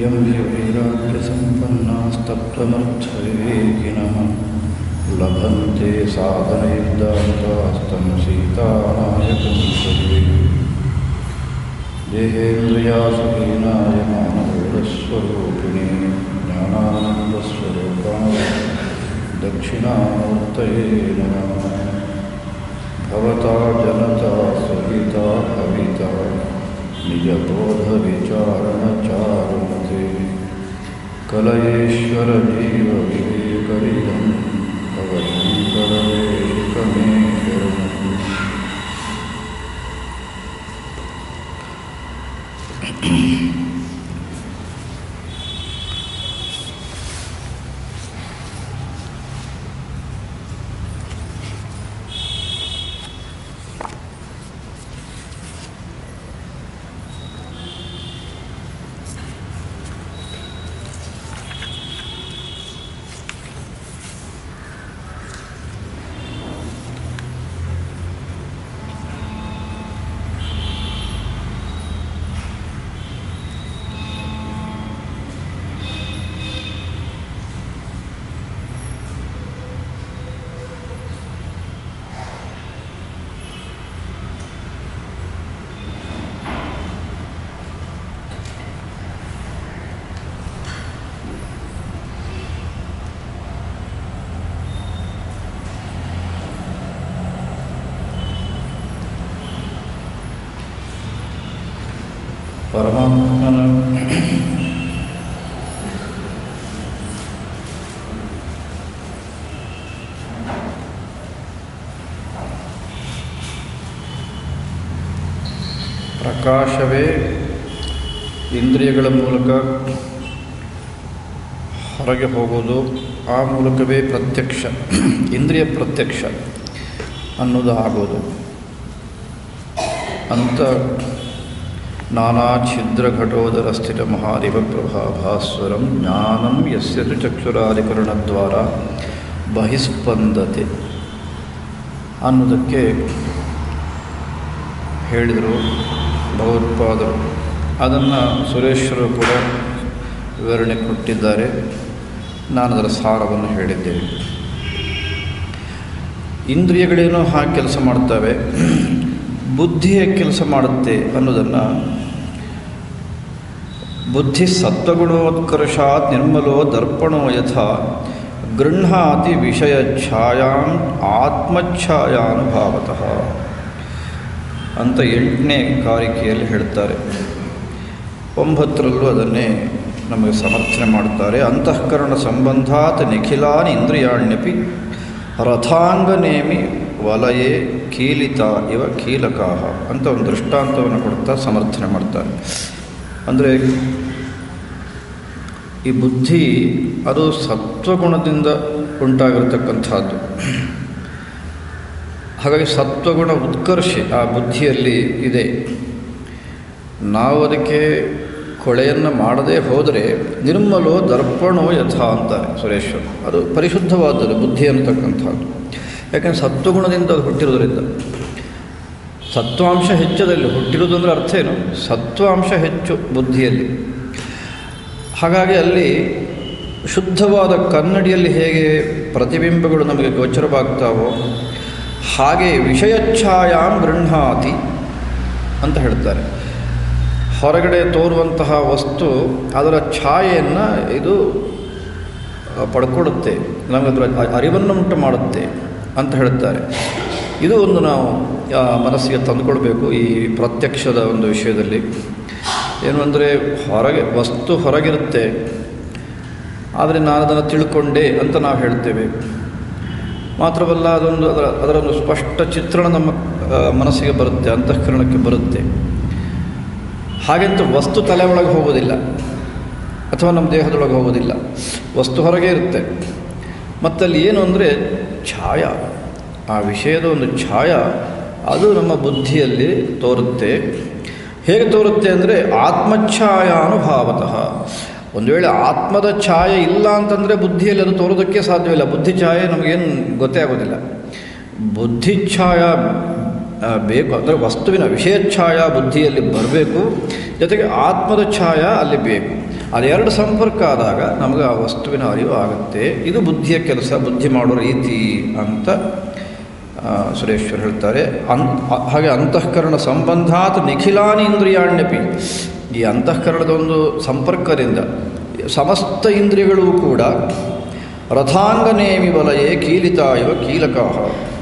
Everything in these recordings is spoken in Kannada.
यं हि वैराग्यसम्पन्नास्तत्त्वमर्थविवेकिनः लभन्ते साधनयुक्तान्तास्तं सीतानायकं सर्वे देहेन्द्रियासुखीनाय मानवेदस्वरूपिणे ज्ञानानन्दस्वरूपाय दक्षिणामूर्तये नमः भवता जनता सहिता भविता निजबोधविचारणचारुमते कलयेश्वरजीवविवेकरिदं भवशङ्करवेकमे शरणम् ಪರಮಾತ್ಮನ ಪ್ರಕಾಶವೇ ಇಂದ್ರಿಯಗಳ ಮೂಲಕ ಹೊರಗೆ ಹೋಗೋದು ಆ ಮೂಲಕವೇ ಪ್ರತ್ಯಕ್ಷ ಇಂದ್ರಿಯ ಪ್ರತ್ಯಕ್ಷ ಅನ್ನೋದು ಆಗೋದು ಅಂತ ನಾನಾ ಛಿದ್ರಘಟೋದರ ಸ್ಥಿತ ಮಹಾದಿವ ಪ್ರಭಾಭಾಸ್ವರಂ ಜ್ಞಾನಂ ಯಸ್ಯ ಚಕ್ಷುರಾಧಿಕರಣದ್ವಾರ ಬಹಿಸ್ಪಂದತೆ ಅನ್ನೋದಕ್ಕೆ ಹೇಳಿದರು ಭಗವತ್ಪಾದರು ಅದನ್ನು ಸುರೇಶ್ವರು ಕೂಡ ವಿವರಣೆ ಕೊಟ್ಟಿದ್ದಾರೆ ನಾನು ಅದರ ಸಾರವನ್ನು ಹೇಳಿದ್ದೇನೆ ಇಂದ್ರಿಯಗಳೇನೋ ಹಾಗೆ ಕೆಲಸ ಮಾಡ್ತವೆ ಬುದ್ಧಿಯ ಕೆಲಸ ಮಾಡುತ್ತೆ ಅನ್ನೋದನ್ನು ಬುದ್ಧಿ ಸತ್ವಗುಣೋತ್ಕರ್ಷಾತ್ ನಿರ್ಮಲೋ ದರ್ಪಣೋ ಯಥಾ ಗೃಹಾತಿ ವಿಷಯ ಛಾಯಾಂ ಆತ್ಮಛಾಯಾನುಭಾವತಃ ಅಂತ ಎಂಟನೇ ಕಾರಿಕೆಯಲ್ಲಿ ಹೇಳ್ತಾರೆ ಒಂಬತ್ತರಲ್ಲೂ ಅದನ್ನೇ ನಮಗೆ ಸಮರ್ಥನೆ ಮಾಡ್ತಾರೆ ಅಂತಃಕರಣ ಸಂಬಂಧಾತ್ ನಿಖಿಲಾನಿ ಇಂದ್ರಿಯಾಣ್ಯಪಿ ರಥಾಂಗನೇಮಿ ವಲಯೇ ಕೀಲಿತ ಇವ ಕೀಲಕಾಹ ಅಂತ ಒಂದು ದೃಷ್ಟಾಂತವನ್ನು ಕೊಡ್ತಾ ಸಮರ್ಥನೆ ಮಾಡ್ತಾರೆ ಅಂದರೆ ಈ ಬುದ್ಧಿ ಅದು ಸತ್ವಗುಣದಿಂದ ಉಂಟಾಗಿರತಕ್ಕಂಥದ್ದು ಹಾಗಾಗಿ ಸತ್ವಗುಣ ಉತ್ಕರ್ಷೆ ಆ ಬುದ್ಧಿಯಲ್ಲಿ ಇದೆ ನಾವು ಅದಕ್ಕೆ ಕೊಳೆಯನ್ನು ಮಾಡದೇ ಹೋದರೆ ನಿರ್ಮಲೋ ದರ್ಪಣೋ ಯಥಾ ಅಂತಾರೆ ಸುರೇಶ್ವರ್ ಅದು ಪರಿಶುದ್ಧವಾದದ್ದು ಬುದ್ಧಿ ಅನ್ನತಕ್ಕಂಥದ್ದು ಯಾಕೆಂದರೆ ಸತ್ವಗುಣದಿಂದ ಅದು ಹುಟ್ಟಿರೋದ್ರಿಂದ ಸತ್ವಾಂಶ ಹೆಚ್ಚದಲ್ಲಿ ಹುಟ್ಟಿರೋದು ಅಂದರೆ ಅರ್ಥ ಏನು ಸತ್ವಾಂಶ ಹೆಚ್ಚು ಬುದ್ಧಿಯಲ್ಲಿ ಹಾಗಾಗಿ ಅಲ್ಲಿ ಶುದ್ಧವಾದ ಕನ್ನಡಿಯಲ್ಲಿ ಹೇಗೆ ಪ್ರತಿಬಿಂಬಗಳು ನಮಗೆ ಗೋಚರವಾಗ್ತಾವೋ ಹಾಗೆ ವಿಷಯಚ್ಛಾಯಾಂ ಗೃಹಾತಿ ಅಂತ ಹೇಳ್ತಾರೆ ಹೊರಗಡೆ ತೋರುವಂತಹ ವಸ್ತು ಅದರ ಛಾಯೆಯನ್ನು ಇದು ಪಡ್ಕೊಳ್ಳುತ್ತೆ ನಮಗದರ ಅರಿವನ್ನು ಉಂಟು ಮಾಡುತ್ತೆ ಅಂತ ಹೇಳ್ತಾರೆ ಇದು ಒಂದು ನಾವು ಮನಸ್ಸಿಗೆ ತಂದುಕೊಳ್ಬೇಕು ಈ ಪ್ರತ್ಯಕ್ಷದ ಒಂದು ವಿಷಯದಲ್ಲಿ ಏನು ಅಂದರೆ ಹೊರಗೆ ವಸ್ತು ಹೊರಗಿರುತ್ತೆ ಆದರೆ ನಾನು ಅದನ್ನು ತಿಳ್ಕೊಂಡೆ ಅಂತ ನಾವು ಹೇಳ್ತೇವೆ ಮಾತ್ರವಲ್ಲ ಅದೊಂದು ಅದರ ಅದರೊಂದು ಸ್ಪಷ್ಟ ಚಿತ್ರಣ ನಮ್ಮ ಮನಸ್ಸಿಗೆ ಬರುತ್ತೆ ಅಂತಃಕರಣಕ್ಕೆ ಬರುತ್ತೆ ಹಾಗೆಂತ ವಸ್ತು ತಲೆ ಒಳಗೆ ಹೋಗೋದಿಲ್ಲ ಅಥವಾ ನಮ್ಮ ದೇಹದೊಳಗೆ ಹೋಗೋದಿಲ್ಲ ವಸ್ತು ಹೊರಗೆ ಇರುತ್ತೆ ಮತ್ತಲ್ಲಿ ಏನು ಅಂದರೆ ಛಾಯ ಆ ವಿಷಯದ ಒಂದು ಛಾಯ ಅದು ನಮ್ಮ ಬುದ್ಧಿಯಲ್ಲಿ ತೋರುತ್ತೆ ಹೇಗೆ ತೋರುತ್ತೆ ಅಂದರೆ ಆತ್ಮಛಾಯಾನುಭಾವತಃ ಒಂದು ವೇಳೆ ಆತ್ಮದ ಛಾಯೆ ಇಲ್ಲ ಅಂತಂದರೆ ಬುದ್ಧಿಯಲ್ಲಿ ಅದು ತೋರೋದಕ್ಕೆ ಸಾಧ್ಯವಿಲ್ಲ ಬುದ್ಧಿ ಛಾಯೆ ನಮಗೇನು ಗೊತ್ತೇ ಆಗೋದಿಲ್ಲ ಬುದ್ಧಿ ಛಾಯ ಆ, ಬೇಕು ಅಂದರೆ ವಸ್ತುವಿನ ವಿಷಯ ಛಾಯ ಬುದ್ಧಿಯಲ್ಲಿ ಬರಬೇಕು ಜೊತೆಗೆ ಆತ್ಮದ ಛಾಯ ಅಲ್ಲಿ ಬೇಕು ಅದೆರಡು ಸಂಪರ್ಕ ಆದಾಗ ನಮಗೆ ಆ ವಸ್ತುವಿನ ಅರಿವು ಆಗುತ್ತೆ ಇದು ಬುದ್ಧಿಯ ಕೆಲಸ ಬುದ್ಧಿ ಮಾಡೋ ರೀತಿ ಅಂತ ಆ, ಸುರೇಶ್ವರ್ ಹೇಳ್ತಾರೆ ಅನ್ ಅ- ಹಾಗೆ ಅಂತಃಕರಣ ಸಂಬಂಧಾತ್ ನಿಖಿಲಾನಿ ಇಂದ್ರಿಯಾಣ್ಯಪಿ ಈ ಅಂತಃಕರಣದ ಒಂದು ಸಂಪರ್ಕದಿಂದ ಸಮಸ್ತ ಇಂದ್ರಿಯಗಳು ಕೂಡ ರಥಾಂಗನೇಮಿ ವಲಯೇ ಕೀಲಿತ ಇವ ಕೀಲಕಾಹ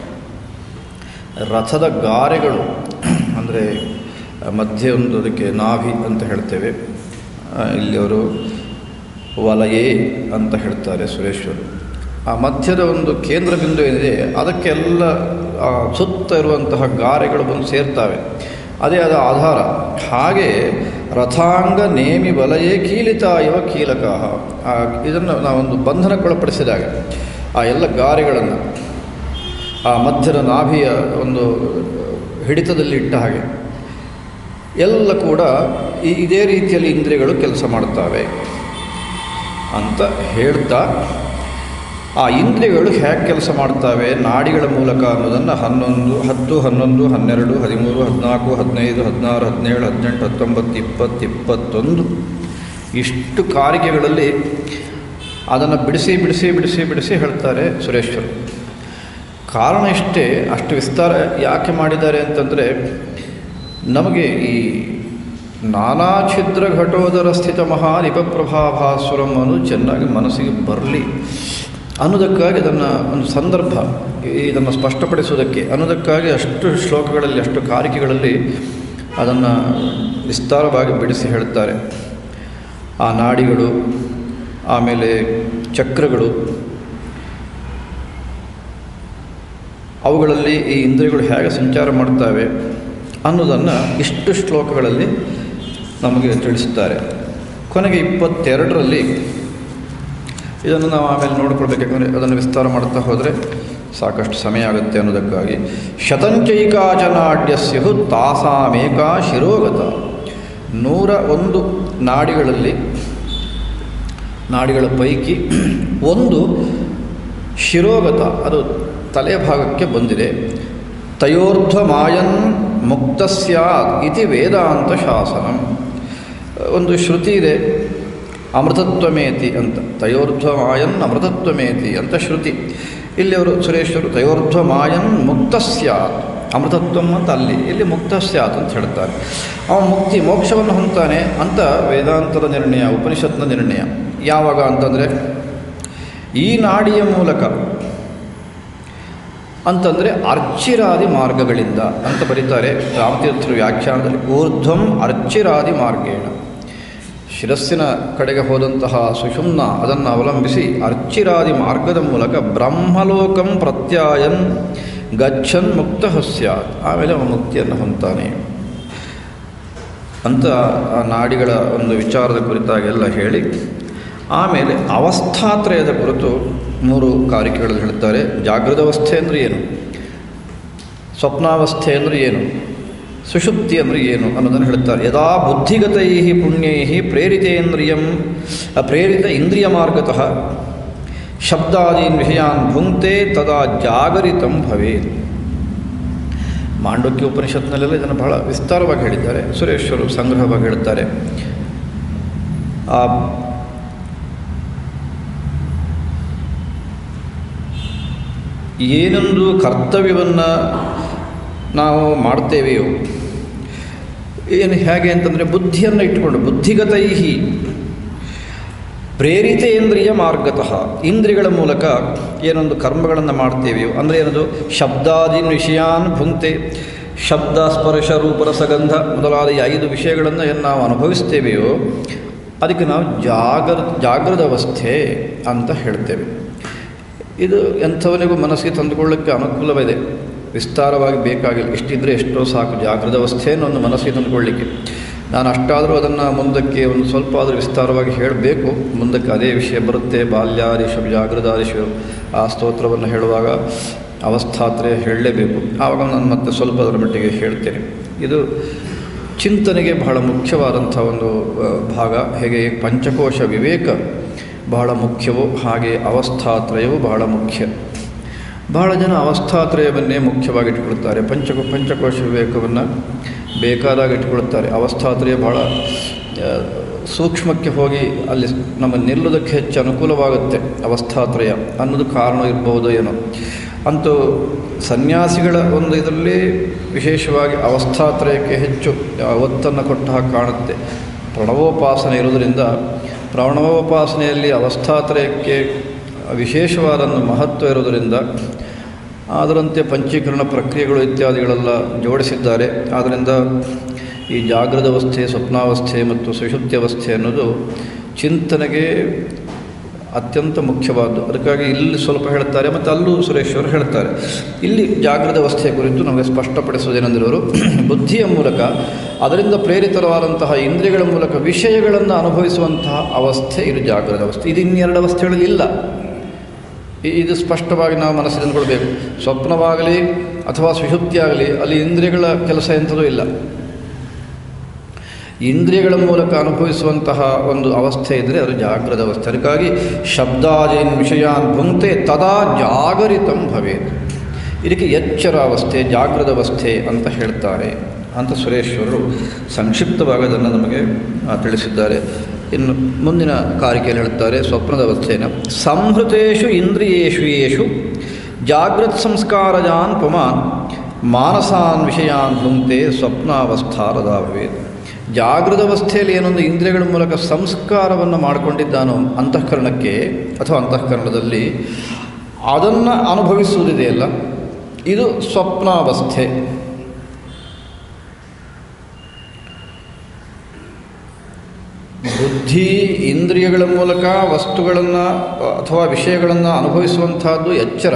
ರಥದ ಗಾರೆಗಳು ಅಂದರೆ ಮಧ್ಯೆ ಒಂದು ಅದಕ್ಕೆ ನಾಭಿ ಅಂತ ಹೇಳ್ತೇವೆ ಆ, ಇಲ್ಲಿ ಅವರು ವಲಯೇ ಅಂತ ಹೇಳ್ತಾರೆ ಸುರೇಶ್ವರು ಆ ಮಧ್ಯದ ಒಂದು ಕೇಂದ್ರ ಬಿಂದು ಏನಿದೆ ಅದಕ್ಕೆಲ್ಲ ಆ, ಸುತ್ತ ಇರುವಂತಹ ಗಾರೆಗಳು ಬಂದು ಸೇರ್ತವೆ ಅದೇ ಅದರ ಆಧಾರ ಹಾಗೆ ರಥಾಂಗ ನೇಮಿ ವಲಯೇ ಕೀಲಿತ ಇವ ಕೀಲಕ ಇದನ್ನು ನಾವೊಂದು ಬಂಧನಕ್ಕೊಳಪಡಿಸಿದಾಗ ಆ ಎಲ್ಲ ಗಾರೆಗಳನ್ನು ಆ ಮಧ್ಯದ ನಾಭಿಯ ಒಂದು ಹಿಡಿತದಲ್ಲಿ ಇಟ್ಟ ಹಾಗೆ ಎಲ್ಲ ಕೂಡ ಈ ಇದೇ ರೀತಿಯಲ್ಲಿ ಇಂದ್ರಿಯಗಳು ಕೆಲಸ ಮಾಡ್ತವೆ ಅಂತ ಹೇಳ್ತಾ ಆ ಇಂದ್ರಿಯಗಳು ಹೇಗೆ ಕೆಲಸ ಮಾಡ್ತವೆ ನಾಡಿಗಳ ಮೂಲಕ ಅನ್ನೋದನ್ನು ಹನ್ನೊಂದು ಹತ್ತು ಹನ್ನೊಂದು ಹನ್ನೆರಡು ಹದಿಮೂರು ಹದಿನಾಲ್ಕು ಹದಿನೈದು ಹದಿನಾರು ಹದಿನೇಳು ಹದಿನೆಂಟು ಹತ್ತೊಂಬತ್ತು ಇಪ್ಪತ್ತು ಇಪ್ಪತ್ತೊಂದು ಇಷ್ಟು ಕಾರಿಕೆಗಳಲ್ಲಿ ಅದನ್ನು ಬಿಡಿಸಿ ಬಿಡಿಸಿ ಬಿಡಿಸಿ ಬಿಡಿಸಿ ಹೇಳ್ತಾರೆ ಸುರೇಶ್ವರು ಕಾರಣ ಇಷ್ಟೇ ಅಷ್ಟು ವಿಸ್ತಾರ ಯಾಕೆ ಮಾಡಿದ್ದಾರೆ ಅಂತಂದರೆ ನಮಗೆ ಈ ನಾನಾ ಛಿದ್ರ ಘಟೋದರ ಸ್ಥಿತ ಮಹಾನಿಪಪ್ರಭಾಭಾಸುರಂ ಅನ್ನೋದು ಚೆನ್ನಾಗಿ ಮನಸ್ಸಿಗೆ ಬರಲಿ ಅನ್ನೋದಕ್ಕಾಗಿ ಅದನ್ನು ಒಂದು ಸಂದರ್ಭ ಇದನ್ನು ಸ್ಪಷ್ಟಪಡಿಸುವುದಕ್ಕೆ ಅನ್ನೋದಕ್ಕಾಗಿ ಅಷ್ಟು ಶ್ಲೋಕಗಳಲ್ಲಿ ಅಷ್ಟು ಕಾರಿಕೆಗಳಲ್ಲಿ ಅದನ್ನು ವಿಸ್ತಾರವಾಗಿ ಬಿಡಿಸಿ ಹೇಳ್ತಾರೆ ಆ ನಾಡಿಗಳು ಆಮೇಲೆ ಚಕ್ರಗಳು ಅವುಗಳಲ್ಲಿ ಈ ಇಂದ್ರಿಯಗಳು ಹೇಗೆ ಸಂಚಾರ ಮಾಡ್ತವೆ ಅನ್ನೋದನ್ನು ಇಷ್ಟು ಶ್ಲೋಕಗಳಲ್ಲಿ ನಮಗೆ ತಿಳಿಸುತ್ತಾರೆ ಕೊನೆಗೆ ಇಪ್ಪತ್ತೆರಡರಲ್ಲಿ ಇದನ್ನು ನಾವು ಆಮೇಲೆ ನೋಡಿಕೊಳ್ಬೇಕು ಯಾಕಂದರೆ ಅದನ್ನು ವಿಸ್ತಾರ ಮಾಡ್ತಾ ಹೋದರೆ ಸಾಕಷ್ಟು ಸಮಯ ಆಗುತ್ತೆ ಅನ್ನೋದಕ್ಕಾಗಿ ಶತಂಚೈಕಾಚನಾಡ್ಯಸ್ಯು ತಾಸಾಮೇಕ ಶಿರೋಗತ ನೂರ ಒಂದು ನಾಡಿಗಳಲ್ಲಿ ನಾಡಿಗಳ ಪೈಕಿ ಒಂದು ಶಿರೋಗತ ಅದು ತಲೆ ಭಾಗಕ್ಕೆ ಬಂದಿದೆ ತಯೋರ್ಧ್ವ ಮಾಯನ್ ಮುಕ್ತ ಸ್ಯಾತ್ ಇತಿ ವೇದಾಂತ ಶಾಸನಂ ಒಂದು ಶ್ರುತಿ ಇದೆ ಅಮೃತತ್ವಮೇತಿ ಅಂತ ತಯೋರ್ಧ್ವ ಮಾಯನ್ ಅಮೃತತ್ವಮೇತಿ ಅಂತ ಶ್ರುತಿ ಇಲ್ಲಿ ಅವರು ಸುರೇಶ್ವರು ತಯೋರ್ಧ್ವ ಮಾಯನ್ ಮುಕ್ತ ಸ್ಯಾತ್ ಅಮೃತತ್ವಂ ಅಂತ ಅಲ್ಲಿ ಇಲ್ಲಿ ಮುಕ್ತ ಸ್ಯಾತ್ ಅಂತ ಹೇಳ್ತಾರೆ ಅವ ಮುಕ್ತಿ ಮೋಕ್ಷವನ್ನು ಹೊಂದ್ತಾನೆ ಅಂತ ವೇದಾಂತದ ನಿರ್ಣಯ ಉಪನಿಷತ್ನ ನಿರ್ಣಯ ಯಾವಾಗ ಅಂತಂದರೆ ಈ ನಾಡಿಯ ಮೂಲಕ ಅಂತಂದರೆ ಅರ್ಚಿರಾದಿ ಮಾರ್ಗಗಳಿಂದ ಅಂತ ಬರೀತಾರೆ ರಾಮತೀರ್ಥರು ವ್ಯಾಖ್ಯಾನದಲ್ಲಿ ಊರ್ಧ್ವಂ ಅರ್ಚಿರಾದಿ ಮಾರ್ಗೇಣ ಶಿರಸ್ಸಿನ ಕಡೆಗೆ ಹೋದಂತಹ ಸುಷುಮ್ನ ಅದನ್ನು ಅವಲಂಬಿಸಿ ಅರ್ಚಿರಾದಿ ಮಾರ್ಗದ ಮೂಲಕ ಬ್ರಹ್ಮಲೋಕಂ ಪ್ರತ್ಯಾಯನ್ ಗಚ್ಚನ್ ಮುಕ್ತ ಸ್ಯಾತ್ ಆಮೇಲೆ ಅವನು ಮುಕ್ತಿಯನ್ನು ಹೊಂತಾನೆ ಅಂತ ಆ ನಾಡಿಗಳ ಒಂದು ವಿಚಾರದ ಕುರಿತಾಗೆಲ್ಲ ಹೇಳಿ ಆಮೇಲೆ ಅವಸ್ಥಾತ್ರಯದ ಕುರಿತು ಮೂರು ಕಾರಿಕೆಗಳಲ್ಲಿ ಹೇಳ್ತಾರೆ ಜಾಗೃತ ಅವಸ್ಥೆ ಅಂದರೆ ಏನು ಸ್ವಪ್ನಾವಸ್ಥೆ ಅಂದರೆ ಏನು ಸುಷುಪ್ತಿ ಅಂದರೆ ಏನು ಅನ್ನೋದನ್ನು ಹೇಳ್ತಾರೆ ಯದಾ ಬುದ್ಧಿಗತೈ ಪುಣ್ಯೈ ಪ್ರೇರಿತೇಂದ್ರಿಯಂ ಪ್ರೇರಿತ ಇಂದ್ರಿಯ ಮಾರ್ಗತಃ ಶಬ್ದಾದೀನ್ ವಿಷಯಾನ್ ಭುಂಕ್ತೆ ತದಾ ಜಾಗರಿತಂ ಭವೇತ್ ಮಾಂಡಕ್ಯ ಉಪನಿಷತ್ನಲ್ಲೆಲ್ಲ ಇದನ್ನು ಬಹಳ ವಿಸ್ತಾರವಾಗಿ ಹೇಳಿದ್ದಾರೆ ಸುರೇಶ್ವರು ಸಂಗ್ರಹವಾಗಿ ಹೇಳ್ತಾರೆ ಆ ಏನೊಂದು ಕರ್ತವ್ಯವನ್ನು ನಾವು ಮಾಡ್ತೇವೆಯೋ ಏನು ಹೇಗೆ ಅಂತಂದರೆ ಬುದ್ಧಿಯನ್ನು ಇಟ್ಟುಕೊಂಡು ಬುದ್ಧಿಗತೈಹಿ ಪ್ರೇರಿತೇಂದ್ರಿಯ ಮಾರ್ಗತಃ ಇಂದ್ರಿಯಗಳ ಮೂಲಕ ಏನೊಂದು ಕರ್ಮಗಳನ್ನು ಮಾಡ್ತೇವೆಯೋ ಅಂದರೆ ಏನದು ಶಬ್ದಾದೀನ್ ವಿಷಯಾನ್ ಭುಂಕ್ತೆ ಶಬ್ದ ಸ್ಪರ್ಶ ರೂಪರಸಗಂಧ ಮೊದಲಾದ ಈ ಐದು ವಿಷಯಗಳನ್ನು ಏನು ನಾವು ಅನುಭವಿಸ್ತೇವೆಯೋ ಅದಕ್ಕೆ ನಾವು ಜಾಗೃ ಜಾಗೃತ ಅವಸ್ಥೆ ಅಂತ ಹೇಳ್ತೇವೆ ಇದು ಎಂಥವನಿಗೂ ಮನಸ್ಸಿಗೆ ತಂದುಕೊಳ್ಳೋಕ್ಕೆ ಅನುಕೂಲವಿದೆ ವಿಸ್ತಾರವಾಗಿ ಬೇಕಾಗಿಲ್ಲ ಇಷ್ಟಿದ್ರೆ ಎಷ್ಟೋ ಸಾಕು ಜಾಗೃತ ಅವಸ್ಥೆಯನ್ನು ಒಂದು ಮನಸ್ಸಿಗೆ ತಂದುಕೊಳ್ಳಿಕ್ಕೆ ನಾನು ಅಷ್ಟಾದರೂ ಅದನ್ನು ಮುಂದಕ್ಕೆ ಒಂದು ಸ್ವಲ್ಪ ಆದರೂ ವಿಸ್ತಾರವಾಗಿ ಹೇಳಬೇಕು ಮುಂದಕ್ಕೆ ಅದೇ ವಿಷಯ ಬರುತ್ತೆ ಬಾಲ್ಯಾದಿಶು ಜಾಗೃತಾದಿಶು ಆ ಸ್ತೋತ್ರವನ್ನು ಹೇಳುವಾಗ ಅವಸ್ಥಾತ್ರಯ ಹೇಳಲೇಬೇಕು ಆವಾಗ ನಾನು ಮತ್ತೆ ಸ್ವಲ್ಪ ಅದರ ಮಟ್ಟಿಗೆ ಹೇಳ್ತೇನೆ ಇದು ಚಿಂತನೆಗೆ ಬಹಳ ಮುಖ್ಯವಾದಂಥ ಒಂದು ಆ, ಭಾಗ ಹೇಗೆ ಪಂಚಕೋಶ ವಿವೇಕ ಬಹಳ ಮುಖ್ಯವೋ ಹಾಗೆ ಅವಸ್ಥಾತ್ರಯವೂ ಬಹಳ ಮುಖ್ಯ ಬಹಳ ಜನ ಅವಸ್ಥಾತ್ರಯವನ್ನೇ ಮುಖ್ಯವಾಗಿ ಇಟ್ಕೊಳ್ತಾರೆ ಪಂಚಕೋ ಪಂಚಕೋಶ ವಿವೇಕವನ್ನು ಬೇಕಾದಾಗ ಇಟ್ಕೊಳ್ತಾರೆ ಅವಸ್ಥಾತ್ರಯ ಬಹಳ ಆ, ಸೂಕ್ಷ್ಮಕ್ಕೆ ಹೋಗಿ ಅಲ್ಲಿ ನಮಗೆ ನಿಲ್ಲೋದಕ್ಕೆ ಹೆಚ್ಚು ಅನುಕೂಲವಾಗುತ್ತೆ ಅವಸ್ಥಾತ್ರಯ ಅನ್ನೋದು ಕಾರಣ ಇರ್ಬೋದು ಏನೋ ಅಂತೂ ಸನ್ಯಾಸಿಗಳ ಒಂದು ಇದರಲ್ಲಿ ವಿಶೇಷವಾಗಿ ಅವಸ್ಥಾತ್ರಯಕ್ಕೆ ಹೆಚ್ಚು ಆ, ಒತ್ತನ್ನು ಕೊಟ್ಟ ಹಾಗೆ ಕಾಣುತ್ತೆ ಪ್ರಣವೋಪಾಸನೆ ಇರೋದರಿಂದ ಪ್ರಣವೋಪಾಸನೆಯಲ್ಲಿ ಅವಸ್ಥಾತ್ರಯಕ್ಕೆ ವಿಶೇಷವಾದ ಮಹತ್ವ ಇರೋದರಿಂದ ಅದರಂತೆ ಪಂಚೀಕರಣ ಪ್ರಕ್ರಿಯೆಗಳು ಇತ್ಯಾದಿಗಳೆಲ್ಲ ಜೋಡಿಸಿದ್ದಾರೆ ಆದ್ದರಿಂದ ಈ ಜಾಗೃತ ಅವಸ್ಥೆ ಸ್ವಪ್ನಾವಸ್ಥೆ ಮತ್ತು ಸುಷುಪ್ತಿ ಅವಸ್ಥೆ ಅನ್ನೋದು ಚಿಂತನೆಗೆ ಅತ್ಯಂತ ಮುಖ್ಯವಾದ್ದು ಅದಕ್ಕಾಗಿ ಇಲ್ಲಿ ಸ್ವಲ್ಪ ಹೇಳ್ತಾರೆ ಮತ್ತು ಅಲ್ಲೂ ಸುರೇಶ್ವರು ಹೇಳ್ತಾರೆ ಇಲ್ಲಿ ಜಾಗೃತ ಅವಸ್ಥೆಯ ಕುರಿತು ನಮಗೆ ಸ್ಪಷ್ಟಪಡಿಸುವುದೇನೆಂದರೆ ಅವರು ಬುದ್ಧಿಯ ಮೂಲಕ ಅದರಿಂದ ಪ್ರೇರಿತವಾದಂತಹ ಇಂದ್ರಿಯಗಳ ಮೂಲಕ ವಿಷಯಗಳನ್ನು ಅನುಭವಿಸುವಂತಹ ಅವಸ್ಥೆ ಇದು ಜಾಗೃತ ಅವಸ್ಥೆ ಇದು ಇನ್ನೆರಡು ಅವಸ್ಥೆಗಳಲ್ಲಿ ಇಲ್ಲ ಇ- ಇದು ಸ್ಪಷ್ಟವಾಗಿ ನಾವು ಮನಸ್ಸಿಗೆ ಅಂದ್ಕೊಳ್ಬೇಕು ಸ್ವಪ್ನವಾಗಲಿ ಅಥವಾ ಸುಷುಪ್ತಿಯಾಗಲಿ ಅಲ್ಲಿ ಇಂದ್ರಿಯಗಳ ಕೆಲಸ ಎಂಥದೂ ಇಲ್ಲ ಇಂದ್ರಿಯಗಳ ಮೂಲಕ ಅನುಭವಿಸುವಂತಹ ಒಂದು ಅವಸ್ಥೆ ಇದ್ದರೆ ಅದು ಜಾಗೃತ ಅವಸ್ಥೆ ಅದಕ್ಕಾಗಿ ಶಬ್ದಾದೀನ್ ವಿಷಯಾನ್ ಭುಂಕ್ತೆ ತದಾ ಜಾಗರಿತಂ ಭವೇತ್ ಇದಕ್ಕೆ ಎಚ್ಚರ ಅವಸ್ಥೆ ಜಾಗೃತ ಅವಸ್ಥೆ ಅಂತ ಹೇಳ್ತಾರೆ ಅಂತ ಸುರೇಶ್ವರರು ಸಂಕ್ಷಿಪ್ತವಾಗಿ ಅದನ್ನು ನಮಗೆ ಆ, ತಿಳಿಸಿದ್ದಾರೆ ಇನ್ನು ಮುಂದಿನ ಕಾರಿಕೆಯಲ್ಲಿ ಹೇಳ್ತಾರೆ ಸ್ವಪ್ನದ ಅವಸ್ಥೆಯನ್ನು ಸಂಹೃತೇಷು ಇಂದ್ರಿಯೇಷು ಯೇಷು ಜಾಗೃತ್ ಸಂಸ್ಕಾರಜಾನ್ ಪುಮಾನ್ ಮಾನಸಾನ್ ವಿಷಯಾನ್ ಭುಂಕ್ತೆ ಸ್ವಪ್ನಾವಸ್ಥಾರದ ಭವೇತ್ ಜಾಗೃತ ಅವಸ್ಥೆಯಲ್ಲಿ ಏನೊಂದು ಇಂದ್ರಿಯಗಳ ಮೂಲಕ ಸಂಸ್ಕಾರವನ್ನು ಮಾಡಿಕೊಂಡಿದ್ದಾನೋ ಅಂತಃಕರಣಕ್ಕೆ ಅಥವಾ ಅಂತಃಕರಣದಲ್ಲಿ ಅದನ್ನು ಅನುಭವಿಸುವುದಿದೆಯಲ್ಲ ಇದು ಸ್ವಪ್ನಾವಸ್ಥೆ ಬುದ್ಧಿ ಇಂದ್ರಿಯಗಳ ಮೂಲಕ ವಸ್ತುಗಳನ್ನು ಅಥವಾ ವಿಷಯಗಳನ್ನು ಅನುಭವಿಸುವಂತಹದ್ದು ಎಚ್ಚರ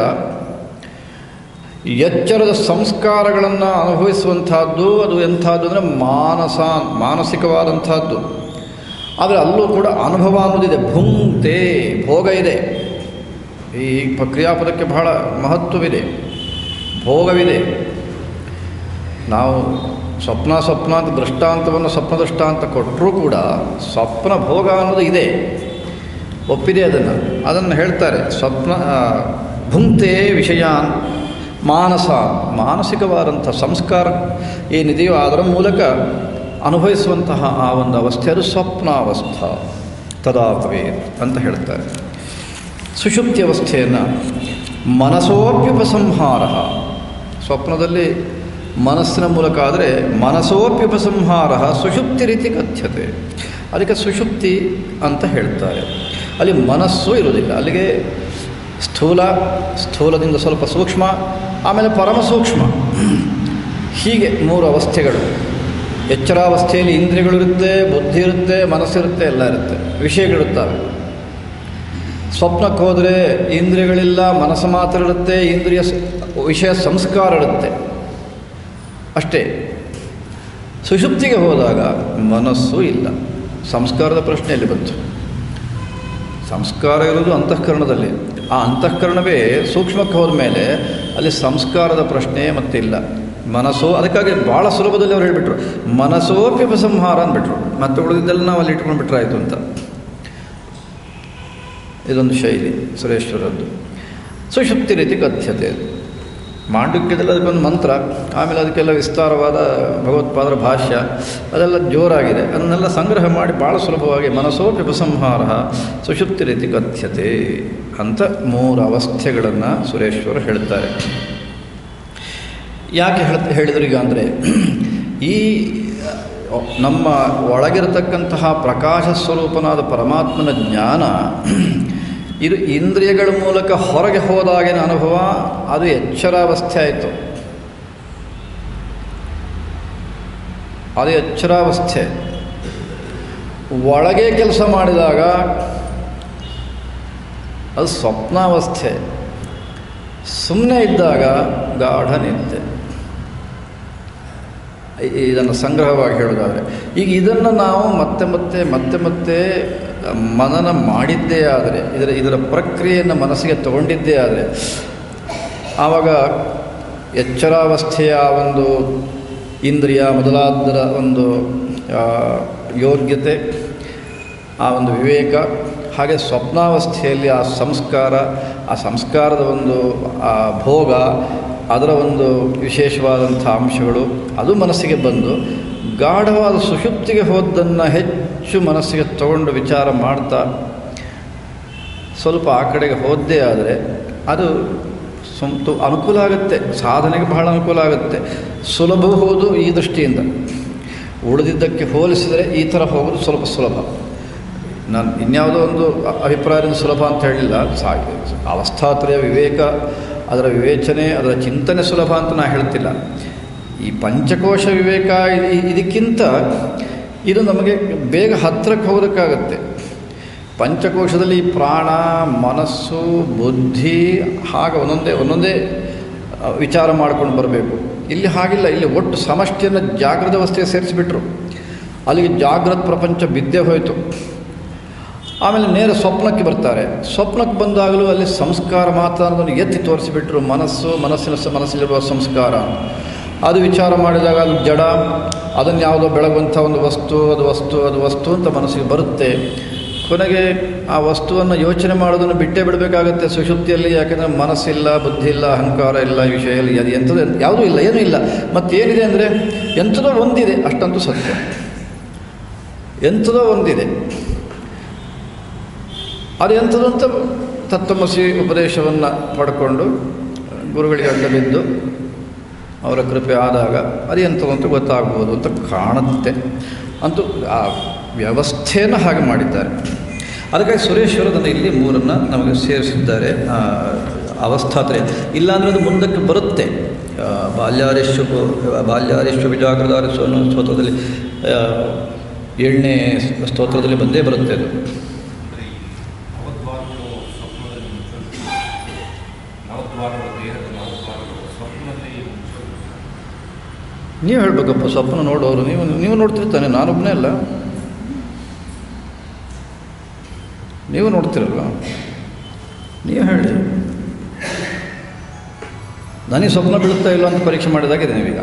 ಎಚ್ಚರದ ಸಂಸ್ಕಾರಗಳನ್ನು ಅನುಭವಿಸುವಂತಹದ್ದು ಅದು ಎಂಥದ್ದು ಅಂದರೆ ಮಾನಸ ಮಾನಸಿಕವಾದಂಥದ್ದು ಆದರೆ ಅಲ್ಲೂ ಕೂಡ ಅನುಭವ ಅನ್ನೋದಿದೆ ಭುಂಕ್ತೆ ಭೋಗ ಇದೆ ಈ ಪ- ಕ್ರಿಯಾಪದಕ್ಕೆ ಬಹಳ ಮಹತ್ವವಿದೆ ಭೋಗವಿದೆ ನಾವು ಸ್ವಪ್ನ ಸ್ವಪ್ನ ಅಂತ ದೃಷ್ಟಾಂತವನ್ನು ಸ್ವಪ್ನ ದೃಷ್ಟಾಂತ ಕೊಟ್ಟರೂ ಕೂಡ ಸ್ವಪ್ನ ಭೋಗ ಅನ್ನೋದು ಇದೆ ಒಪ್ಪಿದೆ ಅದನ್ನು ಅದನ್ನು ಹೇಳ್ತಾರೆ ಸ್ವಪ್ನ ಆ, ಭುಂಕ್ತೆ ವಿಷಯಾನ್ ಮಾನಸ ಮಾನಸಿಕವಾದಂಥ ಸಂಸ್ಕಾರ ಏನಿದೆಯೋ ಅದರ ಮೂಲಕ ಅನುಭವಿಸುವಂತಹ ಆ ಒಂದು ಅವಸ್ಥೆ ಅದು ಸ್ವಪ್ನಾವಸ್ಥಾ ತದಾಪವೇ ಅಂತ ಹೇಳ್ತಾರೆ ಸುಷುಪ್ತಿ ಅವಸ್ಥೆಯನ್ನು ಮನಸೋಪ್ಯುಪಸಂಹಾರ ಸ್ವಪ್ನದಲ್ಲಿ ಮನಸ್ಸಿನ ಮೂಲಕ ಆದರೆ ಮನಸೋಪ್ಯುಪಸಂಹಾರ ಸುಷುಪ್ತಿ ರೀತಿ ಕಥ್ಯತೆ ಅದಕ್ಕೆ ಸುಷುಪ್ತಿ ಅಂತ ಹೇಳ್ತಾರೆ ಅಲ್ಲಿ ಮನಸ್ಸು ಇರುವುದಿಲ್ಲ ಅಲ್ಲಿಗೆ ಸ್ಥೂಲ ಸ್ಥೂಲದಿಂದ ಸ್ವಲ್ಪ ಸೂಕ್ಷ್ಮ ಆಮೇಲೆ ಪರಮ ಸೂಕ್ಷ್ಮ ಹೀಗೆ ಮೂರು ಅವಸ್ಥೆಗಳು ಎಚ್ಚರಾವಸ್ಥೆಯಲ್ಲಿ ಇಂದ್ರಿಯಗಳಿರುತ್ತೆ ಬುದ್ಧಿ ಇರುತ್ತೆ ಮನಸ್ಸಿರುತ್ತೆ ಎಲ್ಲ ಇರುತ್ತೆ ವಿಷಯಗಳಿರ್ತವೆ ಸ್ವಪ್ನಕ್ಕೆ ಹೋದರೆ ಇಂದ್ರಿಯಗಳಿಲ್ಲ ಮನಸ್ಸು ಮಾತ್ರ ಇರುತ್ತೆ ಇಂದ್ರಿಯ ಸ- ವಿಷಯ ಸಂಸ್ಕಾರ ಇರುತ್ತೆ ಅಷ್ಟೇ ಸುಷುಪ್ತಿಗೆ ಹೋದಾಗ ಮನಸ್ಸು ಇಲ್ಲ ಸಂಸ್ಕಾರದ ಪ್ರಶ್ನೆಯಲ್ಲಿ ಬಂತು ಸಂಸ್ಕಾರ ಇರೋದು ಅಂತಃಕರಣದಲ್ಲಿ ಆ ಅಂತಃಕರಣವೇ ಸೂಕ್ಷ್ಮಕ್ಕೆ ಹೋದ ಮೇಲೆ ಅಲ್ಲಿ ಸಂಸ್ಕಾರದ ಪ್ರಶ್ನೆ ಮತ್ತಿಲ್ಲ ಮನಸ್ಸು ಅದಕ್ಕಾಗಿ ಭಾಳ ಸುಲಭದಲ್ಲಿ ಅವ್ರು ಹೇಳಿಬಿಟ್ರು ಮನಸ್ಸೋಪ್ಯುಪಸಂಹಾರ ಅಂದ್ಬಿಟ್ರು ಮತ್ತೆ ಉಳಿದಿದ್ದೆಲ್ಲ ನಾವು ಅಲ್ಲಿ ಇಟ್ಕೊಂಡು ಬಿಟ್ರಾಯ್ತು ಅಂತ ಇದೊಂದು ಶೈಲಿ ಸುರೇಶ್ವರದ್ದು ಸುಷುಪ್ತಿ ರೀತಿ ಕಥ್ಯತೆ ಮಾಂಡುಕ್ಯದಲ್ಲಿ ಅದಕ್ಕೊಂದು ಮಂತ್ರ ಆಮೇಲೆ ಅದಕ್ಕೆಲ್ಲ ವಿಸ್ತಾರವಾದ ಭಗವತ್ಪಾದರ ಭಾಷ್ಯ ಅದೆಲ್ಲ ಜೋರಾಗಿದೆ ಅದನ್ನೆಲ್ಲ ಸಂಗ್ರಹ ಮಾಡಿ ಭಾಳ ಸುಲಭವಾಗಿ ಮನಸ್ಸೋಪಿ ಉಪಸಂಹಾರ ಸುಷುಪ್ತಿ ರೀತಿ ಕಥ್ಯತೆ ಅಂತ ಮೂರು ಅವಸ್ಥೆಗಳನ್ನು ಸುರೇಶ್ವರ ಹೇಳ್ತಾರೆ ಯಾಕೆ ಹೇಳ್ ಹೇಳಿದ್ರು ಈಗ ಅಂದರೆ ಈ ನಮ್ಮ ಒಳಗಿರತಕ್ಕಂತಹ ಪ್ರಕಾಶ ಸ್ವರೂಪನಾದ ಪರಮಾತ್ಮನ ಜ್ಞಾನ ಇದು ಇಂದ್ರಿಯಗಳ ಮೂಲಕ ಹೊರಗೆ ಹೋದಾಗಿನ ಅನುಭವ ಅದು ಎಚ್ಚರಾವಸ್ಥೆ ಆಯಿತು ಅದು ಎಚ್ಚರಾವಸ್ಥೆ ಒಳಗೆ ಕೆಲಸ ಮಾಡಿದಾಗ ಅದು ಸ್ವಪ್ನಾವಸ್ಥೆ ಸುಮ್ಮನೆ ಇದ್ದಾಗ ಗಾಢ ನಿದ್ದೆ ಇ- ಇದನ್ನು ಸಂಗ್ರಹವಾಗಿ ಹೇಳೋದಾದರೆ ಈಗ ಇದನ್ನು ನಾವು ಮತ್ತೆ ಮತ್ತೆ ಮತ್ತೆ ಮತ್ತೆ ಮನನ ಮಾಡಿದ್ದೇ ಆದರೆ ಇದರ ಇದರ ಪ್ರಕ್ರಿಯೆಯನ್ನು ಮನಸ್ಸಿಗೆ ತಗೊಂಡಿದ್ದೇ ಆದರೆ ಆವಾಗ ಎಚ್ಚರಾವಸ್ಥೆಯ ಒಂದು ಇಂದ್ರಿಯ ಮೊದಲಾದರ ಒಂದು ಆ, ಯೋಗ್ಯತೆ ಆ ಒಂದು ವಿವೇಕ ಹಾಗೆ ಸ್ವಪ್ನಾವಸ್ಥೆಯಲ್ಲಿ ಆ ಸಂಸ್ಕಾರ ಆ ಸಂಸ್ಕಾರದ ಒಂದು ಆ ಭೋಗ ಅದರ ಒಂದು ವಿಶೇಷವಾದಂಥ ಅಂಶಗಳು ಅದು ಮನಸ್ಸಿಗೆ ಬಂದು ಗಾಢವಾದ ಸುಷುಪ್ತಿಗೆ ಹೋದ್ದನ್ನು ಹೆಚ್ಚು ಹೆಚ್ಚು ಮನಸ್ಸಿಗೆ ತಗೊಂಡು ವಿಚಾರ ಮಾಡ್ತಾ ಸ್ವಲ್ಪ ಆ ಕಡೆಗೆ ಹೋದ್ದೇ ಆದರೆ ಅದು ಸ್ವಂತ ಅನುಕೂಲ ಆಗುತ್ತೆ ಸಾಧನೆಗೆ ಬಹಳ ಅನುಕೂಲ ಆಗುತ್ತೆ ಸುಲಭವೂ ಹೌದು ಈ ದೃಷ್ಟಿಯಿಂದ ಉಳಿದಿದ್ದಕ್ಕೆ ಹೋಲಿಸಿದರೆ ಈ ಥರ ಹೋಗೋದು ಸ್ವಲ್ಪ ಸುಲಭ ನಾನು ಇನ್ಯಾವುದೋ ಒಂದು ಅ- ಅಭಿಪ್ರಾಯದಿಂದ ಸುಲಭ ಅಂತ ಹೇಳಿಲ್ಲ ಸಾ ಅವಸ್ಥಾತ್ರಯ ವಿವೇಕ ಅದರ ವಿವೇಚನೆ ಅದರ ಚಿಂತನೆ ಸುಲಭ ಅಂತ ನಾನು ಹೇಳ್ತಿಲ್ಲ ಈ ಪಂಚಕೋಶ ವಿವೇಕ ಇದ್- ಇದಕ್ಕಿಂತ ಇದು ನಮಗೆ ಬೇಗ ಹತ್ತಿರಕ್ಕೆ ಹೋಗೋದಕ್ಕಾಗತ್ತೆ ಪಂಚಕೋಶದಲ್ಲಿ ಪ್ರಾಣ ಮನಸ್ಸು ಬುದ್ಧಿ ಹಾಗೆ ಒಂದೊಂದೇ ಒಂದೊಂದೇ ಆ, ವಿಚಾರ ಮಾಡ್ಕೊಂಡು ಬರಬೇಕು ಇಲ್ಲಿ ಹಾಗಿಲ್ಲ ಇಲ್ಲಿ ಒಟ್ಟು ಸಮಷ್ಟಿಯನ್ನು ಜಾಗೃತ ಅವಸ್ಥೆಗೆ ಸೇರಿಸಿಬಿಟ್ರು ಅಲ್ಲಿಗೆ ಜಾಗೃತ ಪ್ರಪಂಚ ಬಿದ್ದೇ ಹೋಯಿತು ಆಮೇಲೆ ನೇರ ಸ್ವಪ್ನಕ್ಕೆ ಬರ್ತಾರೆ ಸ್ವಪ್ನಕ್ಕೆ ಬಂದಾಗಲೂ ಅಲ್ಲಿ ಸಂಸ್ಕಾರ ಮಾತ್ರ ಅನ್ನೋದನ್ನು ಎತ್ತಿ ತೋರಿಸಿಬಿಟ್ರು ಮನಸ್ಸು ಮನಸ್ಸಿನ ಸ- ಮನಸ್ಸಲ್ಲಿರುವ ಸಂಸ್ಕಾರ ಅದು ವಿಚಾರ ಮಾಡಿದಾಗ ಅದು ಜಡ ಅದನ್ನು ಯಾವುದೋ ಬೆಳಗುವಂಥ ಒಂದು ವಸ್ತು ಅದು ವಸ್ತು ಅದು ವಸ್ತು ಅಂತ ಮನಸ್ಸಿಗೆ ಬರುತ್ತೆ ಕೊನೆಗೆ ಆ ವಸ್ತುವನ್ನು ಯೋಚನೆ ಮಾಡೋದನ್ನು ಬಿಟ್ಟೇ ಬಿಡಬೇಕಾಗುತ್ತೆ ಸುಷುಪ್ತಿಯಲ್ಲಿ ಯಾಕೆಂದರೆ ಮನಸ್ಸಿಲ್ಲ ಬುದ್ಧಿ ಇಲ್ಲ ಅಹಂಕಾರ ಇಲ್ಲ ಈ ವಿಷಯ ಇಲ್ಲ ಅದು ಎಂಥದ್ದು ಯಾವುದೂ ಇಲ್ಲ ಏನೂ ಇಲ್ಲ ಮತ್ತೇನಿದೆ ಅಂದರೆ ಎಂಥದೋ ಒಂದಿದೆ ಅಷ್ಟಂತೂ ಸತ್ಯ ಎಂಥದೋ ಒಂದಿದೆ ಅದು ಎಂಥದ್ದು ಅಂತ ತತ್ವಮಸಿ ಉಪದೇಶವನ್ನು ಪಡ್ಕೊಂಡು ಗುರುಗಳಿಗೆ ಅಡ್ಡ ಬಿದ್ದು ಅವರ ಕೃಪೆ ಆದಾಗ ಅದು ಎಂಥದ್ದು ಅಂತ ಗೊತ್ತಾಗ್ಬೋದು ಅಂತ ಕಾಣುತ್ತೆ ಅಂತೂ ಆ ವ್ಯವಸ್ಥೆಯನ್ನು ಹಾಗೆ ಮಾಡಿದ್ದಾರೆ ಅದಕ್ಕಾಗಿ ಸುರೇಶ್ವರ ಅದನ್ನು ಇಲ್ಲಿ ಮೂರನ್ನು ನಮಗೆ ಸೇರಿಸಿದ್ದಾರೆ ಆ, ಅವಸ್ಥಾತ್ರಯ ಇಲ್ಲಾಂದರೆ ಅದು ಮುಂದಕ್ಕೆ ಬರುತ್ತೆ ಆ, ಬಾಲ್ಯಾರಿಶ್ವ ಬಾಲ್ಯಾರಿಶ್ವ ವಿಜಾಗೃತಾರಿಶ್ವ ಅನ್ನೋ ಸ್ತೋತ್ರದಲ್ಲಿ ಆ, ಏಳನೇ ಸ್ತೋತ್ರದಲ್ಲಿ ಬಂದೇ ಬರುತ್ತೆ ಅದು ಅಂದರೆ ಈ ನವದ್ವಾರಗಳು ಸ್ವಪ್ನದಲ್ಲಿ ಮುಚ್ಚೋದು ನವದ್ವಾರಗಳು ದೇಹದ ನವದ್ವಾರಗಳು ಸ್ವಪ್ನದಲ್ಲಿ ಮುಚ್ಚೋದು ನೀವು ಹೇಳಬೇಕಪ್ಪ ಸ್ವಪ್ನ ನೋಡೋರು ನೀವು ನೀವು ನೋಡ್ತಿರ್ತಾನೆ ನಾನೊಬ್ಬನೇ ಅಲ್ಲ ನೀವು ನೋಡ್ತಿರಲ್ವ ನೀವು ಹೇಳಿ ನನಗೆ ಸ್ವಪ್ನ ಬೀಳುತ್ತಾ ಇಲ್ಲ ಅಂತ ಪರೀಕ್ಷೆ ಮಾಡಿದಾಗಿದೆ ನೀವೀಗ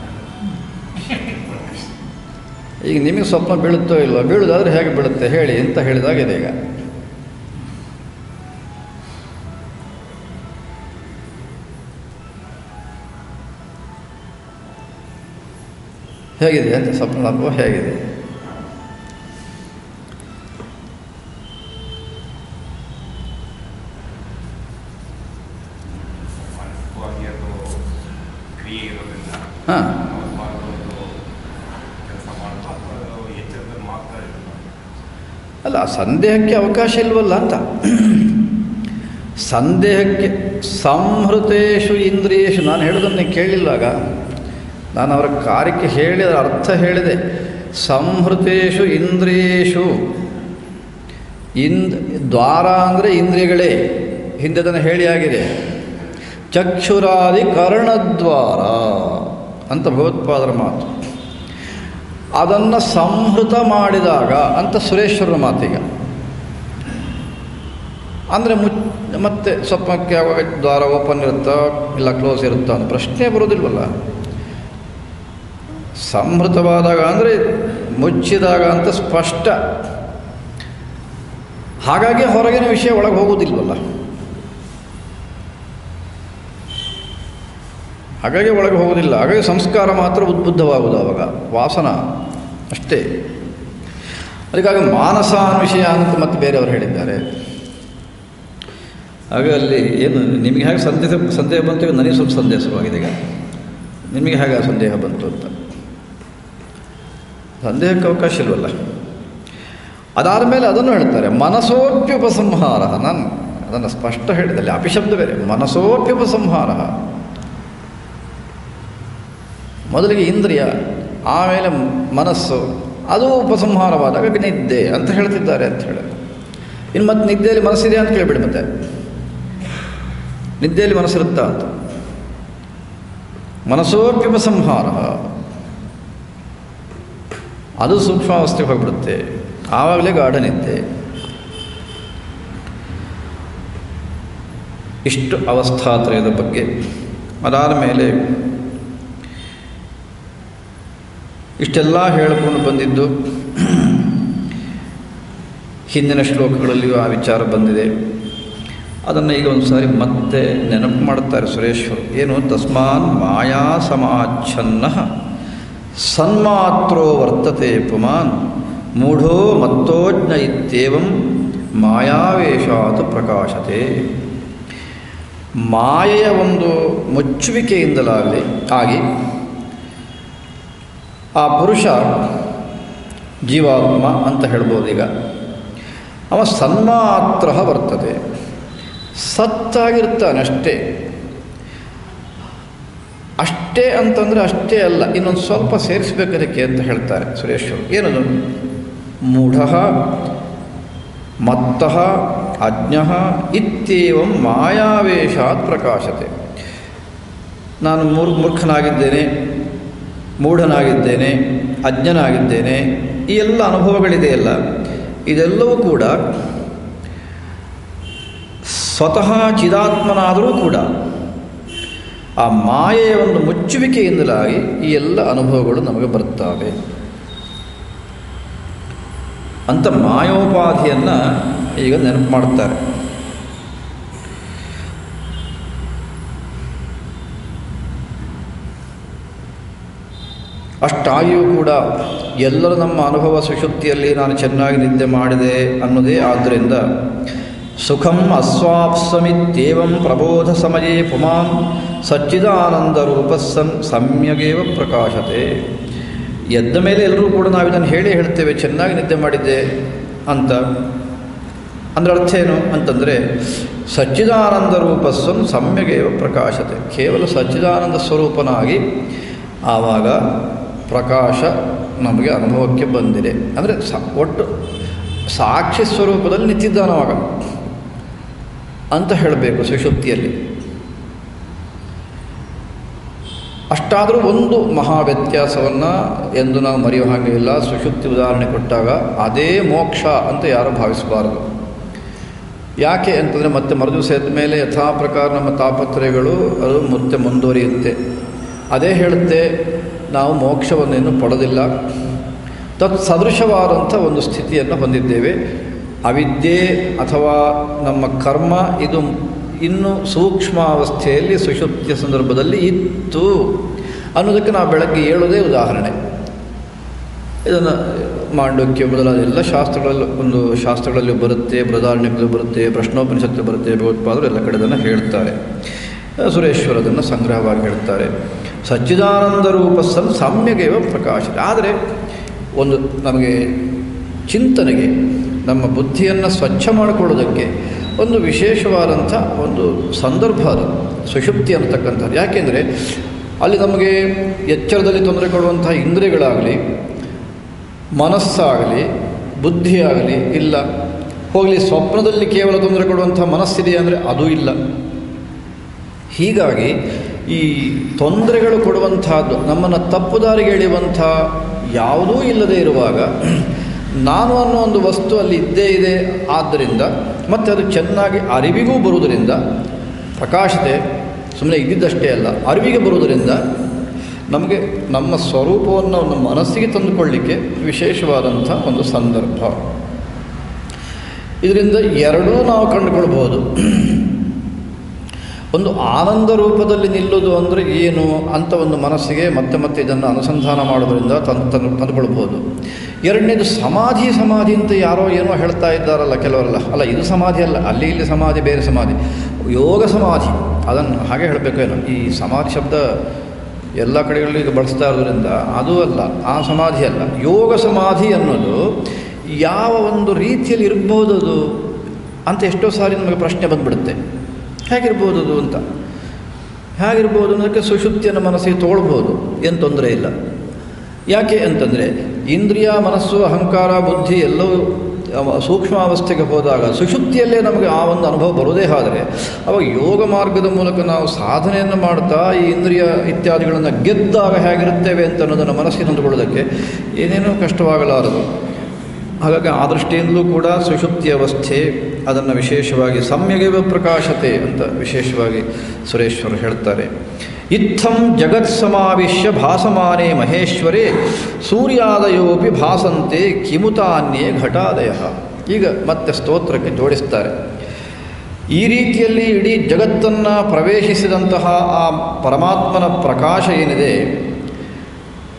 ಈಗ ನಿಮಗೆ ಸ್ವಪ್ನ ಬೀಳುತ್ತೋ ಇಲ್ವೋ ಬೀಳುದಾದ್ರೆ ಹೇಗೆ ಬೀಳುತ್ತೆ ಹೇಳಿ ಅಂತ ಹೇಳಿದಾಗಿದೆ ಈಗ ಹೇಗಿದೆ ಅಂತ ಸ್ವಪ್ನ ಅನುಭವ ಹೇಗಿದೆ ಮಾನಸಿಕವಾಗಿ ಅದು ಕ್ರಿಯೆ ಇರೋದ್ರಿಂದ ಹಾಂ ನವದ್ವಾರಗಳು ಕೆಲಸ ಮಾಡಬೇಕು ಅಥವಾ ಅದು ಎಚ್ಚರದಲ್ಲಿ ಮಾತ್ರ ಇರೋದು ಅಲ್ಲ ಸಂದೇಹಕ್ಕೆ ಅವಕಾಶ ಇಲ್ವಲ್ಲ ಅಂತ ಸಂದೇಹಕ್ಕೆ ಸಂಹೃತೇಶು ಇಂದ್ರಿಯೇಶು ನಾನು ಹೇಳೋದನ್ನು ಕೇಳಿಲ್ವಾಗ ನಾನು ಅವರ ಕಾರ್ಯಕ್ಕೆ ಹೇಳಿ ಅದರ ಅರ್ಥ ಹೇಳಿದೆ ಸಂಹೃತೇಶು ಇಂದ್ರಿಯೇಶು ಇಂದ್ ದ್ವಾರ ಅಂದರೆ ಇಂದ್ರಿಯಗಳೇ ಹಿಂದೆ ಅದನ್ನು ಹೇಳಿ ಆಗಿದೆ ಚಕ್ಷುರಾದಿ ಕರ್ಣದ್ವಾರ ಅಂತ ಭಗವತ್ಪಾದರ ಮಾತು ಅದನ್ನು ಸಂಹೃತ ಮಾಡಿದಾಗ ಅಂತ ಸುರೇಶ್ವರನ ಮಾತೀಗ ಅಂದರೆ ಮುಚ್ ಮತ್ತೆ ಸ್ವಪ್ನಕ್ಕೆ ಯಾವಾಗ ದ್ವಾರ ಓಪನ್ ಇರುತ್ತೋ ಇಲ್ಲ ಕ್ಲೋಸ್ ಇರುತ್ತೋ ಅಂತ ಪ್ರಶ್ನೆ ಬರೋದಿಲ್ವಲ್ಲ ಸಂಹೃತವಾದಾಗ ಅಂದರೆ ಮುಚ್ಚಿದಾಗ ಅಂತ ಸ್ಪಷ್ಟ ಹಾಗಾಗಿ ಹೊರಗಿನ ವಿಷಯ ಒಳಗೆ ಹೋಗೋದಿಲ್ವಲ್ಲ ಹಾಗಾಗಿ ಒಳಗೆ ಹೋಗೋದಿಲ್ಲ ಹಾಗಾಗಿ ಸಂಸ್ಕಾರ ಮಾತ್ರ ಉದ್ಬುದ್ಧವಾಗುವುದು ಆವಾಗ ವಾಸನ ಅಷ್ಟೇ ಅದಕ್ಕಾಗಿ ಮಾನಸ ಅನ್ನೋ ವಿಷಯ ಅಂತ ಮತ್ತೆ ಬೇರೆಯವರು ಹೇಳಿದ್ದಾರೆ ಆಗ ಅಲ್ಲಿ ಏನು ನಿಮಗೆ ಹೇಗೆ ಸಂದೇಹ ಸಂದೇಹ ಬಂತು ಈಗ ನನಗೆ ಸ್ವಲ್ಪ ಸಂದೇಹವಾಗಿದೆ ಈಗ ನಿಮಗೆ ಹೇಗೆ ಆ ಸಂದೇಹ ಬಂತು ಅಂತ ಸಂದೇಹಕ್ಕೆ ಅವಕಾಶ ಇಲ್ವಲ್ಲ ಅದಾದ ಮೇಲೆ ಅದನ್ನು ಹೇಳ್ತಾರೆ ಮನಸೋಪ್ಯುಪಸಂಹಾರ ನಾನು ಅದನ್ನು ಸ್ಪಷ್ಟ ಹೇಳಿದಲ್ಲಿ ಅಪಿಶಬ್ದ ಬೇರೆ ಮನಸೋಪ್ಯುಪಸಂಹಾರ ಮೊದಲಿಗೆ ಇಂದ್ರಿಯ ಆಮೇಲೆ ಮನಸ್ಸು ಅದು ಉಪಸಂಹಾರವಾದಾಗ ನಿದ್ದೆ ಅಂತ ಹೇಳ್ತಿದ್ದಾರೆ ಅಂತ ಹೇಳಿ ಇನ್ನು ಮತ್ತೆ ನಿದ್ದೆಯಲ್ಲಿ ಮನಸ್ಸಿದೆ ಅಂತ ಕೇಳಿಬಿಡಿ ಮತ್ತೆ ನಿದ್ದೆಯಲ್ಲಿ ಮನಸ್ಸಿರುತ್ತಾ ಅಂತ ಮನಸ್ಸೋಪ್ಯುಪಸಂಹಾರ ಅದು ಸೂಕ್ಷ್ಮಾವಸ್ಥೆಗೆ ಹೋಗ್ಬಿಡುತ್ತೆ ಆವಾಗಲೇ ಗಾಢ ನಿದ್ದೆ ಇಷ್ಟು ಅವಸ್ಥಾತ್ರಯದ ಬಗ್ಗೆ ಅದಾದ ಮೇಲೆ ಇಷ್ಟೆಲ್ಲ ಹೇಳಿಕೊಂಡು ಬಂದಿದ್ದು ಹಿಂದಿನ ಶ್ಲೋಕಗಳಲ್ಲಿಯೂ ಆ ವಿಚಾರ ಬಂದಿದೆ ಅದನ್ನು ಈಗ ಒಂದು ಸಾರಿ ಮತ್ತೆ ನೆನಪು ಮಾಡುತ್ತಾರೆ ಸುರೇಶ್ವರು ಏನು ತಸ್ಮಾನ್ ಮಾಯಾ ಸಮಾಚ್ಛನ್ನ ಸನ್ಮಾತ್ರೋ ವರ್ತತೆ ಪುಮಾನ್ ಮೂಢೋ ಮತ್ತೋಜ್ಞ ಇತ್ಯೇವಂ ಮಾಯಾವೇಶಾತ್ ಪ್ರಕಾಶತೆ ಮಾಯೆಯ ಒಂದು ಮುಚ್ಚುವಿಕೆಯಿಂದಲಾಗಲಿ ಆಗಿ ಆ ಪುರುಷ ಜೀವಾತ್ಮ ಅಂತ ಹೇಳ್ಬೋದು ಈಗ ಅವ ಸನ್ಮಾತ್ರ ಬರ್ತದೆ ಸತ್ತಾಗಿರ್ತಾನೆ ಅಷ್ಟೇ ಅಷ್ಟೇ ಅಂತಂದರೆ ಅಷ್ಟೇ ಅಲ್ಲ ಇನ್ನೊಂದು ಸ್ವಲ್ಪ ಸೇರಿಸಬೇಕು ಅದಕ್ಕೆ ಅಂತ ಹೇಳ್ತಾರೆ ಸುರೇಶ್ವರು ಏನದು ಮೂಢ ಮತ್ತಃ ಅಜ್ಞ ಇತ್ಯೇವಂ ಮಾಯಾವೇಶಾತ್ ಪ್ರಕಾಶತೆ ನಾನು ಮೂರ್ ಮೂರ್ಖನಾಗಿದ್ದೇನೆ ಮೂಢನಾಗಿದ್ದೇನೆ ಅಜ್ಞನಾಗಿದ್ದೇನೆ ಈ ಎಲ್ಲ ಅನುಭವಗಳಿದೆಯಲ್ಲ ಇದೆಲ್ಲವೂ ಕೂಡ ಸ್ವತಃ ಚಿದಾತ್ಮನಾದರೂ ಕೂಡ ಆ ಮಾಯೆಯ ಒಂದು ಮುಚ್ಚುವಿಕೆಯಿಂದಲಾಗಿ ಈ ಎಲ್ಲ ಅನುಭವಗಳು ನಮಗೆ ಬರ್ತವೆ ಅಂತ ಮಾಯೋಪಾಧಿಯನ್ನು ಈಗ ನೆನಪು ಮಾಡ್ತಾರೆ ಅಷ್ಟಾಗಿಯೂ ಕೂಡ ಎಲ್ಲರ ನಮ್ಮ ಅನುಭವ ಸುಶುಕ್ತಿಯಲ್ಲಿ ನಾನು ಚೆನ್ನಾಗಿ ನಿದ್ದೆ ಮಾಡಿದೆ ಅನ್ನೋದೇ ಆದ್ದರಿಂದ ಸುಖಂ ಅಸ್ವಾಪ್ಸಮಿತ್ಯೇವಂ ಪ್ರಬೋಧ ಸಮಯೇ ಪುಮಾನ್ ಸಚ್ಚಿದಾನಂದ ರೂಪಸ್ಸನ್ ಸಮ್ಯಗೇವ ಪ್ರಕಾಶತೆ ಎದ್ದ ಮೇಲೆ ಎಲ್ಲರೂ ಕೂಡ ನಾವು ಇದನ್ನು ಹೇಳಿ ಹೇಳ್ತೇವೆ ಚೆನ್ನಾಗಿ ನಿದ್ದೆ ಮಾಡಿದ್ದೆ ಅಂತ ಅಂದರೆ ಅರ್ಥ ಏನು ಅಂತಂದರೆ ಸಚ್ಚಿದಾನಂದ ರೂಪಸ್ಸನ್ ಸಮ್ಯಗೇವ ಪ್ರಕಾಶತೆ ಕೇವಲ ಸಚ್ಚಿದಾನಂದ ಸ್ವರೂಪನಾಗಿ ಆವಾಗ ಪ್ರಕಾಶ ನಮಗೆ ಅನುಭವಕ್ಕೆ ಬಂದಿದೆ ಅಂದರೆ ಸ ಒಟ್ಟು ಸಾಕ್ಷಿ ಸ್ವರೂಪದಲ್ಲಿ ನಿಂತಿದ್ದಾನವಾಗ ಅಂತ ಹೇಳಬೇಕು ಸುಷುಪ್ತಿಯಲ್ಲಿ ಅಷ್ಟಾದರೂ ಒಂದು ಮಹಾ ವ್ಯತ್ಯಾಸವನ್ನು ಎಂದು ನಾವು ಮರೆಯುವ ಹಾಗೆ ಇಲ್ಲ ಸುಷುಪ್ತಿ ಉದಾಹರಣೆ ಕೊಟ್ಟಾಗ ಅದೇ ಮೋಕ್ಷ ಅಂತ ಯಾರು ಭಾವಿಸಬಾರದು ಯಾಕೆ ಅಂತಂದರೆ ಮತ್ತೆ ಮರುದಿವಸ ಎದ್ದ ಮೇಲೆ ಯಥಾ ಪ್ರಕಾರ ನಮ್ಮ ತಾಪತ್ರಯಗಳು ಅದು ಮತ್ತೆ ಮುಂದುವರಿಯುತ್ತೆ ಅದೇ ಹೇಳುತ್ತೆ ನಾವು ಮೋಕ್ಷವನ್ನು ಇನ್ನೂ ಪಡೆದಿಲ್ಲ ತತ್ ಸದೃಶವಾದಂಥ ಒಂದು ಸ್ಥಿತಿಯನ್ನು ಹೊಂದಿದ್ದೇವೆ ಅವಿದ್ಯೆ ಅಥವಾ ನಮ್ಮ ಕರ್ಮ ಇದು ಇನ್ನೂ ಸೂಕ್ಷ್ಮಾವಸ್ಥೆಯಲ್ಲಿ ಸುಷುಪ್ತಿಯ ಸಂದರ್ಭದಲ್ಲಿ ಇತ್ತು ಅನ್ನೋದಕ್ಕೆ ನಾವು ಬೆಳಗ್ಗೆ ಹೇಳೋದೇ ಉದಾಹರಣೆ ಇದನ್ನು ಮಾಂಡಕ್ಯ ಮೊದಲಾದ ಎಲ್ಲ ಶಾಸ್ತ್ರಗಳಲ್ಲಿ ಒಂದು ಶಾಸ್ತ್ರಗಳಲ್ಲಿ ಬರುತ್ತೆ ಬೃಹದಾರಣ್ಯದಲ್ಲಿ ಬರುತ್ತೆ ಪ್ರಶ್ನೋಪನಿಷತ್ತು ಬರುತ್ತೆ ಭಗವತ್ಪಾದರು ಎಲ್ಲ ಕಡೆ ಅದನ್ನು ಹೇಳ್ತಾರೆ ಸುರೇಶ್ವರ ಅದನ್ನು ಸಂಗ್ರಹವಾಗಿ ಹೇಳ್ತಾರೆ ಸಚ್ಚಿದಾನಂದ ರೂಪ ಸನ್ ಸಮ್ಯಗೇವ ಪ್ರಕಾಶ ಆದರೆ ಒಂದು ನಮಗೆ ಚಿಂತನೆಗೆ ನಮ್ಮ ಬುದ್ಧಿಯನ್ನು ಸ್ವಚ್ಛ ಮಾಡಿಕೊಳ್ಳೋದಕ್ಕೆ ಒಂದು ವಿಶೇಷವಾದಂಥ ಒಂದು ಸಂದರ್ಭ ಅದು ಸುಷುಪ್ತಿ ಅನ್ನತಕ್ಕಂಥದ್ದು ಯಾಕೆಂದರೆ ಅಲ್ಲಿ ನಮಗೆ ಎಚ್ಚರದಲ್ಲಿ ತೊಂದರೆ ಕೊಡುವಂಥ ಇಂದ್ರಿಯಗಳಾಗಲಿ ಮನಸ್ಸಾಗಲಿ ಬುದ್ಧಿಯಾಗಲಿ ಇಲ್ಲ ಹೋಗಲಿ ಸ್ವಪ್ನದಲ್ಲಿ ಕೇವಲ ತೊಂದರೆ ಕೊಡುವಂಥ ಮನಸ್ಸಿದೆ ಅಂದರೆ ಅದೂ ಇಲ್ಲ ಹೀಗಾಗಿ ಈ ತೊಂದರೆಗಳು ಕೊಡುವಂಥದ್ದು ನಮ್ಮನ್ನು ತಪ್ಪು ದಾರಿಗೆ ಎಳೆಯುವಂಥ ಯಾವುದೂ ಇಲ್ಲದೆ ಇರುವಾಗ ನಾನು ಅನ್ನೋ ಒಂದು ವಸ್ತು ಅಲ್ಲಿ ಇದ್ದೇ ಇದೆ ಆದ್ದರಿಂದ ಮತ್ತು ಅದು ಚೆನ್ನಾಗಿ ಅರಿವಿಗೂ ಬರುವುದರಿಂದ ಪ್ರಕಾಶತೆ ಸುಮ್ಮನೆ ಇದ್ದಿದ್ದಷ್ಟೇ ಅಲ್ಲ ಅರಿವಿಗೆ ಬರುವುದರಿಂದ ನಮಗೆ ನಮ್ಮ ಸ್ವರೂಪವನ್ನು ಒಂದು ಮನಸ್ಸಿಗೆ ತಂದುಕೊಳ್ಳಿಕ್ಕೆ ವಿಶೇಷವಾದಂಥ ಒಂದು ಸಂದರ್ಭ ಇದರಿಂದ ಎರಡೂ ನಾವು ಕಂಡುಕೊಳ್ಬೋದು ಒಂದು ಆನಂದ ರೂಪದಲ್ಲಿ ನಿಲ್ಲೋದು ಅಂದರೆ ಏನು ಅಂತ ಒಂದು ಮನಸ್ಸಿಗೆ ಮತ್ತೆ ಮತ್ತೆ ಇದನ್ನು ಅನುಸಂಧಾನ ಮಾಡೋದರಿಂದ ತಂದು ತಂದು ತಂದುಕೊಳ್ಬೋದು ಎರಡನೇದು ಸಮಾಧಿ ಸಮಾಧಿ ಅಂತ ಯಾರೋ ಏನೋ ಹೇಳ್ತಾ ಇದ್ದಾರಲ್ಲ ಕೆಲವರೆಲ್ಲ ಅಲ್ಲ ಇದು ಸಮಾಧಿ ಅಲ್ಲ ಅಲ್ಲಿ ಇಲ್ಲಿ ಸಮಾಧಿ ಬೇರೆ ಸಮಾಧಿ ಯೋಗ ಸಮಾಧಿ ಅದನ್ನು ಹಾಗೆ ಹೇಳಬೇಕು ಏನೋ ಈ ಸಮಾಧಿ ಶಬ್ದ ಎಲ್ಲ ಕಡೆಗಳಲ್ಲಿ ಈಗ ಬಳಸ್ತಾ ಇರೋದ್ರಿಂದ ಅದು ಅಲ್ಲ ಆ ಸಮಾಧಿ ಅಲ್ಲ ಯೋಗ ಸಮಾಧಿ ಅನ್ನೋದು ಯಾವ ಒಂದು ರೀತಿಯಲ್ಲಿ ಇರ್ಬೋದು ಅದು ಅಂತ ಎಷ್ಟೋ ಸಾರಿ ನಮಗೆ ಪ್ರಶ್ನೆ ಬಂದುಬಿಡುತ್ತೆ ಹೇಗಿರ್ಬೋದು ಅದು ಅಂತ ಹೇಗಿರ್ಬೋದು ಅನ್ನೋದಕ್ಕೆ ಸುಶುದ್ಧಿಯನ್ನು ಮನಸ್ಸಿಗೆ ತೊಗೊಳ್ಬೋದು ಏನು ತೊಂದರೆ ಇಲ್ಲ ಯಾಕೆ ಅಂತಂದರೆ ಇಂದ್ರಿಯ ಮನಸ್ಸು ಅಹಂಕಾರ ಬುದ್ಧಿ ಎಲ್ಲವೂ ಸೂಕ್ಷ್ಮಾವಸ್ಥೆಗೆ ಹೋದಾಗ ಸುಶುದ್ಧಿಯಲ್ಲೇ ನಮಗೆ ಆ ಒಂದು ಅನುಭವ ಬರೋದೇ ಆದರೆ ಅವಾಗ ಯೋಗ ಮಾರ್ಗದ ಮೂಲಕ ನಾವು ಸಾಧನೆಯನ್ನು ಮಾಡ್ತಾ ಈ ಇಂದ್ರಿಯ ಇತ್ಯಾದಿಗಳನ್ನು ಗೆದ್ದಾಗ ಹೇಗಿರುತ್ತೇವೆ ಅಂತ ಅನ್ನೋದನ್ನು ಮನಸ್ಸಿಗೆ ತಂದುಕೊಳ್ಳೋದಕ್ಕೆ ಏನೇನೂ ಕಷ್ಟವಾಗಲಾರದು ಹಾಗಾಗಿ ಆ ದೃಷ್ಟಿಯಿಂದಲೂ ಕೂಡ ಸುಷುಪ್ತಿ ಅವಸ್ಥೆ ಅದನ್ನು ವಿಶೇಷವಾಗಿ ಸಮ್ಯಗೇವ ಪ್ರಕಾಶತೆ ಅಂತ ವಿಶೇಷವಾಗಿ ಸುರೇಶ್ವರು ಹೇಳ್ತಾರೆ ಇತ್ತಂ ಜಗತ್ ಸಮಾವಿಶ್ಯ ಭಾಸಮಾನೇ ಮಹೇಶ್ವರೇ ಸೂರ್ಯಾದಯೋಪಿ ಭಾಸಂತೆ ಕಿಮುತಾನ್ಯೇ ಘಟಾದಯ ಈಗ ಮತ್ತೆ ಸ್ತೋತ್ರಕ್ಕೆ ಜೋಡಿಸ್ತಾರೆ ಈ ರೀತಿಯಲ್ಲಿ ಇಡೀ ಜಗತ್ತನ್ನು ಪ್ರವೇಶಿಸಿದಂತಹ ಆ ಪರಮಾತ್ಮನ ಪ್ರಕಾಶ ಏನಿದೆ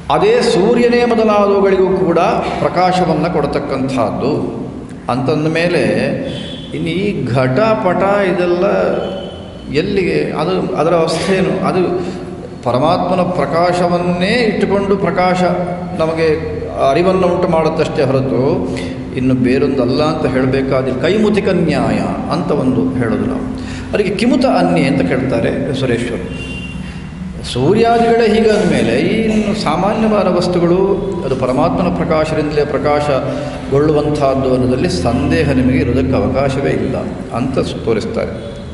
ಅದೇ ಸೂರ್ಯನೇ ಮೊದಲಾದವುಗಳಿಗೂ ಕೂಡ ಪ್ರಕಾಶವನ್ನು ಕೊಡತಕ್ಕಂಥದ್ದು ಅಂತಂದ ಮೇಲೆ ಇನ್ನು ಈ ಘಟ ಪಟ ಇದೆಲ್ಲ ಎಲ್ಲಿಗೆ ಅದು ಅದರ ಅವಸ್ಥೆ ಏನು ಅದು ಪರಮಾತ್ಮನ ಪ್ರಕಾಶವನ್ನೇ ಇಟ್ಟುಕೊಂಡು ಪ್ರಕಾಶ ನಮಗೆ ಅರಿವನ್ನು ಉಂಟು ಮಾಡುತ್ತಷ್ಟೇ ಹೊರತು ಇನ್ನು ಬೇರೊಂದಲ್ಲ ಅಂತ ಹೇಳಬೇಕಾದ್ರೆ ಕೈಮುತಿಕ ನ್ಯಾಯ ಅಂತ ಒಂದು ಹೇಳೋದು ನಾವು ಅದಕ್ಕೆ ಕಿಮುತ ಅನ್ಯ ಅಂತ ಕೇಳ್ತಾರೆ ಸುರೇಶ್ವರು ಸೂರ್ಯಾದಿಗಳೇ ಹೀಗಾದ ಮೇಲೆ ಈ ಇನ್ನು ಸಾಮಾನ್ಯವಾದ ವಸ್ತುಗಳು ಅದು ಪರಮಾತ್ಮನ ಪ್ರಕಾಶದಿಂದಲೇ ಪ್ರಕಾಶಗೊಳ್ಳುವಂತಹದ್ದು ಅನ್ನೋದಲ್ಲಿ ಸಂದೇಹ ನಿಮಗೆ ಇರೋದಕ್ಕೆ ಅವಕಾಶವೇ ಇಲ್ಲ ಅಂತ ತೋರಿಸ್ತಾರೆ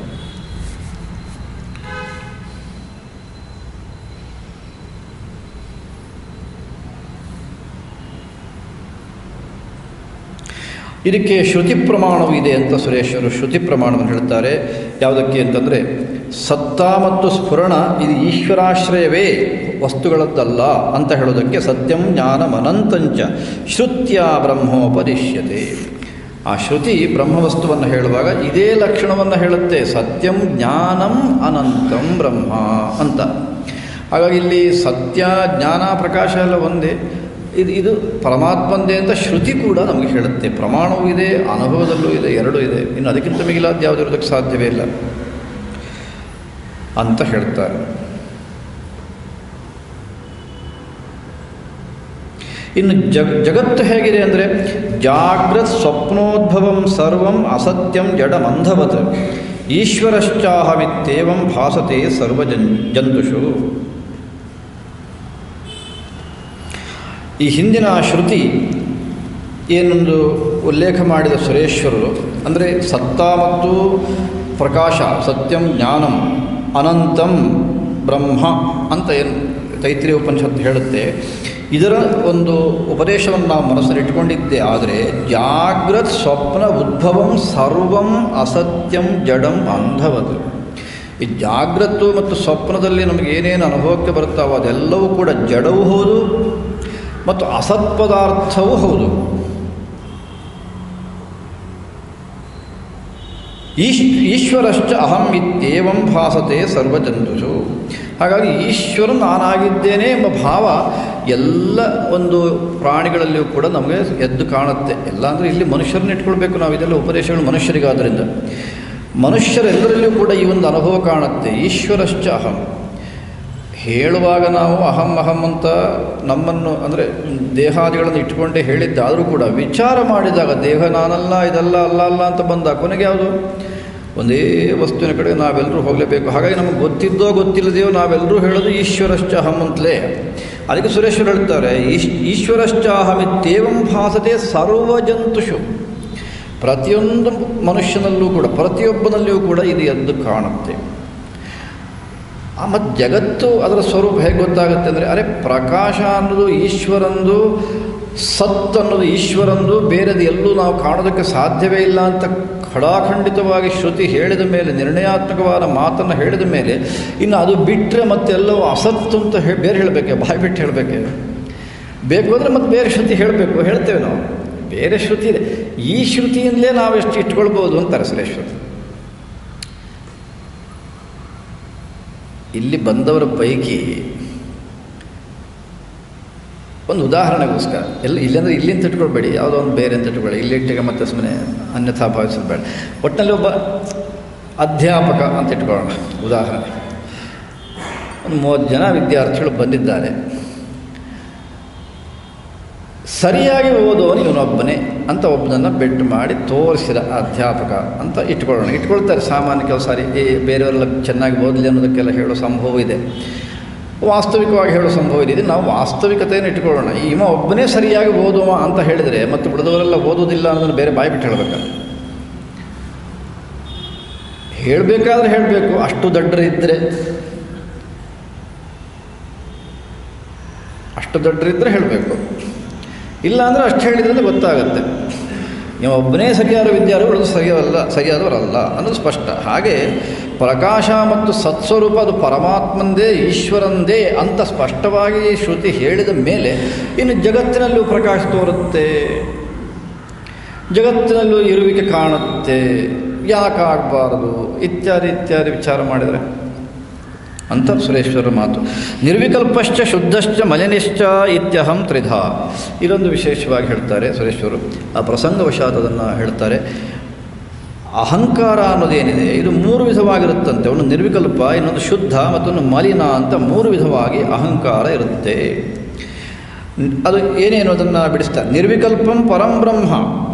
ಇದಕ್ಕೆ ಶ್ರುತಿ ಪ್ರಮಾಣವು ಇದೆ ಅಂತ ಸುರೇಶ್ವರು ಶ್ರುತಿ ಪ್ರಮಾಣವನ್ನು ಹೇಳ್ತಾರೆ ಯಾವುದಕ್ಕೆ ಅಂತಂದರೆ ಸತ್ತ ಮತ್ತು ಸ್ಫುರಣ ಇದು ಈಶ್ವರಾಶ್ರಯವೇ ವಸ್ತುಗಳದ್ದಲ್ಲ ಅಂತ ಹೇಳೋದಕ್ಕೆ ಸತ್ಯಂ ಜ್ಞಾನಮನಂತಂಚ ಶ್ರುತ್ಯ ಬ್ರಹ್ಮೋಪದಿಶ್ಯತೆ ಆ ಶ್ರುತಿ ಬ್ರಹ್ಮವಸ್ತುವನ್ನು ಹೇಳುವಾಗ ಇದೇ ಲಕ್ಷಣವನ್ನು ಹೇಳುತ್ತೆ ಸತ್ಯಂ ಜ್ಞಾನಂ ಅನಂತಂ ಬ್ರಹ್ಮ ಅಂತ ಹಾಗಾಗಿ ಇಲ್ಲಿ ಸತ್ಯ ಜ್ಞಾನ ಪ್ರಕಾಶ ಎಲ್ಲ ಒಂದೇ ಇದು ಇದು ಪರಮಾತ್ಮಂದೇ ಅಂತ ಶ್ರುತಿ ಕೂಡ ನಮಗೆ ಹೇಳುತ್ತೆ ಪ್ರಮಾಣವೂ ಇದೆ ಅನುಭವದಲ್ಲೂ ಇದೆ ಎರಡೂ ಇದೆ ಇನ್ನು ಅದಕ್ಕಿಂತ ಮಿಗಿಲಾದ ಯಾವುದು ಇರೋದಕ್ಕೆ ಸಾಧ್ಯವೇ ಇಲ್ಲ ಅಂತ ಹೇಳ್ತಾರೆ ಇನ್ನು ಜಗ್ ಜಗತ್ತು ಹೇಗಿದೆ ಅಂದರೆ ಜಾಗ್ರತ್ ಸ್ವಪ್ನೋದ್ಭವಂ ಸರ್ವಂ ಅಸತ್ಯಂ ಜಡಮಂಧವತ್ ಈಶ್ವರಶ್ಚಾಹಮಿತ್ತೇವಂ ಭಾಸತೆ ಸರ್ವಜನ್ ಜಂತುಷು ಈ ಹಿಂದಿನ ಶ್ರುತಿ ಏನೊಂದು ಉಲ್ಲೇಖ ಮಾಡಿದ ಸುರೇಶ್ವರರು ಅಂದರೆ ಸತ್ತ ಮತ್ತು ಪ್ರಕಾಶ ಸತ್ಯಂ ಜ್ಞಾನಂ ಅನಂತಂ ಬ್ರಹ್ಮ ಅಂತ ಏನು ತೈತ್ರಿಯ ಉಪನಿಷತ್ತು ಹೇಳುತ್ತೆ ಇದರ ಒಂದು ಉಪದೇಶವನ್ನು ನಾವು ಮನಸ್ಸಲ್ಲಿ ಇಟ್ಕೊಂಡಿದ್ದೆ ಆದರೆ ಜಾಗ್ರತ್ ಸ್ವಪ್ನ ಉದ್ಭವಂ ಸರ್ವಂ ಅಸತ್ಯಂ ಜಡಂ ಅಂಧವದು ಈ ಜಾಗ್ರತ್ತು ಮತ್ತು ಸ್ವಪ್ನದಲ್ಲಿ ನಮಗೆ ಏನೇನು ಅನುಭವಕ್ಕೆ ಬರುತ್ತಾವೋ ಅದೆಲ್ಲವೂ ಕೂಡ ಜಡವೂ ಹೌದು ಮತ್ತು ಅಸತ್ ಪದಾರ್ಥವೂ ಹೌದು ಈಶ್ ಈಶ್ವರಶ್ಚ ಅಹಂ ಇತ್ಯೇವಂ ಭಾಸತೆ ಸರ್ವಜಂತುಷು ಹಾಗಾಗಿ ಈಶ್ವರ ನಾನಾಗಿದ್ದೇನೆ ಎಂಬ ಭಾವ ಎಲ್ಲ ಒಂದು ಪ್ರಾಣಿಗಳಲ್ಲಿಯೂ ಕೂಡ ನಮಗೆ ಎದ್ದು ಕಾಣುತ್ತೆ ಎಲ್ಲ ಅಂದರೆ ಇಲ್ಲಿ ಮನುಷ್ಯರನ್ನ ಇಟ್ಕೊಳ್ಬೇಕು ನಾವು ಇದೆಲ್ಲ ಉಪದೇಶಗಳು ಮನುಷ್ಯರಿಗಾದ್ದರಿಂದ ಮನುಷ್ಯರೆಲ್ಲರಲ್ಲಿಯೂ ಕೂಡ ಈ ಒಂದು ಅನುಭವ ಕಾಣುತ್ತೆ ಈಶ್ವರಶ್ಚ ಅಹಂ ಹೇಳುವಾಗ ನಾವು ಅಹಂ ಅಹಂ ಅಂತ ನಮ್ಮನ್ನು ಅಂದರೆ ದೇಹಾದಿಗಳನ್ನು ಇಟ್ಕೊಂಡೇ ಹೇಳಿದ್ದಾದರೂ ಕೂಡ ವಿಚಾರ ಮಾಡಿದಾಗ ದೇಹ ನಾನಲ್ಲ ಇದಲ್ಲ ಅಲ್ಲ ಅಲ್ಲ ಅಂತ ಬಂದಾಗ ಕೊನೆಗೆ ಯಾವುದು ಒಂದೇ ವಸ್ತುವಿನ ಕಡೆ ನಾವೆಲ್ಲರೂ ಹೋಗಲೇಬೇಕು ಹಾಗಾಗಿ ನಮಗೆ ಗೊತ್ತಿದ್ದೋ ಗೊತ್ತಿಲ್ಲದೆಯೋ ನಾವೆಲ್ಲರೂ ಹೇಳೋದು ಈಶ್ವರಶ್ಚ ಅಹಂ ಅಂತಲೇ ಅದಕ್ಕೆ ಸುರೇಶ್ವರ ಹೇಳ್ತಾರೆ ಈಶ್ ಈಶ್ವರಶ್ಚ ಅಹಮಿತ್ತೇವಂ ಭಾಸತೆ ಸರ್ವಜಂತುಷು ಪ್ರತಿಯೊಂದು ಮನುಷ್ಯನಲ್ಲೂ ಕೂಡ ಪ್ರತಿಯೊಬ್ಬನಲ್ಲಿಯೂ ಕೂಡ ಇದು ಎದ್ದು ಕಾಣುತ್ತೆ ಮತ್ತು ಜಗತ್ತು ಅದರ ಸ್ವರೂಪ ಹೇಗೆ ಗೊತ್ತಾಗುತ್ತೆ ಅಂದರೆ ಅರೆ ಪ್ರಕಾಶ ಅನ್ನೋದು ಈಶ್ವರಂದು ಸತ್ ಅನ್ನೋದು ಈಶ್ವರಂದು ಬೇರೆದು ಎಲ್ಲೂ ನಾವು ಕಾಣೋದಕ್ಕೆ ಸಾಧ್ಯವೇ ಇಲ್ಲ ಅಂತ ಖಡಾಖಂಡಿತವಾಗಿ ಶ್ರುತಿ ಹೇಳಿದ ಮೇಲೆ ನಿರ್ಣಯಾತ್ಮಕವಾದ ಮಾತನ್ನು ಹೇಳಿದ ಮೇಲೆ ಇನ್ನು ಅದು ಬಿಟ್ಟರೆ ಮತ್ತೆಲ್ಲವೂ ಅಸತ್ತು ಅಂತ ಹೇಳಿ ಬೇರೆ ಹೇಳಬೇಕೆ ಬಾಯಿ ಬಿಟ್ಟು ಹೇಳಬೇಕೆ ಬೇಕು ಅಂದರೆ ಮತ್ತೆ ಬೇರೆ ಶ್ರುತಿ ಹೇಳಬೇಕು ಹೇಳ್ತೇವೆ ನಾವು ಬೇರೆ ಶ್ರುತಿ ಇದೆ ಈ ಶ್ರುತಿಯಿಂದಲೇ ನಾವು ಎಷ್ಟು ಇಟ್ಕೊಳ್ಬೋದು ಅಂತಾರೆ ಸುರೇಶ್ವರ ಇಲ್ಲಿ ಬಂದವರ ಪೈಕಿ ಒಂದು ಉದಾಹರಣೆಗೋಸ್ಕರ ಎಲ್ಲ ಇಲ್ಲಾಂದರೆ ಇಲ್ಲಿಂದ ಇಟ್ಕೊಳ್ಬೇಡಿ ಯಾವುದೋ ಒಂದು ಬೇರೆ ಅಂತ ಇಟ್ಕೊಳ್ಳಿ ಇಲ್ಲಿ ಇಟ್ಟಿಗೆ ಮತ್ತೆ ಸುಮ್ಮನೆ ಅನ್ಯಥಾ ಭಾವಿಸೋದು ಬೇಡ ಒಟ್ಟಿನಲ್ಲಿ ಒಬ್ಬ ಅಧ್ಯಾಪಕ ಅಂತ ಇಟ್ಕೊಳ್ಳೋಣ ಉದಾಹರಣೆ ಒಂದು ಮೂವತ್ತು ಜನ ವಿದ್ಯಾರ್ಥಿಗಳು ಬಂದಿದ್ದಾರೆ ಸರಿಯಾಗಿ ಓದುವನು ಇವನೊಬ್ಬನೇ ಅಂತ ಒಬ್ಬನನ್ನು ಬೆಟ್ಟು ಮಾಡಿ ತೋರಿಸಿದ ಅಧ್ಯಾಪಕ ಅಂತ ಇಟ್ಕೊಳ್ಳೋಣ ಇಟ್ಕೊಳ್ತಾರೆ ಸಾಮಾನ್ಯ ಕೆಲವು ಸಾರಿ ಈ ಬೇರೆಯವರೆಲ್ಲ ಚೆನ್ನಾಗಿ ಓದಲಿ ಅನ್ನೋದಕ್ಕೆಲ್ಲ ಹೇಳೋ ಸಂಭವ ಇದೆ ವಾಸ್ತವಿಕವಾಗಿ ಹೇಳೋ ಸಂಭವ ಇದೆ ಇದು ನಾವು ವಾಸ್ತವಿಕತೆಯನ್ನು ಇಟ್ಕೊಳ್ಳೋಣ ಇವ ಒಬ್ಬನೇ ಸರಿಯಾಗಿ ಓದುವ ಅಂತ ಹೇಳಿದರೆ ಮತ್ತು ಬಿಡದವರೆಲ್ಲ ಓದೋದಿಲ್ಲ ಅನ್ನೋದನ್ನು ಬೇರೆ ಬಾಯಿ ಬಿಟ್ಟು ಹೇಳಬೇಕಲ್ಲ ಹೇಳಬೇಕಾದ್ರೆ ಹೇಳಬೇಕು ಅಷ್ಟು ದೊಡ್ಡರಿದ್ದರೆ ಅಷ್ಟು ದೊಡ್ಡರಿದ್ದರೆ ಹೇಳಬೇಕು ಇಲ್ಲ ಅಂದರೆ ಅಷ್ಟು ಹೇಳಿದ್ರೆ ಗೊತ್ತಾಗುತ್ತೆ ನೀವು ಒಬ್ಬನೇ ಸರಿಯಾದ ವಿದ್ಯಾರ್ಥಿಗಳು ಸರಿಯಾದಲ್ಲ ಸರಿಯಾದವರಲ್ಲ ಅನ್ನೋದು ಸ್ಪಷ್ಟ ಹಾಗೆ ಪ್ರಕಾಶ ಮತ್ತು ಸತ್ಸ್ವರೂಪ ಅದು ಪರಮಾತ್ಮಂದೇ ಈಶ್ವರಂದೇ ಅಂತ ಸ್ಪಷ್ಟವಾಗಿ ಶ್ರುತಿ ಹೇಳಿದ ಮೇಲೆ ಇನ್ನು ಜಗತ್ತಿನಲ್ಲೂ ಪ್ರಕಾಶ ತೋರುತ್ತೆ ಜಗತ್ತಿನಲ್ಲೂ ಇರುವಿಕೆ ಕಾಣುತ್ತೆ ಯಾಕಾಗಬಾರದು ಇತ್ಯಾದಿ ಇತ್ಯಾದಿ ವಿಚಾರ ಮಾಡಿದರೆ ಅಂತ ಸುರೇಶ್ವರ ಮಾತು ನಿರ್ವಿಕಲ್ಪಶ್ಚ ಶುದ್ಧಶ್ಚ ಮಲಿನಿಶ್ಚ ಇತ್ಯಹಂ ತ್ರಿಧ ಇದೊಂದು ವಿಶೇಷವಾಗಿ ಹೇಳ್ತಾರೆ ಸುರೇಶ್ವರು ಆ ಪ್ರಸಂಗವಶಾತ್ ಅದನ್ನು ಹೇಳ್ತಾರೆ ಅಹಂಕಾರ ಅನ್ನೋದೇನಿದೆ ಇದು ಮೂರು ವಿಧವಾಗಿರುತ್ತಂತೆ ಒಂದು ನಿರ್ವಿಕಲ್ಪ ಇನ್ನೊಂದು ಶುದ್ಧ ಮತ್ತೊಂದು ಮಲಿನ ಅಂತ ಮೂರು ವಿಧವಾಗಿ ಅಹಂಕಾರ ಇರುತ್ತೆ ಅದು ಏನೇನು ಅದನ್ನು ಬಿಡಿಸ್ತಾರೆ ನಿರ್ವಿಕಲ್ಪಂ ಪರಂಬ್ರಹ್ಮ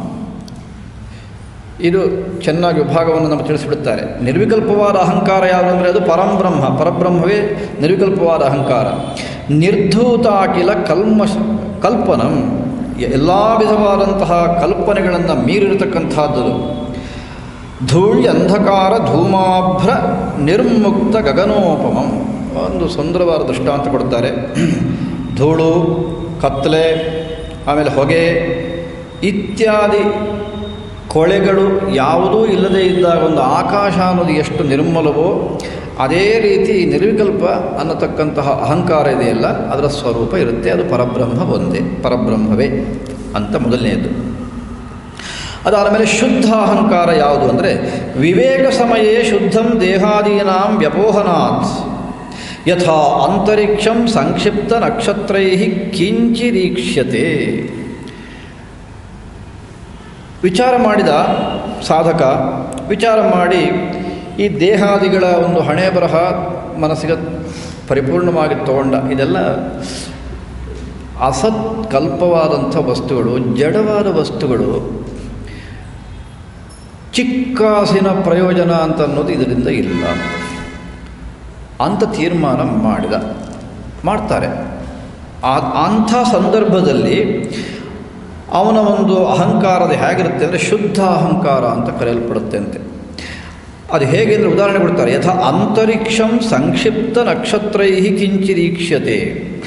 ಇದು ಚೆನ್ನಾಗಿ ವಿಭಾಗವನ್ನು ನಮಗೆ ತಿಳಿಸಿಬಿಡುತ್ತಾರೆ ನಿರ್ವಿಕಲ್ಪವಾದ ಅಹಂಕಾರ ಯಾವುದು ಅಂದರೆ ಅದು ಪರಂಬ್ರಹ್ಮ ಪರಬ್ರಹ್ಮವೇ ನಿರ್ವಿಕಲ್ಪವಾದ ಅಹಂಕಾರ ನಿರ್ಧೂತಾಕಿಲ ಕಲ್ಮ ಕಲ್ಪನಂ ಎಲ್ಲ ವಿಧವಾದಂತಹ ಕಲ್ಪನೆಗಳನ್ನು ಮೀರಿರತಕ್ಕಂಥದ್ದು ಧೂಳ್ಯ ಅಂಧಕಾರ ಧೂಮಾಭ್ರ ನಿರ್ಮುಕ್ತ ಗಗನೋಪಮಂ ಒಂದು ಸುಂದರವಾದ ದೃಷ್ಟಾಂತ ಕೊಡ್ತಾರೆ ಧೂಳು ಕತ್ತಲೆ ಆಮೇಲೆ ಹೊಗೆ ಇತ್ಯಾದಿ ಕೊಳೆಗಳು ಯಾವುದೂ ಇಲ್ಲದೇ ಇದ್ದಾಗ ಒಂದು ಆಕಾಶ ಅನ್ನೋದು ಎಷ್ಟು ನಿರ್ಮಲವೋ ಅದೇ ರೀತಿ ನಿರ್ವಿಕಲ್ಪ ಅನ್ನತಕ್ಕಂತಹ ಅಹಂಕಾರ ಇದೆಯಲ್ಲ ಅದರ ಸ್ವರೂಪ ಇರುತ್ತೆ ಅದು ಪರಬ್ರಹ್ಮ ಒಂದೇ ಪರಬ್ರಹ್ಮವೇ ಅಂತ ಮೊದಲನೆಯದು ಅದಾದ ಮೇಲೆ ಶುದ್ಧ ಅಹಂಕಾರ ಯಾವುದು ಅಂದರೆ ವಿವೇಕ ಸಮಯೇ ಶುದ್ಧಂ ದೇಹಾದೀನಾಂ ವ್ಯಪೋಹನಾತ್ ಯಥಾ ಅಂತರಿಕ್ಷಂ ಸಂಕ್ಷಿಪ್ತ ನಕ್ಷತ್ರೈ ಕಿಂಚಿರೀಕ್ಷ್ಯತೆ ವಿಚಾರ ಮಾಡಿದ ಸಾಧಕ ವಿಚಾರ ಮಾಡಿ ಈ ದೇಹಾದಿಗಳ ಒಂದು ಹಣೆ ಬರಹ ಮನಸ್ಸಿಗೆ ಪರಿಪೂರ್ಣವಾಗಿ ತಗೊಂಡ ಇದೆಲ್ಲ ಅಸತ್ ಕಲ್ಪವಾದಂಥ ವಸ್ತುಗಳು ಜಡವಾದ ವಸ್ತುಗಳು ಚಿಕ್ಕಾಸಿನ ಪ್ರಯೋಜನ ಅಂತ ಅನ್ನೋದು ಇದರಿಂದ ಇಲ್ಲ ಅಂತ ತೀರ್ಮಾನ ಮಾಡಿದ ಮಾಡ್ತಾರೆ ಆ ಅಂಥ ಸಂದರ್ಭದಲ್ಲಿ ಅವನ ಒಂದು ಅಹಂಕಾರದ ಹೇಗಿರುತ್ತೆ ಅಂದರೆ ಶುದ್ಧ ಅಹಂಕಾರ ಅಂತ ಕರೆಯಲ್ಪಡುತ್ತೆ ಅಂತೆ ಅದು ಹೇಗೆ ಅಂದರೆ ಉದಾಹರಣೆ ಕೊಡ್ತಾರೆ ಯಥಾ ಅಂತರಿಕ್ಷಂ ಸಂಕ್ಷಿಪ್ತ ನಕ್ಷತ್ರೈ ಕಿಂಚಿರೀಕ್ಷ್ಯತೆ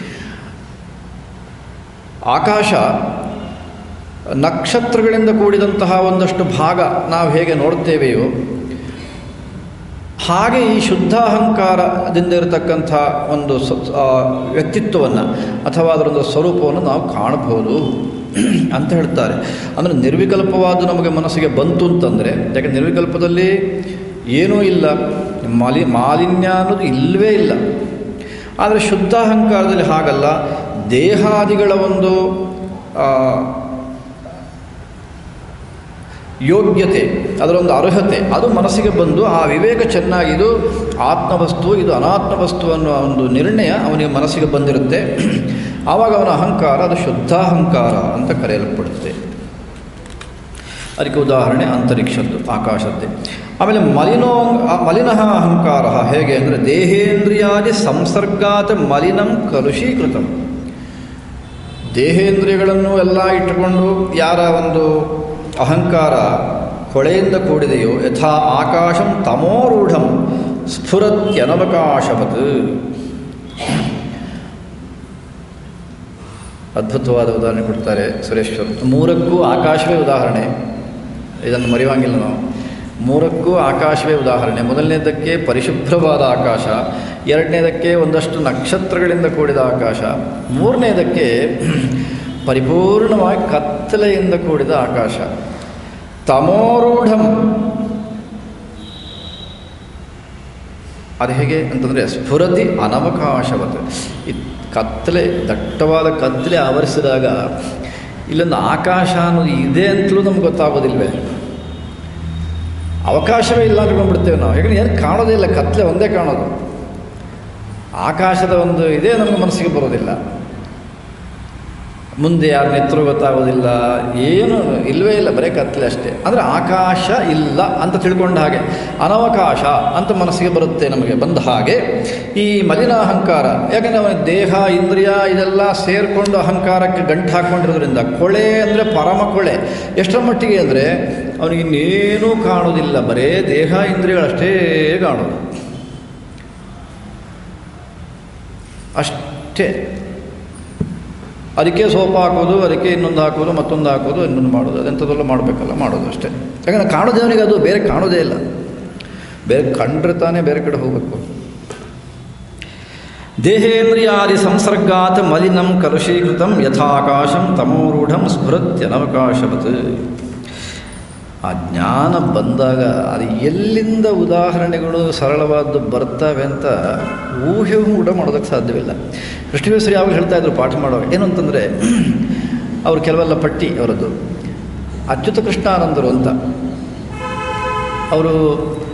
ಆಕಾಶ ನಕ್ಷತ್ರಗಳಿಂದ ಕೂಡಿದಂತಹ ಒಂದಷ್ಟು ಭಾಗ ನಾವು ಹೇಗೆ ನೋಡ್ತೇವೆಯೋ ಹಾಗೆ ಈ ಶುದ್ಧ ಅಹಂಕಾರದಿಂದ ಇರತಕ್ಕಂಥ ಒಂದು ಸ ವ್ಯಕ್ತಿತ್ವವನ್ನು ಅಥವಾ ಅದರೊಂದು ಸ್ವರೂಪವನ್ನು ನಾವು ಕಾಣಬಹುದು ಅಂತ ಹೇಳ್ತಾರೆ ಅಂದರೆ ನಿರ್ವಿಕಲ್ಪವಾದ ನಮಗೆ ಮನಸ್ಸಿಗೆ ಬಂತು ಅಂತಂದರೆ ಯಾಕೆ ನಿರ್ವಿಕಲ್ಪದಲ್ಲಿ ಏನೂ ಇಲ್ಲ ಮಾಲಿ ಮಾಲಿನ್ಯ ಅನ್ನೋದು ಇಲ್ಲವೇ ಇಲ್ಲ ಆದರೆ ಶುದ್ಧ ಅಹಂಕಾರದಲ್ಲಿ ಹಾಗಲ್ಲ ದೇಹಾದಿಗಳ ಒಂದು ಯೋಗ್ಯತೆ ಅದರೊಂದು ಅರ್ಹತೆ ಅದು ಮನಸ್ಸಿಗೆ ಬಂದು ಆ ವಿವೇಕ ಚೆನ್ನಾಗಿದು ಆತ್ಮವಸ್ತು ಇದು ಅನಾತ್ಮ ವಸ್ತು ಅನ್ನೋ ಒಂದು ನಿರ್ಣಯ ಅವನಿಗೆ ಮನಸ್ಸಿಗೆ ಬಂದಿರುತ್ತೆ ಆವಾಗ ಅವನ ಅಹಂಕಾರ ಅದು ಶುದ್ಧ ಅಹಂಕಾರ ಅಂತ ಕರೆಯಲ್ಪಡುತ್ತೆ ಅದಕ್ಕೆ ಉದಾಹರಣೆ ಅಂತರಿಕ್ಷದ್ದು ಆಕಾಶದ್ದೇ ಆಮೇಲೆ ಮಲಿನೋ ಮಲಿನಃ ಅಹಂಕಾರ ಹೇಗೆ ಅಂದರೆ ದೇಹೇಂದ್ರಿಯಾದಿ ಸಂಸರ್ಗಾತ ಮಲಿನಂ ಕಲುಷೀಕೃತಂ ದೇಹೇಂದ್ರಿಯಗಳನ್ನು ಎಲ್ಲ ಇಟ್ಟುಕೊಂಡು ಯಾರ ಒಂದು ಅಹಂಕಾರ ಹೊಳೆಯಿಂದ ಕೂಡಿದೆಯೋ ಯಥಾ ಆಕಾಶಂ ತಮೋರೂಢಂ ಸ್ಫುರತ್ಯನವಕಾಶವತ್ ಅದ್ಭುತವಾದ ಉದಾಹರಣೆ ಕೊಡ್ತಾರೆ ಸುರೇಶ್ವರ್ ಮೂರಕ್ಕೂ ಆಕಾಶವೇ ಉದಾಹರಣೆ ಇದನ್ನು ಮರೆಯುವಂಗಿಲ್ಲ ನಾವು ಮೂರಕ್ಕೂ ಆಕಾಶವೇ ಉದಾಹರಣೆ ಮೊದಲನೇದಕ್ಕೆ ಪರಿಶುಭ್ರವಾದ ಆಕಾಶ ಎರಡನೇದಕ್ಕೆ ಒಂದಷ್ಟು ನಕ್ಷತ್ರಗಳಿಂದ ಕೂಡಿದ ಆಕಾಶ ಮೂರನೇದಕ್ಕೆ ಪರಿಪೂರ್ಣವಾಗಿ ಕತ್ತಲೆಯಿಂದ ಕೂಡಿದ ಆಕಾಶ ತಮೋರೂಢಂ ಅದು ಹೇಗೆ ಅಂತಂದರೆ ಸ್ಫುರತಿ ಅನವಕಾಶವತ್ ಈ ಕತ್ತಲೆ ದಟ್ಟವಾದ ಕತ್ತಲೆ ಆವರಿಸಿದಾಗ ಇಲ್ಲೊಂದು ಆಕಾಶ ಅನ್ನೋದು ಇದೆ ಅಂತಲೂ ನಮ್ಗೆ ಗೊತ್ತಾಗೋದಿಲ್ವೇ ಅವಕಾಶವೇ ಇಲ್ಲ ಅಂದ್ಕೊಂಡ್ಬಿಡ್ತೇವೆ ನಾವು ಯಾಕಂದ್ರೆ ಏನು ಕಾಣೋದೇ ಇಲ್ಲ ಕತ್ತಲೆ ಒಂದೇ ಕಾಣೋದು ಆಕಾಶದ ಒಂದು ಇದೇ ನಮಗೆ ಮನಸ್ಸಿಗೆ ಬರೋದಿಲ್ಲ ಮುಂದೆ ಯಾರು ನಿಂತರೂ ಗೊತ್ತಾಗೋದಿಲ್ಲ ಏನು ಇಲ್ಲವೇ ಇಲ್ಲ ಬರೀ ಕತ್ತಲೆ ಅಷ್ಟೇ ಅಂದರೆ ಆಕಾಶ ಇಲ್ಲ ಅಂತ ತಿಳ್ಕೊಂಡ ಹಾಗೆ ಅನವಕಾಶ ಅಂತ ಮನಸ್ಸಿಗೆ ಬರುತ್ತೆ ನಮಗೆ ಬಂದ ಹಾಗೆ ಈ ಮಲಿನ ಅಹಂಕಾರ ಯಾಕಂದರೆ ಅವನ ದೇಹ ಇಂದ್ರಿಯ ಇದೆಲ್ಲ ಸೇರಿಕೊಂಡು ಅಹಂಕಾರಕ್ಕೆ ಗಂಟು ಹಾಕ್ಕೊಂಡಿರೋದ್ರಿಂದ ಕೊಳೆ ಅಂದರೆ ಪರಮ ಕೊಳೆ ಎಷ್ಟರ ಮಟ್ಟಿಗೆ ಅಂದರೆ ಅವನಿಗೆ ಇನ್ನೇನೂ ಕಾಣೋದಿಲ್ಲ ಬರೇ ದೇಹ ಇಂದ್ರಿಯಗಳಷ್ಟೇ ಕಾಣೋದು ಅಷ್ಟೇ ಅದಕ್ಕೆ ಸೋಪ್ ಹಾಕೋದು ಅದಕ್ಕೆ ಇನ್ನೊಂದು ಹಾಕೋದು ಮತ್ತೊಂದು ಹಾಕೋದು ಇನ್ನೊಂದು ಮಾಡೋದು ಅದೆಂಥದ್ದೆಲ್ಲ ಮಾಡಬೇಕಲ್ಲ ಮಾಡೋದು ಅಷ್ಟೇ ಯಾಕಂದರೆ ಕಾಣೋದೇ ಅವನಿಗೆ ಅದು ಬೇರೆ ಕಾಣೋದೇ ಇಲ್ಲ ಬೇರೆ ಕಂಡ್ರೆ ತಾನೇ ಬೇರೆ ಕಡೆ ಹೋಗಬೇಕು ದೇಹೇಂದ್ರಿಯಾದಿ ಸಂಸರ್ಗಾತ್ ಮಲಿನಂ ಕಲುಷೀಕೃತಂ ಯಥಾಕಾಶಂ ತಮೋರೂಢಂ ಸ್ಫುರತ್ಯನವಕಾಶವತ್ ಆ ಜ್ಞಾನ ಬಂದಾಗ ಅದು ಎಲ್ಲಿಂದ ಉದಾಹರಣೆಗಳು ಸರಳವಾದ್ದು ಬರ್ತವೆ ಅಂತ ಊಹೆ ಕೂಡ ಮಾಡೋದಕ್ಕೆ ಸಾಧ್ಯವಿಲ್ಲ ಕೃಷ್ಣವೇಶ್ವರಿ ಯಾವಾಗ ಹೇಳ್ತಾ ಇದ್ರು ಪಾಠ ಮಾಡುವಾಗ ಏನು ಅಂತಂದರೆ ಅವರು ಕೆಲವೆಲ್ಲ ಪಟ್ಟಿ ಅವರದ್ದು ಅಚ್ಯುತ ಕೃಷ್ಣಾನಂದರು ಅಂತ ಅವರು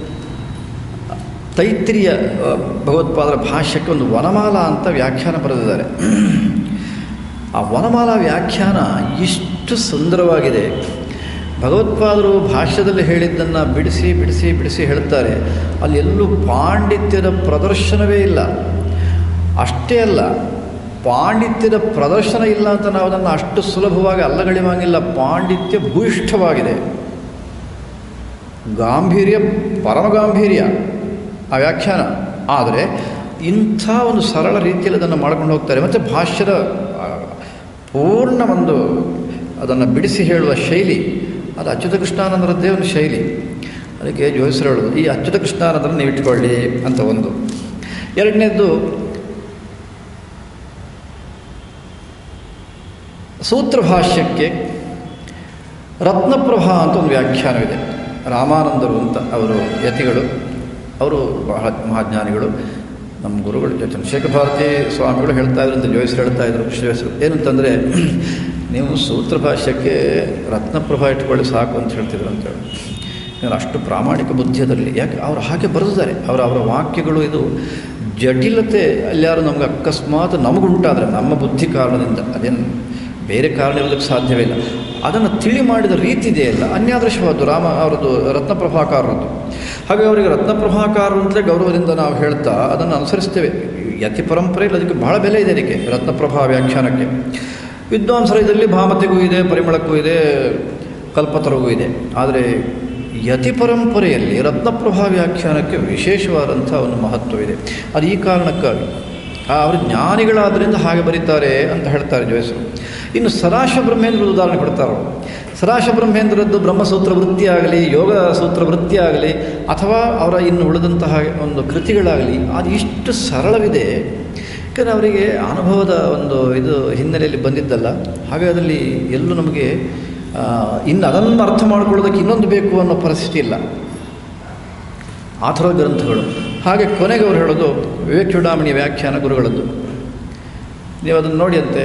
ತೈತ್ರಿಯ ಆ, ಭಗವತ್ಪಾದರ ಭಾಷ್ಯಕ್ಕೆ ಒಂದು ವನಮಾಲ ಅಂತ ವ್ಯಾಖ್ಯಾನ ಬರೆದಿದ್ದಾರೆ ಆ ವನಮಾಲ ವ್ಯಾಖ್ಯಾನ ಇಷ್ಟು ಸುಂದರವಾಗಿದೆ ಭಗವತ್ಪಾದರು ಭಾಷ್ಯದಲ್ಲಿ ಹೇಳಿದ್ದನ್ನು ಬಿಡಿಸಿ ಬಿಡಿಸಿ ಬಿಡಿಸಿ ಹೇಳ್ತಾರೆ ಅಲ್ಲಿ ಎಲ್ಲೂ ಪಾಂಡಿತ್ಯದ ಪ್ರದರ್ಶನವೇ ಇಲ್ಲ ಅಷ್ಟೇ ಅಲ್ಲ ಪಾಂಡಿತ್ಯದ ಪ್ರದರ್ಶನ ಇಲ್ಲ ಅಂತ ನಾವು ಅದನ್ನು ಅಷ್ಟು ಸುಲಭವಾಗಿ ಅಲ್ಲಗಳೆಯುವಂಗಿಲ್ಲ ಪಾಂಡಿತ್ಯ ಭೂಯಿಷ್ಠವಾಗಿದೆ ಗಾಂಭೀರ್ಯ ಪರಮ ಗಾಂಭೀರ್ಯ ಆ ವ್ಯಾಖ್ಯಾನ ಆದರೆ ಇಂಥ ಒಂದು ಸರಳ ರೀತಿಯಲ್ಲಿ ಅದನ್ನು ಮಾಡ್ಕೊಂಡು ಹೋಗ್ತಾರೆ ಮತ್ತು ಭಾಷ್ಯದ ಆ, ಪೂರ್ಣ ಒಂದು ಅದನ್ನು ಬಿಡಿಸಿ ಹೇಳುವ ಶೈಲಿ ಅದು ಅಚ್ಯುತ ಕೃಷ್ಣಾನಂದರದ್ದೇ ಒಂದು ಶೈಲಿ ಅದಕ್ಕೆ ಜೋಯಿಸರು ಹೇಳೋದು ಈ ಅಚ್ಯುತ ಕೃಷ್ಣಾನಂದರ ನೀವು ಇಟ್ಕೊಳ್ಳಿ ಅಂತ ಒಂದು ಎರಡನೇದ್ದು ಸೂತ್ರ ಭಾಷ್ಯಕ್ಕೆ ರತ್ನಪ್ರಭಾ ಅಂತ ಒಂದು ವ್ಯಾಖ್ಯಾನವಿದೆ ರಾಮಾನಂದರು ಅಂತ ಅವರು ಯತಿಗಳು ಅವರು ಬಹಳ ಮಹಾಜ್ಞಾನಿಗಳು ನಮ್ಮ ಗುರುಗಳು ಚಂದ್ರಶೇಖರ ಭಾರತಿ ಸ್ವಾಮಿಗಳು ಹೇಳ್ತಾ ಇದ್ರು ಅಂತ ಜೋಯಿಸರು ಹೇಳ್ತಾ ಇದ್ರು ಕೃಷ್ಣಜೋಯಿಸರು ಏನಂತಂದರೆ ನೀವು ಸೂತ್ರ ಭಾಷ್ಯಕ್ಕೆ ರತ್ನಪ್ರಭಾ ಇಟ್ಕೊಳ್ಳಿ ಸಾಕು ಅಂತ ಹೇಳ್ತಿದ್ರು ಅಂತೇಳಿ ಇವರು ಅಷ್ಟು ಪ್ರಾಮಾಣಿಕ ಬುದ್ಧಿಯದಲ್ಲಿ ಯಾಕೆ ಅವ್ರು ಹಾಗೆ ಬರೆದಿದ್ದಾರೆ ಅವರ ಅವರ ವಾಕ್ಯಗಳು ಇದು ಜಟಿಲತೆ ಅಲ್ಯಾರು ನಮ್ಗೆ ಅಕಸ್ಮಾತ್ ನಮಗುಂಟಾದರೆ ನಮ್ಮ ಬುದ್ಧಿ ಕಾರಣದಿಂದ ಅದೇನು ಬೇರೆ ಕಾರಣ ಇರೋದಕ್ಕೆ ಸಾಧ್ಯವೇ ಇಲ್ಲ ಅದನ್ನು ತಿಳಿ ಮಾಡಿದ ರೀತಿ ಇದೆಯಲ್ಲ ಅನ್ಯಾದೃಶವಾದ್ದು ರಾಮ ಅವರದ್ದು ರತ್ನಪ್ರಭಾಕಾರರದ್ದು ಹಾಗೆ ಅವರಿಗೆ ರತ್ನಪ್ರಭಾಕಾರರು ಅಂತಲೇ ಗೌರವದಿಂದ ನಾವು ಹೇಳ್ತಾ ಅದನ್ನು ಅನುಸರಿಸ್ತೇವೆ ಯತಿ ಪರಂಪರೆಯಲ್ಲಿ ಅದಕ್ಕೆ ಬಹಳ ಬೆಲೆ ಇದೆ ಅದಕ್ಕೆ ರತ್ನಪ್ರಭಾ ವ್ಯಾಖ್ಯಾನಕ್ಕೆ ವಿದ್ವಾಂಸರ ಇದರಲ್ಲಿ ಭಾಮತಿಗೂ ಇದೆ ಪರಿಮಳಕ್ಕೂ ಇದೆ ಕಲ್ಪತರಿಗೂ ಇದೆ ಆದರೆ ಯತಿ ಪರಂಪರೆಯಲ್ಲಿ ರತ್ನಪ್ರಭಾ ವ್ಯಾಖ್ಯಾನಕ್ಕೆ ವಿಶೇಷವಾದಂಥ ಒಂದು ಮಹತ್ವವಿದೆ ಅದು ಈ ಕಾರಣಕ್ಕಾಗಿ ಆ ಅವರು ಜ್ಞಾನಿಗಳಾದ್ದರಿಂದ ಹಾಗೆ ಬರೀತಾರೆ ಅಂತ ಹೇಳ್ತಾರೆ ಜೋಯಿಸರು ಇನ್ನು ಸದಾಶ ಬ್ರಹ್ಮೇಂದ್ರದ ಉದಾಹರಣೆ ಕೊಡ್ತಾರೆ ಅವರು ಸದಾಶ ಬ್ರಹ್ಮೇಂದ್ರದ್ದು ಬ್ರಹ್ಮಸೂತ್ರ ವೃತ್ತಿ ಆಗಲಿ ಯೋಗ ಸೂತ್ರ ವೃತ್ತಿ ಆಗಲಿ ಅಥವಾ ಅವರ ಇನ್ನು ಉಳಿದಂತಹ ಒಂದು ಕೃತಿಗಳಾಗಲಿ ಅದು ಇಷ್ಟು ಸರಳವಿದೆ ಯಾಕಂದರೆ ಅವರಿಗೆ ಅನುಭವದ ಒಂದು ಇದು ಹಿನ್ನೆಲೆಯಲ್ಲಿ ಬಂದಿದ್ದಲ್ಲ ಹಾಗೆ ಅದರಲ್ಲಿ ಎಲ್ಲೂ ನಮಗೆ ಆ, ಇನ್ನು ಅದನ್ನು ಅರ್ಥ ಮಾಡ್ಕೊಳ್ಳೋದಕ್ಕೆ ಇನ್ನೊಂದು ಬೇಕು ಅನ್ನೋ ಪರಿಸ್ಥಿತಿ ಇಲ್ಲ ಆ ಥರದ ಗ್ರಂಥಗಳು ಹಾಗೆ ಕೊನೆಗೆ ಅವರು ಹೇಳೋದು ವಿವೇಕ ಚೂಡಾಮಣಿ ವ್ಯಾಖ್ಯಾನ ಗುರುಗಳದ್ದು ನೀವು ಅದನ್ನು ನೋಡಿ ಅಂತೆ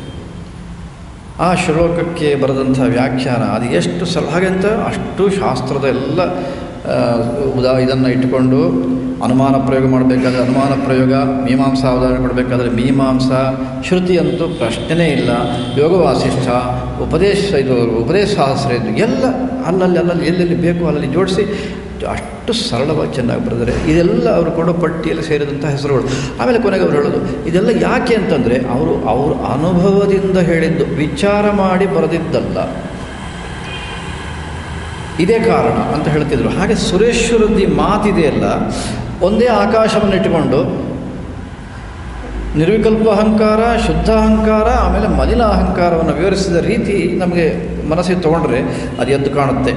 ಆ ಶ್ಲೋಕಕ್ಕೆ ಬರೆದಂಥ ವ್ಯಾಖ್ಯಾನ ಅದು ಎಷ್ಟು ಸಲ ಹಾಗೆ ಅಂತ ಅಷ್ಟು ಶಾಸ್ತ್ರದ ಎಲ್ಲ ಆ, ಉದಾ ಇದನ್ನು ಇಟ್ಟುಕೊಂಡು ಅನುಮಾನ ಪ್ರಯೋಗ ಮಾಡಬೇಕಾದ್ರೆ ಅನುಮಾನ ಪ್ರಯೋಗ ಮೀಮಾಂಸಾ ಉದಾಹರಣೆ ಕೊಡಬೇಕಾದ್ರೆ ಮೀಮಾಂಸಾ ಶ್ರುತಿ ಅಂತೂ ಪ್ರಶ್ನೆನೇ ಇಲ್ಲ ಯೋಗ ವಾಸಿಷ್ಠ ಉಪದೇಶ ಇದು ಉಪದೇಶ ಸಹಸ್ರ ಇದು ಎಲ್ಲ ಅಲ್ಲಲ್ಲಿ ಅಲ್ಲಲ್ಲಿ ಎಲ್ಲೆಲ್ಲಿ ಬೇಕು ಅಲ್ಲಲ್ಲಿ ಜೋಡಿಸಿ ಅಷ್ಟು ಸರಳವಾಗಿ ಚೆನ್ನಾಗಿ ಬರೆದರೆ ಇದೆಲ್ಲ ಅವರು ಕೊಡೋ ಪಟ್ಟಿಯಲ್ಲಿ ಸೇರಿದಂಥ ಹೆಸರುಗಳು ಆಮೇಲೆ ಕೊನೆಗೆ ಅವರು ಹೇಳೋದು ಇದೆಲ್ಲ ಯಾಕೆ ಅಂತಂದರೆ ಅವರು ಅವ್ರ ಅನುಭವದಿಂದ ಹೇಳಿದ್ದು ವಿಚಾರ ಮಾಡಿ ಬರೆದಿದ್ದಲ್ಲ ಇದೇ ಕಾರಣ ಅಂತ ಹೇಳ್ತಿದ್ರು ಹಾಗೆ ಸುರೇಶ್ವರದ್ದು ಈ ಮಾತಿದೆಯಲ್ಲ ಒಂದೇ ಆಕಾಶವನ್ನು ಇಟ್ಟುಕೊಂಡು ನಿರ್ವಿಕಲ್ಪ ಅಹಂಕಾರ ಶುದ್ಧ ಅಹಂಕಾರ ಆಮೇಲೆ ಮಲಿನ ಅಹಂಕಾರವನ್ನು ವಿವರಿಸಿದ ರೀತಿ ನಮಗೆ ಮನಸ್ಸಿಗೆ ತೊಗೊಂಡ್ರೆ ಅದು ಎದ್ದು ಕಾಣುತ್ತೆ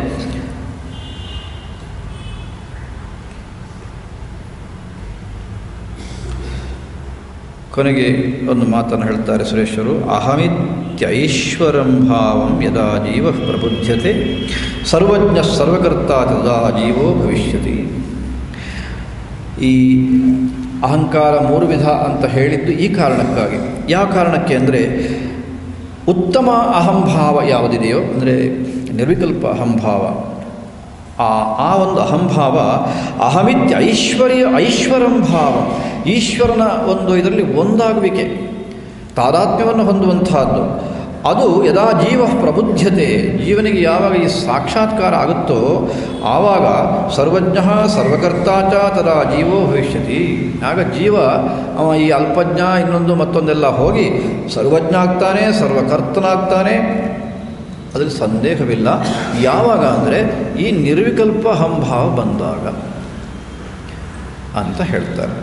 ಕೊನೆಗೆ ಒಂದು ಮಾತನ್ನು ಹೇಳ್ತಾರೆ ಸುರೇಶ್ವರು ಅಹಮಿತ್ಯೈಶ್ವರಂ ಭಾವಂ ಯದಾ ಜೀವ ಪ್ರಬುದ್ಧತೆ ಸರ್ವಜ್ಞ ಸರ್ವಕರ್ತ ತದಾ ಜೀವೋ ಭವಿಷ್ಯತಿ ಈ ಅಹಂಕಾರ ಮೂರು ವಿಧ ಅಂತ ಹೇಳಿದ್ದು ಈ ಕಾರಣಕ್ಕಾಗಿ ಯಾವ ಕಾರಣಕ್ಕೆ ಅಂದರೆ ಉತ್ತಮ ಅಹಂಭಾವ ಯಾವುದಿದೆಯೋ ಅಂದರೆ ನಿರ್ವಿಕಲ್ಪ ಅಹಂಭಾವ ಆ ಆ ಒಂದು ಅಹಂಭಾವ ಅಹಮಿತ್ಯ ಐಶ್ವರ್ಯ ಐಶ್ವರಂ ಭಾವ ಈಶ್ವರನ ಒಂದು ಇದರಲ್ಲಿ ಒಂದಾಗುವಿಕೆ ತಾದಾತ್ಮ್ಯವನ್ನು ಹೊಂದುವಂತಹದ್ದು ಅದು ಯದಾ ಜೀವ ಪ್ರಬುದ್ಧತೆ ಜೀವನಿಗೆ ಯಾವಾಗ ಈ ಸಾಕ್ಷಾತ್ಕಾರ ಆಗುತ್ತೋ ಆವಾಗ ಸರ್ವಜ್ಞ ಸರ್ವಕರ್ತ ಚ ತದಾ ಜೀವೋ ಭವಿಷ್ಯತಿ ಆಗ ಜೀವ ಅವ ಈ ಅಲ್ಪಜ್ಞ ಇನ್ನೊಂದು ಮತ್ತೊಂದೆಲ್ಲ ಹೋಗಿ ಸರ್ವಜ್ಞ ಆಗ್ತಾನೆ ಸರ್ವಕರ್ತನಾಗ್ತಾನೆ ಅದರಲ್ಲಿ ಸಂದೇಹವಿಲ್ಲ ಯಾವಾಗ ಅಂದರೆ ಈ ನಿರ್ವಿಕಲ್ಪ ಹಂಭಾವ ಬಂದಾಗ ಅಂತ ಹೇಳ್ತಾರೆ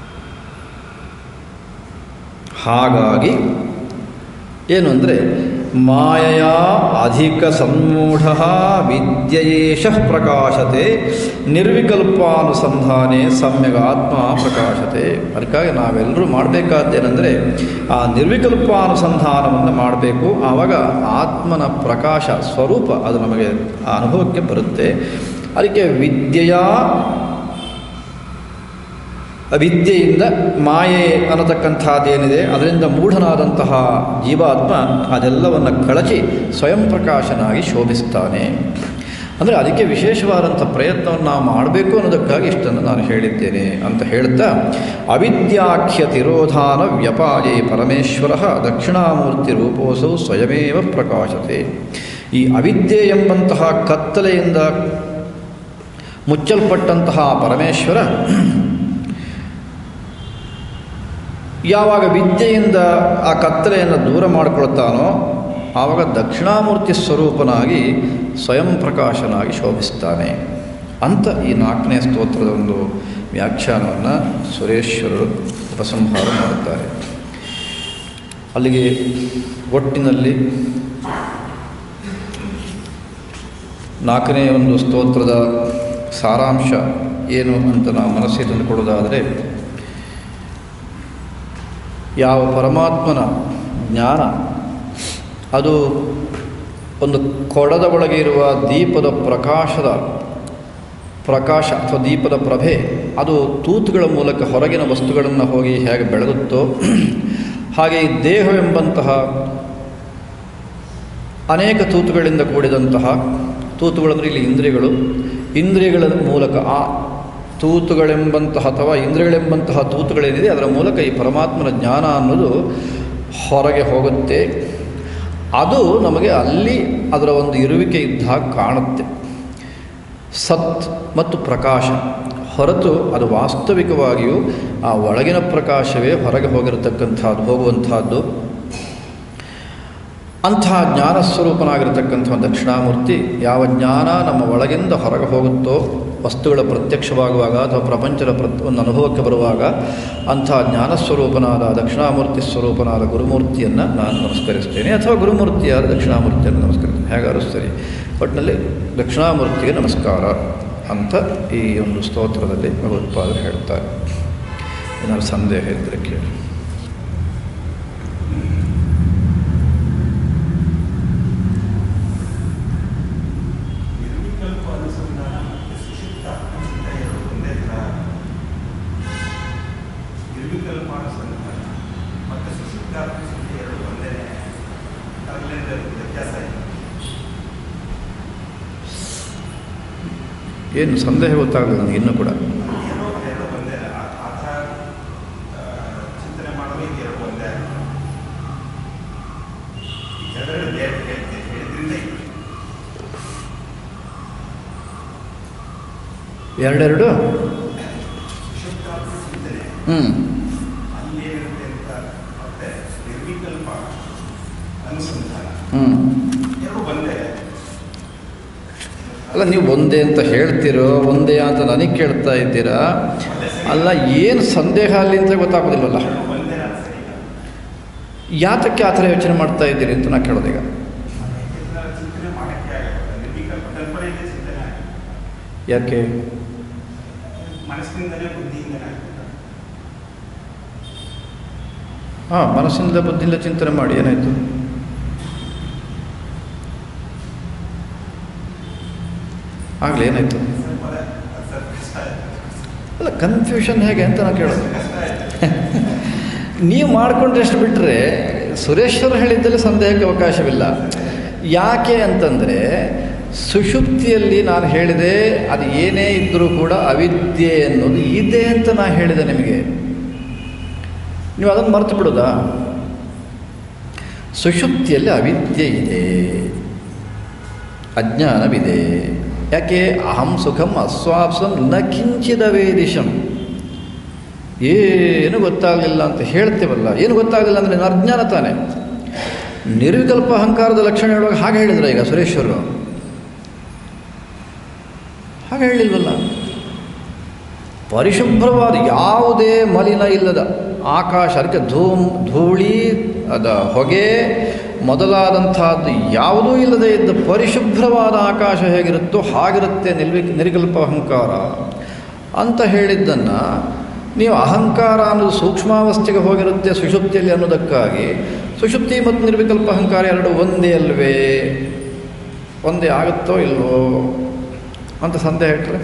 ಹಾಗಾಗಿ ಏನು ಅಂದರೆ ಮಾಯೆಯ ಅಧಿಕ ಸನ್ಮೂಢ ವಿದ್ಯೇಶ ಪ್ರಕಾಶತೆ ನಿರ್ವಿಕಲ್ಪಾನುಸಂಧಾನೆ ಸಮ್ಯಗ ಆತ್ಮ ಪ್ರಕಾಶತೆ ಅದಕ್ಕಾಗಿ ನಾವೆಲ್ಲರೂ ಮಾಡಬೇಕಾದ್ದೇನೆಂದರೆ ಆ ನಿರ್ವಿಕಲ್ಪಾನುಸಂಧಾನವನ್ನು ಮಾಡಬೇಕು ಆವಾಗ ಆತ್ಮನ ಪ್ರಕಾಶ ಸ್ವರೂಪ ಅದು ನಮಗೆ ಆ ಅನುಭವಕ್ಕೆ ಬರುತ್ತೆ ಅದಕ್ಕೆ ವಿದ್ಯೆಯ ಅವಿದ್ಯೆಯಿಂದ ಮಾಯೆ ಅನ್ನತಕ್ಕಂಥದ್ದೇನಿದೆ ಅದರಿಂದ ಮೂಢನಾದಂತಹ ಜೀವಾತ್ಮ ಅದೆಲ್ಲವನ್ನು ಕಳಚಿ ಸ್ವಯಂ ಪ್ರಕಾಶನಾಗಿ ಶೋಭಿಸ್ತಾನೆ ಅಂದರೆ ಅದಕ್ಕೆ ವಿಶೇಷವಾದಂಥ ಪ್ರಯತ್ನವನ್ನು ನಾವು ಮಾಡಬೇಕು ಅನ್ನೋದಕ್ಕಾಗಿ ಇಷ್ಟನ್ನು ನಾನು ಹೇಳಿದ್ದೇನೆ ಅಂತ ಹೇಳ್ತಾ ಅವಿದ್ಯಾಖ್ಯ ತಿರೋಧಾನ ವ್ಯಪಾಯೇ ಪರಮೇಶ್ವರ ದಕ್ಷಿಣಾಮೂರ್ತಿ ರೂಪೋಸೌ ಸ್ವಯಮೇವ ಪ್ರಕಾಶತೆ ಈ ಅವಿದ್ಯೆ ಎಂಬಂತಹ ಕತ್ತಲೆಯಿಂದ ಮುಚ್ಚಲ್ಪಟ್ಟಂತಹ ಪರಮೇಶ್ವರ ಯಾವಾಗ ವಿದ್ಯೆಯಿಂದ ಆ ಕತ್ತಲೆಯನ್ನು ದೂರ ಮಾಡಿಕೊಳ್ತಾನೋ ಆವಾಗ ದಕ್ಷಿಣಾಮೂರ್ತಿ ಸ್ವರೂಪನಾಗಿ ಸ್ವಯಂ ಪ್ರಕಾಶನಾಗಿ ಶೋಭಿಸ್ತಾನೆ ಅಂತ ಈ ನಾಲ್ಕನೇ ಸ್ತೋತ್ರದ ಒಂದು ವ್ಯಾಖ್ಯಾನವನ್ನು ಸುರೇಶ್ವರರು ಉಪಸಂಹಾರ ಮಾಡುತ್ತಾರೆ ಅಲ್ಲಿಗೆ ಒಟ್ಟಿನಲ್ಲಿ ನಾಲ್ಕನೇ ಒಂದು ಸ್ತೋತ್ರದ ಸಾರಾಂಶ ಏನು ಅಂತ ನಾವು ಮನಸ್ಸಿಗೆ ತಂದುಕೊಡೋದಾದರೆ ಯಾವ ಪರಮಾತ್ಮನ ಜ್ಞಾನ ಅದು ಒಂದು ಕೊಡದ ಒಳಗೆ ಇರುವ ದೀಪದ ಪ್ರಕಾಶದ ಪ್ರಕಾಶ ಅಥವಾ ದೀಪದ ಪ್ರಭೆ ಅದು ತೂತುಗಳ ಮೂಲಕ ಹೊರಗಿನ ವಸ್ತುಗಳನ್ನು ಹೋಗಿ ಹೇಗೆ ಬೆಳಗುತ್ತೋ ಹಾಗೆ ಈ ದೇಹವೆಂಬಂತಹ ಅನೇಕ ತೂತುಗಳಿಂದ ಕೂಡಿದಂತಹ ತೂತುಗಳಂದರೆ ಇಲ್ಲಿ ಇಂದ್ರಿಯಗಳು ಇಂದ್ರಿಯಗಳ ಮೂಲಕ ಆ ತೂತುಗಳೆಂಬಂತಹ ಅಥವಾ ಇಂದ್ರಿಯಗಳೆಂಬಂತಹ ತೂತುಗಳೇನಿದೆ ಅದರ ಮೂಲಕ ಈ ಪರಮಾತ್ಮನ ಜ್ಞಾನ ಅನ್ನೋದು ಹೊರಗೆ ಹೋಗುತ್ತೆ ಅದು ನಮಗೆ ಅಲ್ಲಿ ಅದರ ಒಂದು ಇರುವಿಕೆ ಇದ್ದ ಹಾಗೆ ಕಾಣುತ್ತೆ ಸತ್ ಮತ್ತು ಪ್ರಕಾಶ ಹೊರತು ಅದು ವಾಸ್ತವಿಕವಾಗಿಯೂ ಆ ಒಳಗಿನ ಪ್ರಕಾಶವೇ ಹೊರಗೆ ಹೋಗಿರತಕ್ಕಂಥದ್ದು ಹೋಗುವಂತಹದ್ದು ಅಂತಹ ಜ್ಞಾನ ಸ್ವರೂಪನಾಗಿರತಕ್ಕಂಥ ದಕ್ಷಿಣಾಮೂರ್ತಿ ಯಾವ ಜ್ಞಾನ ನಮ್ಮ ಒಳಗಿಂದ ಹೊರಗೆ ಹೋಗುತ್ತೋ ವಸ್ತುಗಳ ಪ್ರತ್ಯಕ್ಷವಾಗುವಾಗ ಅಥವಾ ಪ್ರಪಂಚದ ಪ್ರ ಒಂದು ಅನುಭವಕ್ಕೆ ಬರುವಾಗ ಅಂಥ ಜ್ಞಾನ ಸ್ವರೂಪನಾದ ದಕ್ಷಿಣಾಮೂರ್ತಿ ಸ್ವರೂಪನಾದ ಗುರುಮೂರ್ತಿಯನ್ನು ನಾನು ನಮಸ್ಕರಿಸ್ತೇನೆ ಅಥವಾ ಗುರುಮೂರ್ತಿಯಾದ ದಕ್ಷಿಣಾಮೂರ್ತಿಯನ್ನು ನಮಸ್ಕರಿಸ್ತೇನೆ ಹೇಗಾದ್ರೂ ಸರಿ ಒಟ್ಟಿನಲ್ಲಿ ದಕ್ಷಿಣಾಮೂರ್ತಿಗೆ ನಮಸ್ಕಾರ ಅಂತ ಈ ಒಂದು ಸ್ತೋತ್ರದಲ್ಲಿ ಭಗವತ್ಪಾದರು ಹೇಳ್ತಾರೆ ಏನಾದ್ರು ಸಂದೇಹ ಇದ್ದರೆ ಕೇಳಿ ನಿರ್ವಿಕಲ್ಪ ಅನುಸಂಧಾನ ಮತ್ತು ಸುಷುಪ್ತ ಅಂತ ಎರಡು ಒಂದೇ ಥರ ನಿರ್ವಿಕಲ್ಪ ಅನುಸಂಧಾನ ಮತ್ತು ಸುಷುಪ್ತ ಅಂತ ಎರಡು ಒಂದೇ ಅದರಿಂದ ವ್ಯತ್ಯಾಸ ಇದೆ ಏನು ಸಂದೇಹ ಗೊತ್ತಾಗಲಿಲ್ಲ ನನಗೆ ಇನ್ನೂ ಕೂಡ ಏನೋ ಎರಡು ಒಂದೇ ಆ- ಆ ಥರ ಆ, ಚಿಂತನೆ ಮಾಡಲು ಇದು ಎರಡು ಒಂದೇ ಈ ಎರಡೆರಡು ಬೇರೆ ಹೇಳ್ತೀನಿ ಹೇಳಿದ್ರಿಂದ ಇದು ಎರಡೆರಡು ಸುಷುಪ್ತ ಚಿಂತನೆ ಹ್ಞೂ ಅಲ್ಲಿ ಏನಿರುತ್ತೆ ಅಂತ ಮತ್ತೆ ನಿರ್ವಿಕಲ್ಪ ಅನುಸಂಧಾನ ಹ್ಞೂ ಎರಡು ಒಂದೇ ಅಲ್ಲ ನೀವು ಒಂದೇ ಅಂತ ಹೇಳ್ತೀರೋ ಒಂದೇ ಅಂತ ನನಗೆ ಕೇಳ್ತಾ ಇದ್ದೀರಾ ಅಲ್ಲ ಏನು ಸಂದೇಹ ಅಲ್ಲಿ ಅಂತ ಗೊತ್ತಾಗೋದಿಲ್ವಲ್ಲ ಎರಡು ಒಂದೇ ಅಂತ ಸರಿ ಇಲ್ಲ. ಯಾತಕ್ಕೆ ಆ ಥರ ಯೋಚನೆ ಮಾಡ್ತಾ ಇದ್ದೀರಿ ಅಂತ ನಾ ಕೇಳೋದೀಗ ಯಾಕೆಂದ್ರೆ ಚಿಂತನೆ ಮಾಡಕ್ಕೆ ಆಗಲ್ಲ ನಿರ್ವಿಕಲ್ಪ ಕಲ್ಪನೆಯಿಂದ ಚಿಂತನೆ ಆಗಲ್ಲ. ಯಾಕೆ ಮನಸ್ಸಿನಿಂದಲೇ ಬುದ್ಧಿಯಿಂದಲೇ ಆಗ್ತದೆ ಹಾಂ ಮನಸ್ಸಿಂದ ಬುದ್ಧಿಯಿಂದ ಚಿಂತನೆ ಮಾಡಿ ಏನಾಯಿತು ಆಗಲಿ ಏನಾಯಿತು ಸ್ವಲ್ಪ ಅದು ಸ್ವಲ್ಪ ಕಷ್ಟ ಆಯ್ತು ಅಲ್ಲ ಕನ್ಫ್ಯೂಷನ್ ಹೇಗೆ ಅಂತ ನಾ ಕೇಳೋದು ಕಷ್ಟ ಆಯ್ತು ನೀವು ಮಾಡಿಕೊಂಡ್ರಷ್ಟು ಬಿಟ್ಟರೆ ಸುರೇಶ್ವರ್ ಹೇಳಿದ್ದಲ್ಲಿ ಸಂದೇಹಕ್ಕೆ ಅವಕಾಶವಿಲ್ಲ ಯಾಕೆ ಅಂತಂದರೆ ಸುಷುಪ್ತಿಯಲ್ಲಿ ನಾನು ಹೇಳಿದೆ ಅದು ಏನೇ ಇದ್ದರೂ ಕೂಡ ಅವಿದ್ಯೆ ಅನ್ನೋದು ಇದೆ ಅಂತ ನಾನು ಹೇಳಿದೆ ನಿಮಗೆ ನೀವು ಅದನ್ನು ಮರೆತು ಬಿಡೋದಾ ಸುಷುಪ್ತಿಯಲ್ಲಿ ಅವಿದ್ಯೆ ಇದೆ ಅಜ್ಞಾನವಿದೆ ಯಾಕೆ ಅಹಂ ಸುಖಂ ಅಸ್ವಾಪ್ಸಂ ನ ಕಿಂಚಿದ ವೇದಿಶಂ ಏನು ಗೊತ್ತಾಗಲಿಲ್ಲ ಅಂತ ಹೇಳ್ತೇವಲ್ಲ ಏನು ಗೊತ್ತಾಗಲಿಲ್ಲ ಅಂದರೆ ನನ್ನ ಅಜ್ಞಾನ ತಾನೆ ನಿರ್ವಿಕಲ್ಪ ಅಹಂಕಾರದ ಲಕ್ಷಣ ಹೇಳುವಾಗ ಹಾಗೆ ಹೇಳಿದ್ರು ಈಗ ಸುರೇಶ್ವರು ಹಾಗೆ ಹೇಳಿಲ್ವಲ್ಲ ಪರಿಶುಭ್ರವಾದ ಯಾವುದೇ ಮಲಿನ ಇಲ್ಲದ ಆಕಾಶ ಅದಕ್ಕೆ ಧೂಮ್ ಧೂಳಿ ಅದ ಹೊಗೆ ಮೊದಲಾದಂತಹದ್ದು ಯಾವುದೂ ಇಲ್ಲದೆ ಇದ್ದ ಪರಿಶುಭ್ರವಾದ ಆಕಾಶ ಹೇಗಿರುತ್ತೋ ಹಾಗಿರುತ್ತೆ ನಿರ್ವಿ ನಿರ್ವಿಕಲ್ಪ ಅಹಂಕಾರ ಅಂತ ಹೇಳಿದ್ದನ್ನು ನೀವು ಅಹಂಕಾರ ಅನ್ನೋದು ಸೂಕ್ಷ್ಮಾವಸ್ಥೆಗೆ ಹೋಗಿರುತ್ತೆ ಸುಷುಪ್ತಿಯಲ್ಲಿ ಅನ್ನೋದಕ್ಕಾಗಿ ಸುಷುಪ್ತಿ ಮತ್ತು ನಿರ್ವಿಕಲ್ಪ ಅಹಂಕಾರ ಎರಡು ಒಂದೇ ಅಲ್ವೇ ಒಂದೇ ಆಗುತ್ತೋ ಇಲ್ವೋ ಅಂತ ಸಂದೇಹ ಇಟ್ಟರೆ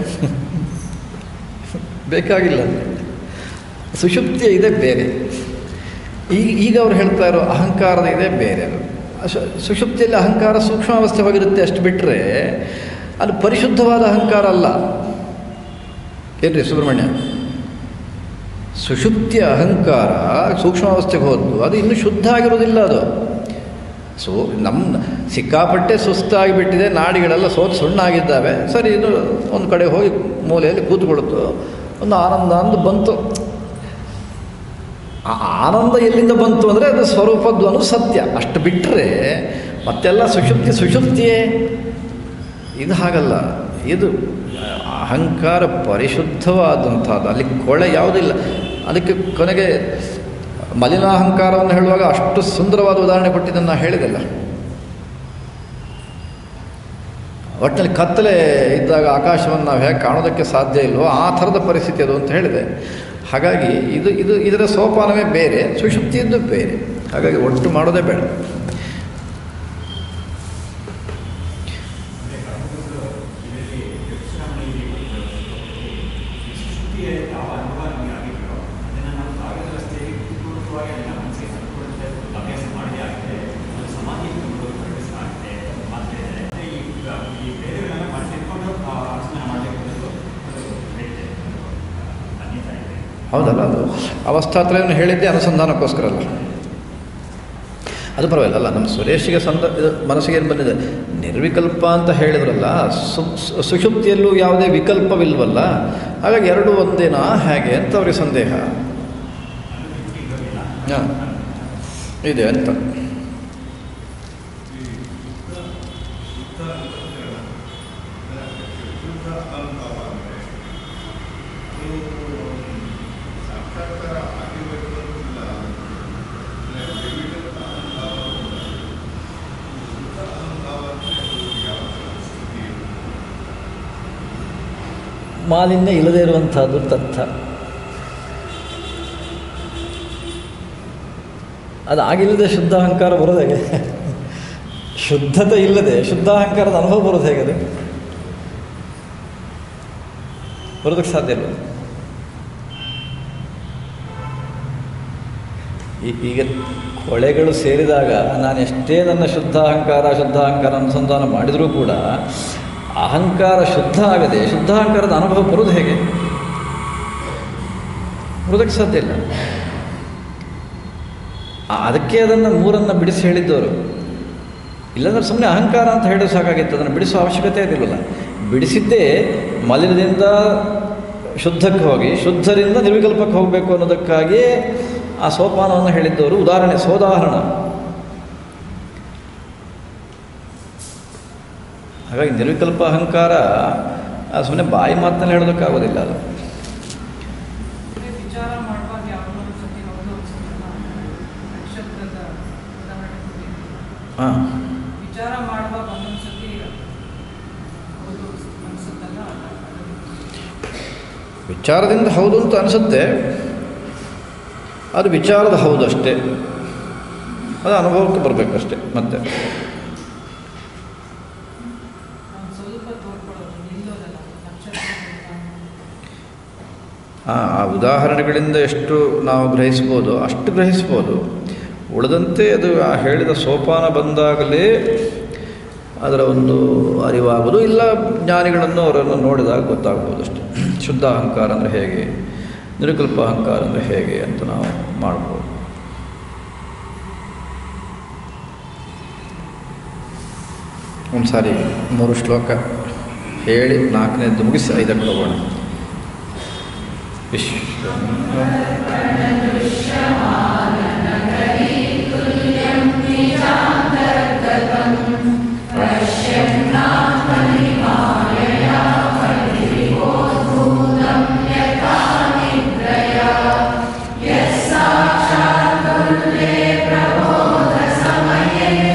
ಬೇಕಾಗಿಲ್ಲ ಸುಷುಪ್ತಿಯ ಇದೆ ಬೇರೆ ಈಗ ಈಗ ಅವ್ರು ಹೇಳ್ತಾ ಇರೋ ಅಹಂಕಾರದ ಇದೆ ಬೇರೆ ಸು- ಸುಷುಪ್ತಿಯಲ್ಲಿ ಅಹಂಕಾರ ಸೂಕ್ಷ್ಮಾವಸ್ಥೆ ಹೋಗಿರುತ್ತೆ ಅಷ್ಟು ಬಿಟ್ಟರೆ ಅದು ಪರಿಶುದ್ಧವಾದ ಅಹಂಕಾರ ಅಲ್ಲ ಏನ್ರಿ ಸುಬ್ರಹ್ಮಣ್ಯ ಸುಷುಪ್ತಿಯ ಅಹಂಕಾರ ಸೂಕ್ಷ್ಮಾವಸ್ಥೆಗೆ ಹೋದ್ದು ಅದು ಇನ್ನೂ ಶುದ್ಧ ಆಗಿರೋದಿಲ್ಲ ಅದು ಸೊ ನಮ್ಮ ಸಿಕ್ಕಾಪಟ್ಟೆ ಸುಸ್ತಾಗಿ ಬಿಟ್ಟಿದೆ ನಾಡಿಗಳೆಲ್ಲ ಸೋತು ಸುಣ್ಣಾಗಿದ್ದಾವೆ ಸರಿ ಇದು ಒಂದು ಕಡೆ ಹೋಗಿ ಮೂಲೆಯಲ್ಲಿ ಕೂತ್ಕೊಳ್ತು ಒಂದು ಆನಂದ ಅಂದು ಬಂತು ಆ ಆನಂದ ಎಲ್ಲಿಂದ ಬಂತು ಅಂದರೆ ಅದು ಸ್ವರೂಪದ್ದು ಅನ್ನೋದು ಸತ್ಯ ಅಷ್ಟು ಬಿಟ್ಟರೆ ಮತ್ತೆಲ್ಲ ಸುಷುಪ್ತಿ ಸುಷುಪ್ತಿಯೇ ಇದು ಹಾಗಲ್ಲ ಇದು ಅಹಂಕಾರ ಪರಿಶುದ್ಧವಾದಂಥದ್ದು ಅಲ್ಲಿ ಕೊಳೆ ಯಾವುದಿಲ್ಲ ಅದಕ್ಕೆ ಕೊನೆಗೆ ಮಲಿನಾಹಂಕಾರವನ್ನು ಹೇಳುವಾಗ ಅಷ್ಟು ಸುಂದರವಾದ ಉದಾಹರಣೆ ಕೊಟ್ಟಿದ್ದನ್ನು ನಾನು ಹೇಳಿದೆಲ್ಲ ಒಟ್ಟಿನಲ್ಲಿ ಕತ್ತಲೆ ಇದ್ದಾಗ ಆಕಾಶವನ್ನು ನಾವು ಹೇಗೆ ಕಾಣೋದಕ್ಕೆ ಸಾಧ್ಯ ಇಲ್ವೋ ಆ ಥರದ ಪರಿಸ್ಥಿತಿ ಅದು ಅಂತ ಹೇಳಿದೆ ಹಾಗಾಗಿ ಇದು ಇದು ಇದರ ಸೋಪಾನವೇ ಬೇರೆ ಸುಷುಪ್ತಿಯದ್ದು ಬೇರೆ ಹಾಗಾಗಿ ಒಟ್ಟು ಮಾಡೋದೇ ಬೇಡ ಹೌದಲ್ಲ ಅದು ಅವಸ್ಥಾತ್ರಯನ್ನು ಹೇಳಿದ್ದೆ ಅನುಸಂಧಾನಕ್ಕೋಸ್ಕರ ಅಲ್ಲ ಅದು ಪರವಾಗಿಲ್ಲ ಅಲ್ಲ ನಮ್ಮ ಸುರೇಶಿಗೆ ಸಂದ ಇದು ಮನಸ್ಸಿಗೆ ಏನು ಬಂದಿದೆ ನಿರ್ವಿಕಲ್ಪ ಅಂತ ಹೇಳಿದ್ರಲ್ಲ ಸು ಸು- ಸುಷುಪ್ತಿಯಲ್ಲೂ ಯಾವುದೇ ವಿಕಲ್ಪವಿಲ್ವಲ್ಲ ಹಾಗಾಗಿ ಎರಡು ಒಂದೇನಾ ಹೇಗೆ ಅಂತ ಅವರಿಗೆ ಸಂದೇಹ ಹಾಂ ಇದೆ ಅಂತ ಮಾಲಿನ್ಯ ಇಲ್ಲದೇ ಇರುವಂಥದ್ದು ತತ್ಥ ಅದು ಆಗಿಲ್ಲದೆ ಶುದ್ಧ ಅಹಂಕಾರ ಬರೋದು ಹೇಗೆ ಶುದ್ಧತೆ ಇಲ್ಲದೆ ಶುದ್ಧ ಅಹಂಕಾರದ ಅನುಭವ ಬರೋದು ಹೇಗೆ ಅದು ಬರೋದಕ್ಕೆ ಸಾಧ್ಯ ಇಲ್ಲ ಈ- ಈಗ ಕೊಳೆಗಳು ಸೇರಿದಾಗ ನಾನು ಎಷ್ಟೇ ನನ್ನ ಶುದ್ಧ ಅಹಂಕಾರ ಶುದ್ಧ ಅಹಂಕಾರ ಅನುಸಂಧಾನ ಮಾಡಿದರೂ ಕೂಡ ಅಹಂಕಾರ ಶುದ್ಧ ಆಗದೆ ಶುದ್ಧ ಅಹಂಕಾರದ ಅನುಭವ ಬರೋದು ಹೇಗೆ ಬರೋದಕ್ಕೆ ಸಾಧ್ಯ ಇಲ್ಲ ಆ- ಅದಕ್ಕೆ ಅದನ್ನು ಮೂರನ್ನು ಬಿಡಿಸಿ ಹೇಳಿದ್ದವರು ಇಲ್ಲಾಂದ್ರೆ ಸುಮ್ಮನೆ ಅಹಂಕಾರ ಅಂತ ಹೇಳೋದು ಸಾಕಾಗಿತ್ತು ಅದನ್ನು ಬಿಡಿಸೋ ಅವಶ್ಯಕತೆ ಇರಲಿಲ್ಲ ಬಿಡಿಸಿದ್ದೇ ಮಲಿನದಿಂದ ಶುದ್ಧಕ್ಕೆ ಹೋಗಿ ಶುದ್ಧರಿಂದ ನಿರ್ವಿಕಲ್ಪಕ್ಕೆ ಹೋಗಬೇಕು ಅನ್ನೋದಕ್ಕಾಗಿ ಆ ಸೋಪಾನವನ್ನು ಹೇಳಿದ್ದವರು ಉದಾಹರಣೆ ಸೋದಾಹರಣ ಹಾಗಾಗಿ ನಿರ್ವಿಕಲ್ಪ ಅಹಂಕಾರ ಸುಮ್ಮನೆ ಬಾಯಿ ಮಾತಲ್ಲಿ ಹೇಳೋದಕ್ಕಾಗೋದಿಲ್ಲ ಅದು ವಿಚಾರ ಮಾಡುವಾಗ ಯಾವಾಗಲೂ ಸತಿ ಹೌದು ಅನ್ಸುತ್ತಲ್ಲ ನಕ್ಷತ್ರದ ಉದಾಹರಣೆ ಕೊಟ್ಟಿದ್ದು. ಹಾಂ ವಿಚಾರ ಮಾಡುವಾಗ ಒಂದೊಂದು ಸತಿ ಹೌದು ಅನ್ಸುತ್ತಲ್ಲ ಅದು- ವಿಚಾರದಿಂದ ಹೌದು ಅಂತ ಅನಿಸುತ್ತೆ ಅದು ವಿಚಾರದ ಹೌದು ಅಷ್ಟೇ ಅದು ಅನುಭವಕ್ಕೆ ಬರಬೇಕಷ್ಟೆ ಮತ್ತೆ ನಾನು ಸ್ವಲ್ಪ ತೋರ್ಕೊಳ್ಳೋದು ನಿಲ್ಲೋದಲ್ಲ ನಕ್ಷತ್ರ ಆ ಆ ಉದಾಹರಣೆಗಳಿಂದ ಎಷ್ಟು ನಾವು ಗ್ರಹಿಸ್ಬೋದು ಅಷ್ಟು ಗ್ರಹಿಸ್ಬೋದು ಉಳಿದಂತೆ ಅದು ಆ ಹೇಳಿದ ಸೋಪಾನ ಬಂದಾಗಲೇ ಅದರ ಒಂದು ಅರಿವಾಗೋದು ಇಲ್ಲ ಜ್ಞಾನಿಗಳನ್ನು ಅವರನ್ನು ನೋಡಿದಾಗ ಗೊತ್ತಾಗ್ಬೋದು ಅಷ್ಟೆ ಶುದ್ಧ ಅಹಂಕಾರ ಅಂದರೆ ಹೇಗೆ ನಿರುಕಲ್ಪ ಅಹಂಕಾರ ಅಂದರೆ ಹೇಗೆ ಅಂತ ನಾವು ಮಾಡ್ಬೋದು ಒಂದು ಸಾರಿ ಮೂರು ಶ್ಲೋಕ ಹೇಳಿ ನಾಲ್ಕನೇದ್ದು ಮುಗಿಸಿ ಐದಕ್ಕೆ ಹೋಗೋಣ ವಿಶ್ವ ಯಸ್ಸಾಕ್ಷಾತ್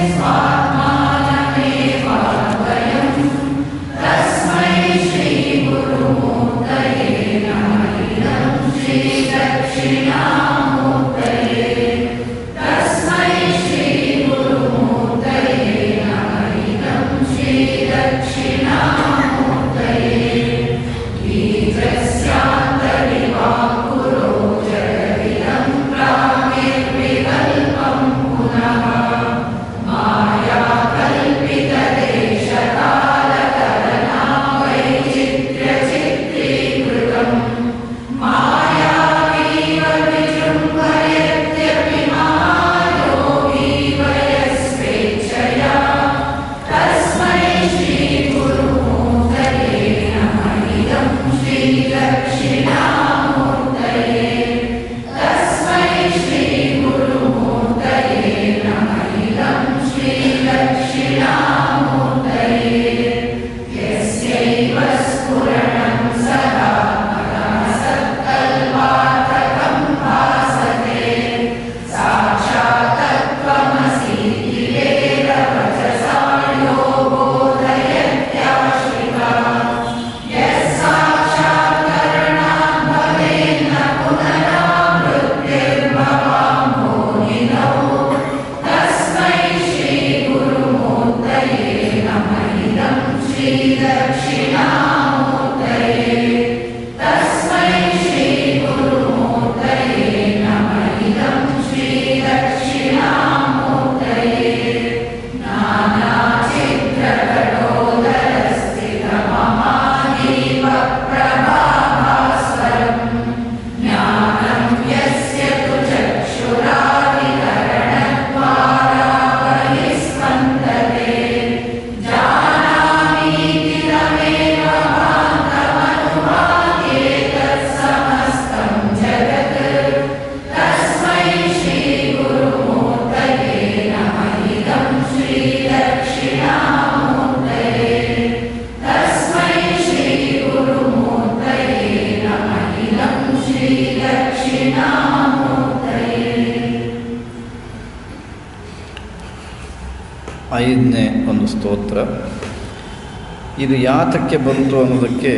ಐದನೇ ಒಂದು ಸ್ತೋತ್ರ ಇದು ಯಾತಕ್ಕೆ ಬಂತು ಅನ್ನೋದಕ್ಕೆ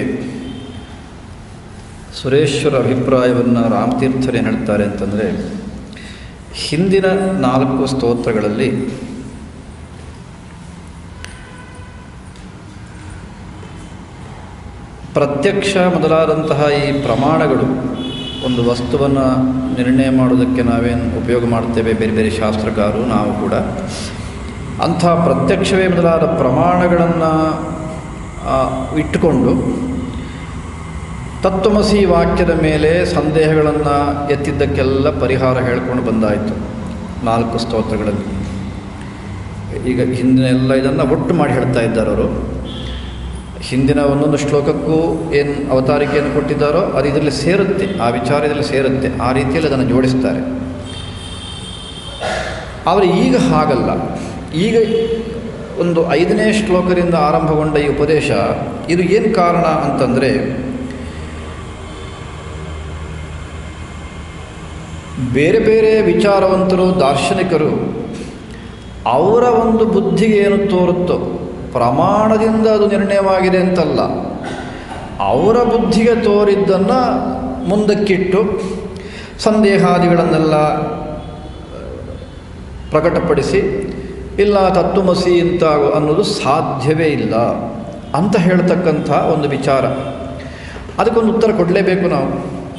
ಸುರೇಶ್ವರ ಅಭಿಪ್ರಾಯವನ್ನು ರಾಮತೀರ್ಥರು ಏನು ಹೇಳ್ತಾರೆ ಅಂತಂದರೆ ಹಿಂದಿನ ನಾಲ್ಕು ಸ್ತೋತ್ರಗಳಲ್ಲಿ ಪ್ರತ್ಯಕ್ಷ ಮೊದಲಾದಂತಹ ಈ ಪ್ರಮಾಣಗಳು ಒಂದು ವಸ್ತುವನ್ನು ನಿರ್ಣಯ ಮಾಡೋದಕ್ಕೆ ನಾವೇನು ಉಪಯೋಗ ಮಾಡ್ತೇವೆ ಬೇರೆ ಬೇರೆ ಶಾಸ್ತ್ರಕಾರರು ನಾವು ಕೂಡ ಅಂಥ ಪ್ರತ್ಯಕ್ಷವೇ ಮೊದಲಾದ ಪ್ರಮಾಣಗಳನ್ನು ಇಟ್ಟುಕೊಂಡು ತತ್ವಮಸಿ ವಾಕ್ಯದ ಮೇಲೆ ಸಂದೇಹಗಳನ್ನು ಎತ್ತಿದ್ದಕ್ಕೆಲ್ಲ ಪರಿಹಾರ ಹೇಳ್ಕೊಂಡು ಬಂದಾಯಿತು ನಾಲ್ಕು ಸ್ತೋತ್ರಗಳಲ್ಲಿ ಈಗ ಹಿಂದಿನ ಎಲ್ಲ ಇದನ್ನು ಒಟ್ಟು ಮಾಡಿ ಹೇಳ್ತಾ ಇದ್ದಾರೆ ಅವರು ಹಿಂದಿನ ಒಂದೊಂದು ಶ್ಲೋಕಕ್ಕೂ ಏನು ಅವತಾರಿಕೆಯನ್ನು ಕೊಟ್ಟಿದ್ದಾರೋ ಅದು ಇದರಲ್ಲಿ ಸೇರುತ್ತೆ ಆ ವಿಚಾರ ಇದರಲ್ಲಿ ಸೇರುತ್ತೆ ಆ ರೀತಿಯಲ್ಲಿ ಅದನ್ನು ಜೋಡಿಸ್ತಾರೆ ಆದರೆ ಈಗ ಹಾಗಲ್ಲ ಈಗ ಒಂದು ಐದನೇ ಶ್ಲೋಕದಿಂದ ಆರಂಭಗೊಂಡ ಈ ಉಪದೇಶ ಇದು ಏನು ಕಾರಣ ಅಂತಂದರೆ ಬೇರೆ ಬೇರೆ ವಿಚಾರವಂತರು ದಾರ್ಶನಿಕರು ಅವರ ಒಂದು ಬುದ್ಧಿಗೆ ಏನು ತೋರುತ್ತೋ ಪ್ರಮಾಣದಿಂದ ಅದು ನಿರ್ಣಯವಾಗಿದೆ ಅಂತಲ್ಲ ಅವರ ಬುದ್ಧಿಗೆ ತೋರಿದ್ದನ್ನು ಮುಂದಕ್ಕಿಟ್ಟು ಸಂದೇಹಾದಿಗಳನ್ನೆಲ್ಲ ಪ್ರಕಟಪಡಿಸಿ ಇಲ್ಲ ತತ್ವಮಸಿ ಅಂತ ಅನ್ನೋದು ಸಾಧ್ಯವೇ ಇಲ್ಲ ಅಂತ ಹೇಳ್ತಕ್ಕಂಥ ಒಂದು ವಿಚಾರ ಅದಕ್ಕೊಂದು ಉತ್ತರ ಕೊಡಲೇಬೇಕು ನಾವು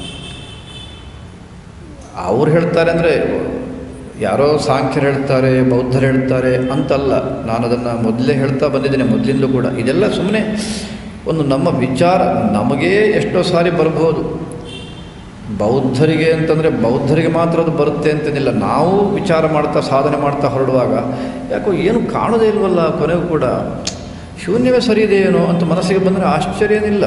ಅವ್ರು ಹೇಳ್ತಾರೆ ಅಂದರೆ ಯಾರೋ ಸಾಂಖ್ಯರು ಹೇಳ್ತಾರೆ ಬೌದ್ಧರು ಹೇಳ್ತಾರೆ ಅಂತಲ್ಲ ನಾನು ಅದನ್ನು ಮೊದಲೇ ಹೇಳ್ತಾ ಬಂದಿದ್ದೇನೆ ಮೊದಲಿಂದಲೂ ಕೂಡ ಇದೆಲ್ಲ ಸುಮ್ಮನೆ ಒಂದು ನಮ್ಮ ವಿಚಾರ ನಮಗೇ ಎಷ್ಟೋ ಸಾರಿ ಬರ್ಬೋದು ಬೌದ್ಧರಿಗೆ ಅಂತಂದರೆ ಬೌದ್ಧರಿಗೆ ಮಾತ್ರ ಅದು ಬರುತ್ತೆ ಅಂತೇನಿಲ್ಲ ನಾವು ವಿಚಾರ ಮಾಡ್ತಾ ಸಾಧನೆ ಮಾಡ್ತಾ ಹೊರಡುವಾಗ ಯಾಕೋ ಏನು ಕಾಣೋದೇ ಇಲ್ವಲ್ಲ ಕೊನೆಗೂ ಕೂಡ ಶೂನ್ಯವೇ ಸರಿ ಇದೆಯೇನೋ ಅಂತ ಮನಸ್ಸಿಗೆ ಬಂದರೆ ಆಶ್ಚರ್ಯ ಏನಿಲ್ಲ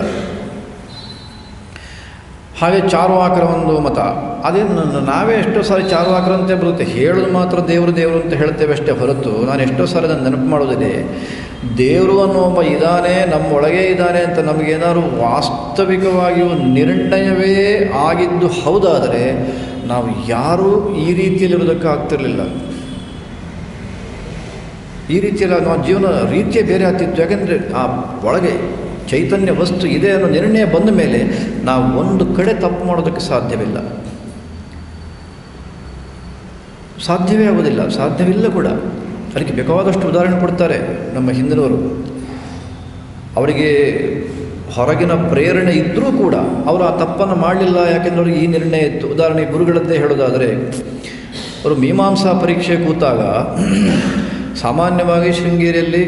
ಹಾಗೆ ಚಾರುವಾಕರ ಒಂದು ಮತ ಅದೇನು ನಾವೇ ಎಷ್ಟೋ ಸಾರಿ ಚಾರುವಾಕರಂತೆ ಬರುತ್ತೆ ಹೇಳೋದು ಮಾತ್ರ ದೇವರು ದೇವರು ಅಂತ ಹೇಳ್ತೇವೆ ಅಷ್ಟೇ ಹೊರತು ನಾನು ಎಷ್ಟೋ ಸಾರಿ ಅದನ್ನು ನೆನಪು ಮಾಡೋದಿದೆ ದೇವರು ಅನ್ನೋ ಒಬ್ಬ ಇದ್ದಾನೆ ನಮ್ಮೊಳಗೆ ಇದ್ದಾನೆ ಅಂತ ನಮಗೇನಾದ್ರು ವಾಸ್ತವಿಕವಾಗಿಯೂ ನಿರ್ಣಯವೇ ಆಗಿದ್ದು ಹೌದಾದರೆ ನಾವು ಯಾರೂ ಈ ರೀತಿಯಲ್ಲಿರೋದಕ್ಕೆ ಆಗ್ತಿರಲಿಲ್ಲ ಈ ರೀತಿಯಲ್ಲ ನಾವು ಜೀವನ ರೀತಿಯೇ ಬೇರೆ ಆಗ್ತಿತ್ತು ಯಾಕೆಂದರೆ ಆ ಒಳಗೆ ಚೈತನ್ಯ ವಸ್ತು ಇದೆ ಅನ್ನೋ ನಿರ್ಣಯ ಬಂದ ಮೇಲೆ ನಾವು ಒಂದು ಕಡೆ ತಪ್ಪು ಮಾಡೋದಕ್ಕೆ ಸಾಧ್ಯವಿಲ್ಲ ಸಾಧ್ಯವೇ ಆಗೋದಿಲ್ಲ ಸಾಧ್ಯವಿಲ್ಲ ಕೂಡ ಅದಕ್ಕೆ ಬೇಕಾದಷ್ಟು ಉದಾಹರಣೆ ಕೊಡ್ತಾರೆ ನಮ್ಮ ಹಿಂದಿನವರು ಅವರಿಗೆ ಹೊರಗಿನ ಪ್ರೇರಣೆ ಇದ್ದರೂ ಕೂಡ ಅವರು ಆ ತಪ್ಪನ್ನು ಮಾಡಲಿಲ್ಲ ಯಾಕೆಂದ್ರೆ ಅವ್ರಿಗೆ ಈ ನಿರ್ಣಯ ಇತ್ತು ಉದಾಹರಣೆ ಗುರುಗಳದ್ದೇ ಹೇಳೋದಾದರೆ ಅವರು ಮೀಮಾಂಸಾ ಪರೀಕ್ಷೆ ಕೂತಾಗ ಸಾಮಾನ್ಯವಾಗಿ ಶೃಂಗೇರಿಯಲ್ಲಿ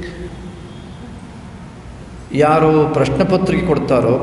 ಯಾರು ಪ್ರಶ್ನೆ ಪತ್ರಿಕೆ ಕೊಡ್ತಾರೋ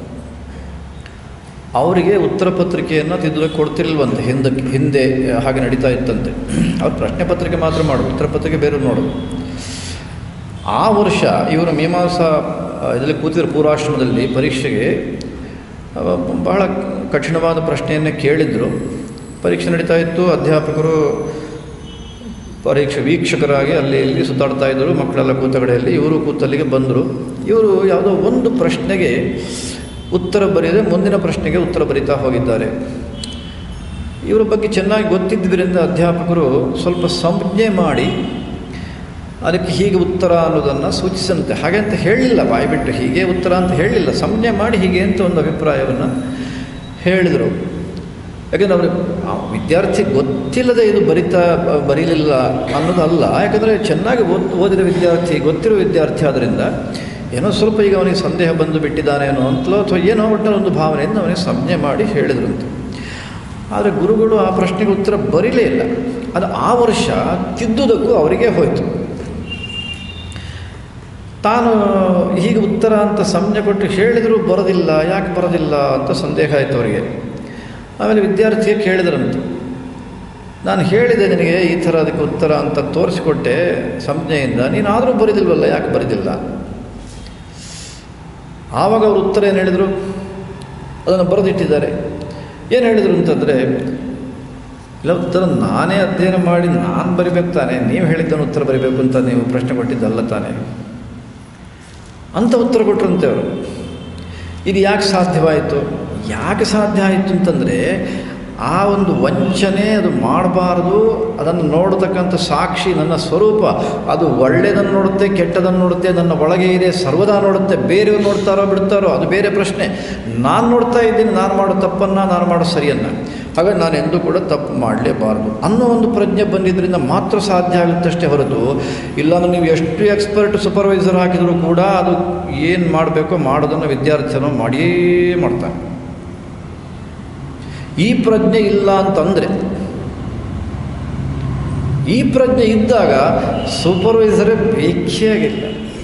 ಅವರಿಗೆ ಉತ್ತರ ಪತ್ರಿಕೆಯನ್ನು ತಿದ್ದುದಕ್ಕೆ ಕೊಡ್ತಿರ್ಲಿಲ್ವಂತೆ ಹಿಂದಕ್ಕೆ ಹಿಂದೆ ಹಾಗೆ ನಡೀತಾ ಇತ್ತಂತೆ ಅವ್ರು ಪ್ರಶ್ನೆ ಪತ್ರಿಕೆ ಮಾತ್ರ ಮಾಡೋದು ಉತ್ತರ ಪತ್ರಿಕೆ ಬೇರೆ ನೋಡೋದು ಆ ವರ್ಷ ಇವರು ಮೀಮಾಂಸಾ ಇದರಲ್ಲಿ ಕೂತಿದ್ರು ಪೂರ್ವಾಶ್ರಮದಲ್ಲಿ ಪರೀಕ್ಷೆಗೆ ಬಹಳ ಕಠಿಣವಾದ ಪ್ರಶ್ನೆಯನ್ನೇ ಕೇಳಿದರು ಪರೀಕ್ಷೆ ನಡೀತಾ ಇತ್ತು ಅಧ್ಯಾಪಕರು ಪರೀಕ್ಷೆ ವೀಕ್ಷಕರಾಗಿ ಅಲ್ಲಿ ಇಲ್ಲಿ ಸುತ್ತಾಡ್ತಾ ಇದ್ದರು ಮಕ್ಕಳೆಲ್ಲ ಕೂತ ಕಡೆಯಲ್ಲಿ ಇವರು ಕೂತಲ್ಲಿಗೆ ಬಂದರು ಇವರು ಯಾವುದೋ ಒಂದು ಪ್ರಶ್ನೆಗೆ ಉತ್ತರ ಬರೆಯದೆ ಮುಂದಿನ ಪ್ರಶ್ನೆಗೆ ಉತ್ತರ ಬರಿತಾ ಹೋಗಿದ್ದಾರೆ ಇವರ ಬಗ್ಗೆ ಚೆನ್ನಾಗಿ ಗೊತ್ತಿದ್ದರಿಂದ ಅಧ್ಯಾಪಕರು ಸ್ವಲ್ಪ ಸಂಜ್ಞೆ ಮಾಡಿ ಅದಕ್ಕೆ ಹೀಗೆ ಉತ್ತರ ಅನ್ನೋದನ್ನು ಸೂಚಿಸಂತೆ ಹಾಗೆ ಅಂತ ಹೇಳಲಿಲ್ಲ ಬಾಯ್ಬಿಟ್ಟು ಹೀಗೆ ಉತ್ತರ ಅಂತ ಹೇಳಲಿಲ್ಲ ಸಂಜ್ಞೆ ಮಾಡಿ ಹೀಗೆ ಅಂತ ಒಂದು ಅಭಿಪ್ರಾಯವನ್ನು ಹೇಳಿದರು ಯಾಕೆಂದರೆ ಅವ್ರಿಗೆ ಆ ವಿದ್ಯಾರ್ಥಿ ಗೊತ್ತಿಲ್ಲದೆ ಇದು ಬರಿತಾ ಬರೀಲಿಲ್ಲ ಅನ್ನೋದಲ್ಲ ಯಾಕಂದರೆ ಚೆನ್ನಾಗಿ ಓದ್ ಓದಿದ ವಿದ್ಯಾರ್ಥಿ ಗೊತ್ತಿರೋ ವಿದ್ಯಾರ್ಥಿ ಆದ್ದರಿಂದ ಏನೋ ಸ್ವಲ್ಪ ಈಗ ಅವನಿಗೆ ಸಂದೇಹ ಬಂದು ಬಿಟ್ಟಿದ್ದಾನೇನೋ ಅಂತಲೋ ಅಥವಾ ಏನೋ ಒಟ್ಟಿನಲ್ಲಿ ಒಂದು ಭಾವನೆಯಿಂದ ಅವನಿಗೆ ಸಂಜ್ಞೆ ಮಾಡಿ ಹೇಳಿದ್ರಂತೆ ಆದರೆ ಗುರುಗಳು ಆ ಪ್ರಶ್ನೆಗೆ ಉತ್ತರ ಬರೀಲೇ ಇಲ್ಲ ಅದು ಆ ವರ್ಷ ತಿದ್ದುದಕ್ಕೂ ಅವರಿಗೆ ಹೋಯಿತು ತಾನು ಹೀಗೆ ಉತ್ತರ ಅಂತ ಸಂಜ್ಞೆ ಕೊಟ್ಟು ಹೇಳಿದರೂ ಬರೋದಿಲ್ಲ ಯಾಕೆ ಬರೋದಿಲ್ಲ ಅಂತ ಸಂದೇಹ ಆಯಿತು ಅವರಿಗೆ ಆಮೇಲೆ ವಿದ್ಯಾರ್ಥಿಗೆ ಕೇಳಿದ್ರಂತೆ ನಾನು ಹೇಳಿದೆ ನಿನಗೆ ಈ ಥರ ಅದಕ್ಕೆ ಉತ್ತರ ಅಂತ ತೋರಿಸಿಕೊಟ್ಟೆ ಸಂಜ್ಞೆಯಿಂದ ನೀನಾದರೂ ಬರೀದಿಲ್ವಲ್ಲ ಯಾಕೆ ಬರೀದಿಲ್ಲ ಆವಾಗ ಅವರು ಉತ್ತರ ಏನು ಹೇಳಿದರು ಅದನ್ನು ಬರೆದಿಟ್ಟಿದ್ದಾರೆ ಏನು ಹೇಳಿದರು ಅಂತಂದರೆ ಇಲ್ಲ ಉತ್ತರ ನಾನೇ ಅಧ್ಯಯನ ಮಾಡಿ ನಾನು ಬರಿಬೇಕು ತಾನೆ ನೀವು ಹೇಳಿದ್ದನ್ನು ಉತ್ತರ ಬರಿಬೇಕು ಅಂತ ನೀವು ಪ್ರಶ್ನೆ ಕೊಟ್ಟಿದ್ದಲ್ಲ ತಾನೆ ಅಂತ ಉತ್ತರ ಕೊಟ್ಟರಂತೆ ಅವರು ಇದು ಯಾಕೆ ಸಾಧ್ಯವಾಯಿತು ಯಾಕೆ ಸಾಧ್ಯ ಆಯಿತು ಅಂತಂದರೆ ಆ ಒಂದು ವಂಚನೆ ಅದು ಮಾಡಬಾರ್ದು ಅದನ್ನು ನೋಡತಕ್ಕಂಥ ಸಾಕ್ಷಿ ನನ್ನ ಸ್ವರೂಪ ಅದು ಒಳ್ಳೆಯದನ್ನು ನೋಡುತ್ತೆ ಕೆಟ್ಟದನ್ನು ನೋಡುತ್ತೆ ನನ್ನ ಒಳಗೆ ಇದೆ ಸರ್ವದಾ ನೋಡುತ್ತೆ ಬೇರೆಯವ್ರು ನೋಡ್ತಾರೋ ಬಿಡ್ತಾರೋ ಅದು ಬೇರೆ ಪ್ರಶ್ನೆ ನಾನು ನೋಡ್ತಾ ಇದ್ದೀನಿ ನಾನು ಮಾಡೋ ತಪ್ಪನ್ನು ನಾನು ಮಾಡೋ ಸರಿಯನ್ನು ಹಾಗಾಗಿ ನಾನು ಎಂದೂ ಕೂಡ ತಪ್ಪು ಮಾಡಲೇಬಾರ್ದು ಅನ್ನೋ ಒಂದು ಪ್ರಜ್ಞೆ ಬಂದಿದ್ದರಿಂದ ಮಾತ್ರ ಸಾಧ್ಯ ಆಗುತ್ತಷ್ಟೇ ಹೊರತು ಇಲ್ಲಾಂದ್ರೆ ನೀವು ಎಷ್ಟು ಎಕ್ಸ್ಪರ್ಟ್ ಸೂಪರ್ವೈಸರ್ ಹಾಕಿದರೂ ಕೂಡ ಅದು ಏನು ಮಾಡಬೇಕೋ ಮಾಡೋದನ್ನು ವಿದ್ಯಾರ್ಥಿಯನ್ನು ಮಾಡಿಯೇ ಮಾಡ್ತಾನೆ ಈ ಪ್ರಜ್ಞೆ ಇಲ್ಲ ಅಂತಂದರೆ ಈ ಪ್ರಜ್ಞೆ ಇದ್ದಾಗ ಸೂಪರ್ವೈಸರೇ ಬೇಕೇ ಆಗಿಲ್ಲ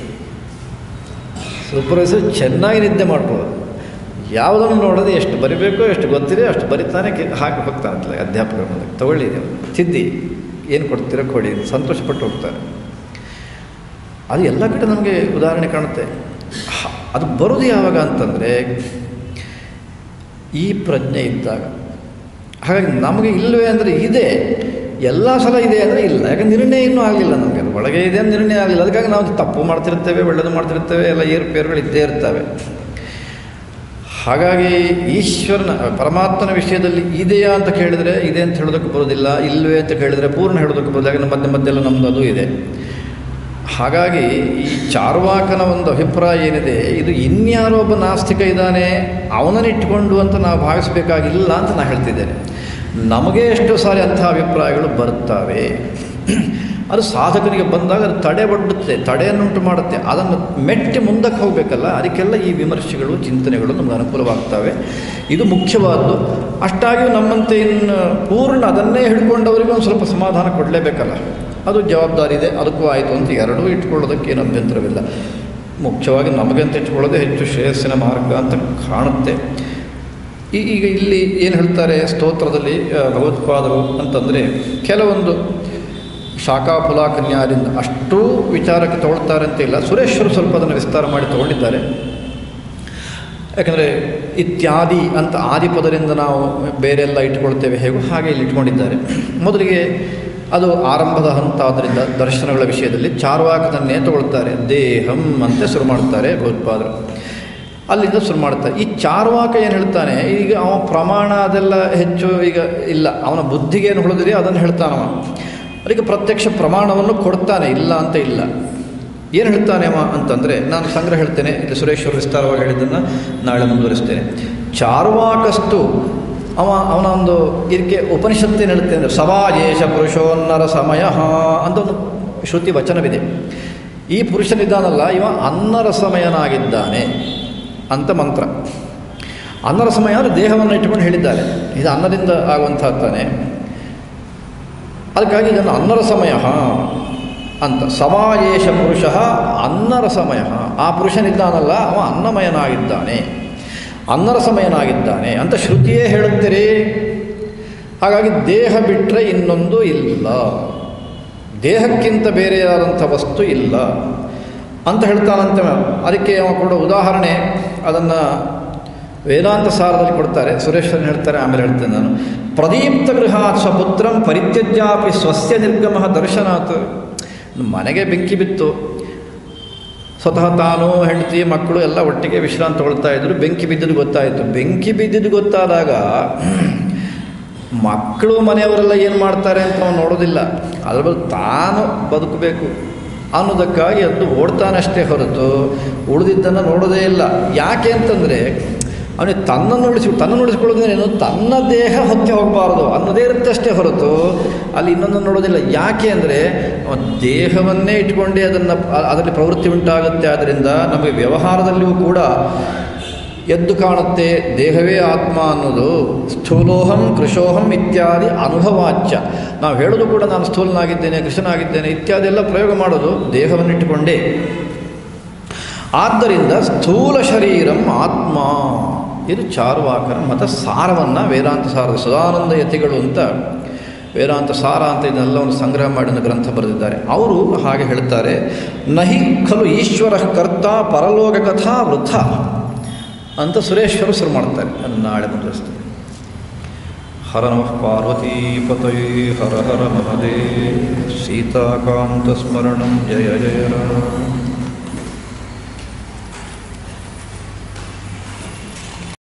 ಸೂಪರ್ವೈಸರ್ ಚೆನ್ನಾಗಿ ನಿದ್ದೆ ಮಾಡ್ಬೋದು ಯಾವುದನ್ನು ನೋಡೋದು ಎಷ್ಟು ಬರಿಬೇಕೋ ಎಷ್ಟು ಗೊತ್ತಿದೆ ಅಷ್ಟು ಬರಿತಾನೆ ಕೆ ಹಾಕಿ ಹೋಗ್ತಾನೆ ಅಧ್ಯಾಪಕರ ಮುಂದೆ ತಗೊಳ್ಳಿ ನೀವು ತಿದ್ದಿ ಏನು ಕೊಡ್ತೀರೋ ಕೊಡಿ ಸಂತೋಷಪಟ್ಟು ಹೋಗ್ತಾರೆ ಅದು ಎಲ್ಲ ಕಡೆ ನಮಗೆ ಉದಾಹರಣೆ ಕಾಣುತ್ತೆ ಹ- ಅದು ಬರೋದು ಯಾವಾಗ ಅಂತಂದರೆ ಈ ಪ್ರಜ್ಞೆ ಇದ್ದಾಗ ಹಾಗಾಗಿ ನಮಗೆ ಇಲ್ಲವೇ ಅಂದರೆ ಇದೆ ಎಲ್ಲ ಸಲ ಇದೆ ಅಂದರೆ ಇಲ್ಲ ಯಾಕಂದ್ರೆ ನಿರ್ಣಯ ಇನ್ನೂ ಆಗಲಿಲ್ಲ ನಮಗೆ ಅದು ಒಳಗೆ ಇದೆ ಅಂತ ನಿರ್ಣಯ ಆಗಲಿಲ್ಲ ಅದಕ್ಕಾಗಿ ನಾವು ತಪ್ಪು ಮಾಡ್ತಿರ್ತೇವೆ ಒಳ್ಳೆಯದು ಮಾಡ್ತಿರ್ತೇವೆ ಎಲ್ಲ ಏರುಪೇರುಗಳು ಇದ್ದೇ ಇರ್ತವೆ ಹಾಗಾಗಿ ಈಶ್ವರನ ಪರಮಾತ್ಮನ ವಿಷಯದಲ್ಲಿ ಇದೆಯಾ ಅಂತ ಕೇಳಿದರೆ ಇದೆ ಅಂತ ಹೇಳೋದಕ್ಕೆ ಬರೋದಿಲ್ಲ ಇಲ್ಲವೇ ಅಂತ ಕೇಳಿದರೆ ಪೂರ್ಣ ಹೇಳೋದಕ್ಕೆ ಬರೋದಿಲ್ಲ ಯಾಕಂದ್ರೆ ಮಧ್ಯೆ ಮಧ್ಯೆಲ್ಲ ನಮ್ಮದು ಅದು ಇದೆ ಹಾಗಾಗಿ ಈ ಚಾರ್ವಾಕನ ಒಂದು ಅಭಿಪ್ರಾಯ ಏನಿದೆ ಇದು ಇನ್ಯಾರೋ ಒಬ್ಬ ನಾಸ್ತಿಕ ಇದ್ದಾನೆ ಅವನನ್ನು ಇಟ್ಕೊಂಡು ಅಂತ ನಾವು ಭಾವಿಸಬೇಕಾಗಿಲ್ಲ ಅಂತ ನಾನು ಹೇಳ್ತಿದ್ದೇನೆ ನಮಗೆ ಎಷ್ಟೋ ಸಾರಿ ಅಂಥ ಅಭಿಪ್ರಾಯಗಳು ಬರ್ತವೆ ಅದು ಸಾಧಕನಿಗೆ ಬಂದಾಗ ಅದು ತಡೆ ಒಡ್ಡುತ್ತೆ ತಡೆಯನ್ನುಂಟು ಮಾಡುತ್ತೆ ಅದನ್ನು ಮೆಟ್ಟಿ ಮುಂದಕ್ಕೆ ಹೋಗಬೇಕಲ್ಲ ಅದಕ್ಕೆಲ್ಲ ಈ ವಿಮರ್ಶೆಗಳು ಚಿಂತನೆಗಳು ನಮಗೆ ಅನುಕೂಲವಾಗ್ತವೆ ಇದು ಮುಖ್ಯವಾದ್ದು ಅಷ್ಟಾಗಿಯೂ ನಮ್ಮಂತೆ ಇನ್ನು ಪೂರ್ಣ ಅದನ್ನೇ ಹಿಡ್ಕೊಂಡವರಿಗೆ ಒಂದು ಸ್ವಲ್ಪ ಸಮಾಧಾನ ಕೊಡಲೇಬೇಕಲ್ಲ ಅದು ಜವಾಬ್ದಾರಿ ಇದೆ ಅದಕ್ಕೂ ಆಯಿತು ಅಂತ ಎರಡೂ ಇಟ್ಕೊಳ್ಳೋದಕ್ಕೆ ಏನು ಅಭ್ಯಂತರವಿಲ್ಲ ಮುಖ್ಯವಾಗಿ ನಮಗಂತ ಇಟ್ಕೊಳ್ಳೋದೇ ಹೆಚ್ಚು ಶ್ರೇಯಸ್ಸಿನ ಮಾರ್ಗ ಅಂತ ಕಾಣುತ್ತೆ ಈ- ಈಗ ಇಲ್ಲಿ ಏನು ಹೇಳ್ತಾರೆ ಸ್ತೋತ್ರದಲ್ಲಿ ಆ, ಭಗವತ್ಪಾದರು ಅಂತಂದರೆ ಕೆಲವೊಂದು ಶಾಖಾ ಫುಲಾಕನ್ಯಾದಿಂದ ಅಷ್ಟೂ ವಿಚಾರಕ್ಕೆ ತಗೊಳ್ತಾರೆ ಅಂತ ಇಲ್ಲ ಸುರೇಶ್ವರು ಸ್ವಲ್ಪ ಅದನ್ನು ವಿಸ್ತಾರ ಮಾಡಿ ತಗೊಂಡಿದ್ದಾರೆ ಯಾಕಂದರೆ ಇತ್ಯಾದಿ ಅಂತ ಆದಿಪದರಿಂದ ನಾವು ಬೇರೆಲ್ಲ ಇಟ್ಕೊಳ್ತೇವೆ ಹೇಗೋ ಹಾಗೆ ಇಲ್ಲಿ ಇಟ್ಕೊಂಡಿದ್ದಾರೆ ಮೊದಲಿಗೆ ಅದು ಆರಂಭದ ಹಂತ ಆದ್ದರಿಂದ ದರ್ಶನಗಳ ವಿಷಯದಲ್ಲಿ ಚಾರ್ವಾಕದನ್ನೇ ತಗೊಳ್ತಾರೆ ದೇಹಂ ಅಂತ ಶುರು ಮಾಡ್ತಾರೆ ಭಗವತ್ಪಾದರು ಅಲ್ಲಿಂದ ಶುರು ಮಾಡ್ತಾರೆ ಈ ಚಾರ್ವಾಕ ಏನು ಹೇಳ್ತಾನೆ ಈಗ ಅವ ಪ್ರಮಾಣ ಅದೆಲ್ಲ ಹೆಚ್ಚು ಈಗ ಇಲ್ಲ ಅವನ ಬುದ್ಧಿಗೆ ಏನು ಉಳಿದಿದೆಯೋ ಅದನ್ನು ಹೇಳ್ತಾನವ ಅದಕ್ಕೆ ಪ್ರತ್ಯಕ್ಷ ಪ್ರಮಾಣವನ್ನು ಕೊಡ್ತಾನೆ ಇಲ್ಲ ಅಂತ ಇಲ್ಲ ಏನು ಹೇಳ್ತಾನೆ ಅವ ಅಂತಂದರೆ ನಾನು ಸಂಗ್ರಹ ಹೇಳ್ತೇನೆ ಇಲ್ಲಿ ಸುರೇಶ್ವರ್ ವಿಸ್ತಾರವಾಗಿ ಹೇಳಿದ್ದನ್ನು ನಾಳೆ ಮುಂದುವರಿಸ್ತೇನೆ ಚಾರ್ವಾಕಸ್ತು ಅವ ಅವನ ಒಂದು ಇದಕ್ಕೆ ಉಪನಿಷತ್ತೇನು ಹೇಳುತ್ತೆ ಅಂದರೆ ಸವಾಯೇಶ ಪುರುಷೋನ್ನರ ಸಮಯ ಅಂತ ಒಂದು ಶ್ರುತಿ ವಚನವಿದೆ ಈ ಪುರುಷನಿದ್ದಾನಲ್ಲ ಇವ ಅನ್ನರ ಸಮಯನಾಗಿದ್ದಾನೆ ಅಂತ ಮಂತ್ರ ಅನ್ನರ ಸಮಯ ಅಂದರೆ ದೇಹವನ್ನು ಇಟ್ಟುಕೊಂಡು ಹೇಳಿದ್ದಾರೆ ಇದು ಅನ್ನದಿಂದ ಆಗುವಂಥದ್ದು ತಾನೆ ಅದಕ್ಕಾಗಿ ಇದನ್ನು ಅನ್ನರ ಸಮಯ ಅಂತ ಸಮಾಯೇಶ ಪುರುಷ ಅನ್ನರ ಸಮಯ ಆ ಪುರುಷನಿದ್ದಾನಲ್ಲ ಅವ ಅನ್ನಮಯನಾಗಿದ್ದಾನೆ ಅನ್ನರ ಸಮಯನಾಗಿದ್ದಾನೆ ಅಂತ ಶ್ರುತಿಯೇ ಹೇಳುತ್ತೀರಿ ಹಾಗಾಗಿ ದೇಹ ಬಿಟ್ಟರೆ ಇನ್ನೊಂದು ಇಲ್ಲ ದೇಹಕ್ಕಿಂತ ಬೇರೆಯಾದಂಥ ವಸ್ತು ಇಲ್ಲ ಅಂತ ಹೇಳ್ತಾನಂತೆ ಅದಕ್ಕೆ ಅವ ಕೊಡೋ ಉದಾಹರಣೆ ಅದನ್ನು ವೇದಾಂತ ಸಾರದಲ್ಲಿ ಕೊಡ್ತಾರೆ ಸುರೇಶ್ವರನ್ ಹೇಳ್ತಾರೆ ಆಮೇಲೆ ಹೇಳ್ತೇನೆ ನಾನು ಪ್ರದೀಪ್ತ ಗೃಹಾತ್ ಸ್ವಪುತ್ರಂ ಪರಿತ್ಯಜ್ಯಾಪಿ ಸ್ವಸ್ಯ ನಿರ್ಗಮ ದರ್ಶನಾತ್ ಮನೆಗೆ ಬೆಂಕಿ ಬಿತ್ತು ಸ್ವತಃ ತಾನು ಹೆಂಡತಿ ಮಕ್ಕಳು ಎಲ್ಲ ಒಟ್ಟಿಗೆ ವಿಶ್ರಾಂತಿ ತಗೊಳ್ತಾ ಇದ್ರು ಬೆಂಕಿ ಬಿದ್ದಿದ್ದು ಗೊತ್ತಾಯಿತು ಬೆಂಕಿ ಬಿದ್ದಿದ್ದು ಗೊತ್ತಾದಾಗ ಮಕ್ಕಳು ಮನೆಯವರೆಲ್ಲ ಏನು ಮಾಡ್ತಾರೆ ಅಂತ ನಾವು ನೋಡೋದಿಲ್ಲ ಅದ್ರ ಬದಲು ತಾನು ಬದುಕಬೇಕು ಅನ್ನೋದಕ್ಕಾಗಿ ಅದು ಓಡ್ತಾನಷ್ಟೇ ಹೊರತು ಉಳಿದಿದ್ದನ್ನು ನೋಡೋದೇ ಇಲ್ಲ ಯಾಕೆ ಅಂತಂದರೆ ಅವನಿಗೆ ತನ್ನನ್ನು ಉಳಿಸಿ ತನ್ನನ್ನು ಉಳಿಸ್ಕೊಳ್ಳೋದೇನು ತನ್ನ ದೇಹ ಹೊತ್ತೆ ಹೋಗಬಾರ್ದು ಅನ್ನೋದೇ ಇರುತ್ತೆ ಅಷ್ಟೇ ಹೊರತು ಅಲ್ಲಿ ಇನ್ನೊಂದು ನೋಡೋದಿಲ್ಲ ಯಾಕೆ ಅಂದರೆ ದೇಹವನ್ನೇ ಇಟ್ಕೊಂಡೇ ಅದನ್ನು ಅದರಲ್ಲಿ ಪ್ರವೃತ್ತಿ ಉಂಟಾಗುತ್ತೆ ಆದ್ದರಿಂದ ನಮಗೆ ವ್ಯವಹಾರದಲ್ಲಿಯೂ ಕೂಡ ಎದ್ದು ಕಾಣುತ್ತೆ ದೇಹವೇ ಆತ್ಮ ಅನ್ನೋದು ಸ್ಥೂಲೋಹಂ ಕೃಶೋಹಂ ಇತ್ಯಾದಿ ಅನುಭವಾಚ್ಯ ನಾವು ಹೇಳೋದು ಕೂಡ ನಾನು ಸ್ಥೂಲನಾಗಿದ್ದೇನೆ ಕೃಷ್ಣನಾಗಿದ್ದೇನೆ ಇತ್ಯಾದಿ ಎಲ್ಲ ಪ್ರಯೋಗ ಮಾಡೋದು ದೇಹವನ್ನಿಟ್ಟುಕೊಂಡೇ ಆದ್ದರಿಂದ ಸ್ಥೂಲ ಶರೀರಂ ಆತ್ಮ ಇದು ಚಾರುವಾಕನ ಮತ ಸಾರವನ್ನು ವೇದಾಂತ ಸಾರದ ಸದಾನಂದ ಯತಿಗಳು ಅಂತ ವೇದಾಂತ ಸಾರ ಅಂತ ಇದನ್ನೆಲ್ಲವನ್ನು ಸಂಗ್ರಹ ಮಾಡಿ ಒಂದು ಗ್ರಂಥ ಬರೆದಿದ್ದಾರೆ ಅವರು ಹಾಗೆ ಹೇಳ್ತಾರೆ ನಹಿ ಖಲು ಈಶ್ವರ ಕರ್ತ ಪರಲೋಕ ಕಥಾ ವೃಥ ಅಂತ ಸುರೇಶ್ವರು ಶುರು ಮಾಡ್ತಾರೆ ಅದನ್ನು ನಾಳೆ ಮುಂದುವರಿಸ್ತಾರೆ ಹರ ನಮಃ ಪಾರ್ವತೀಪತೈ ಹರ ಹರ ಮಹದೇ ಸೀತಾಕಾಂತ ಸ್ಮರಣಂ ಜಯ ಜಯ ರಾಮ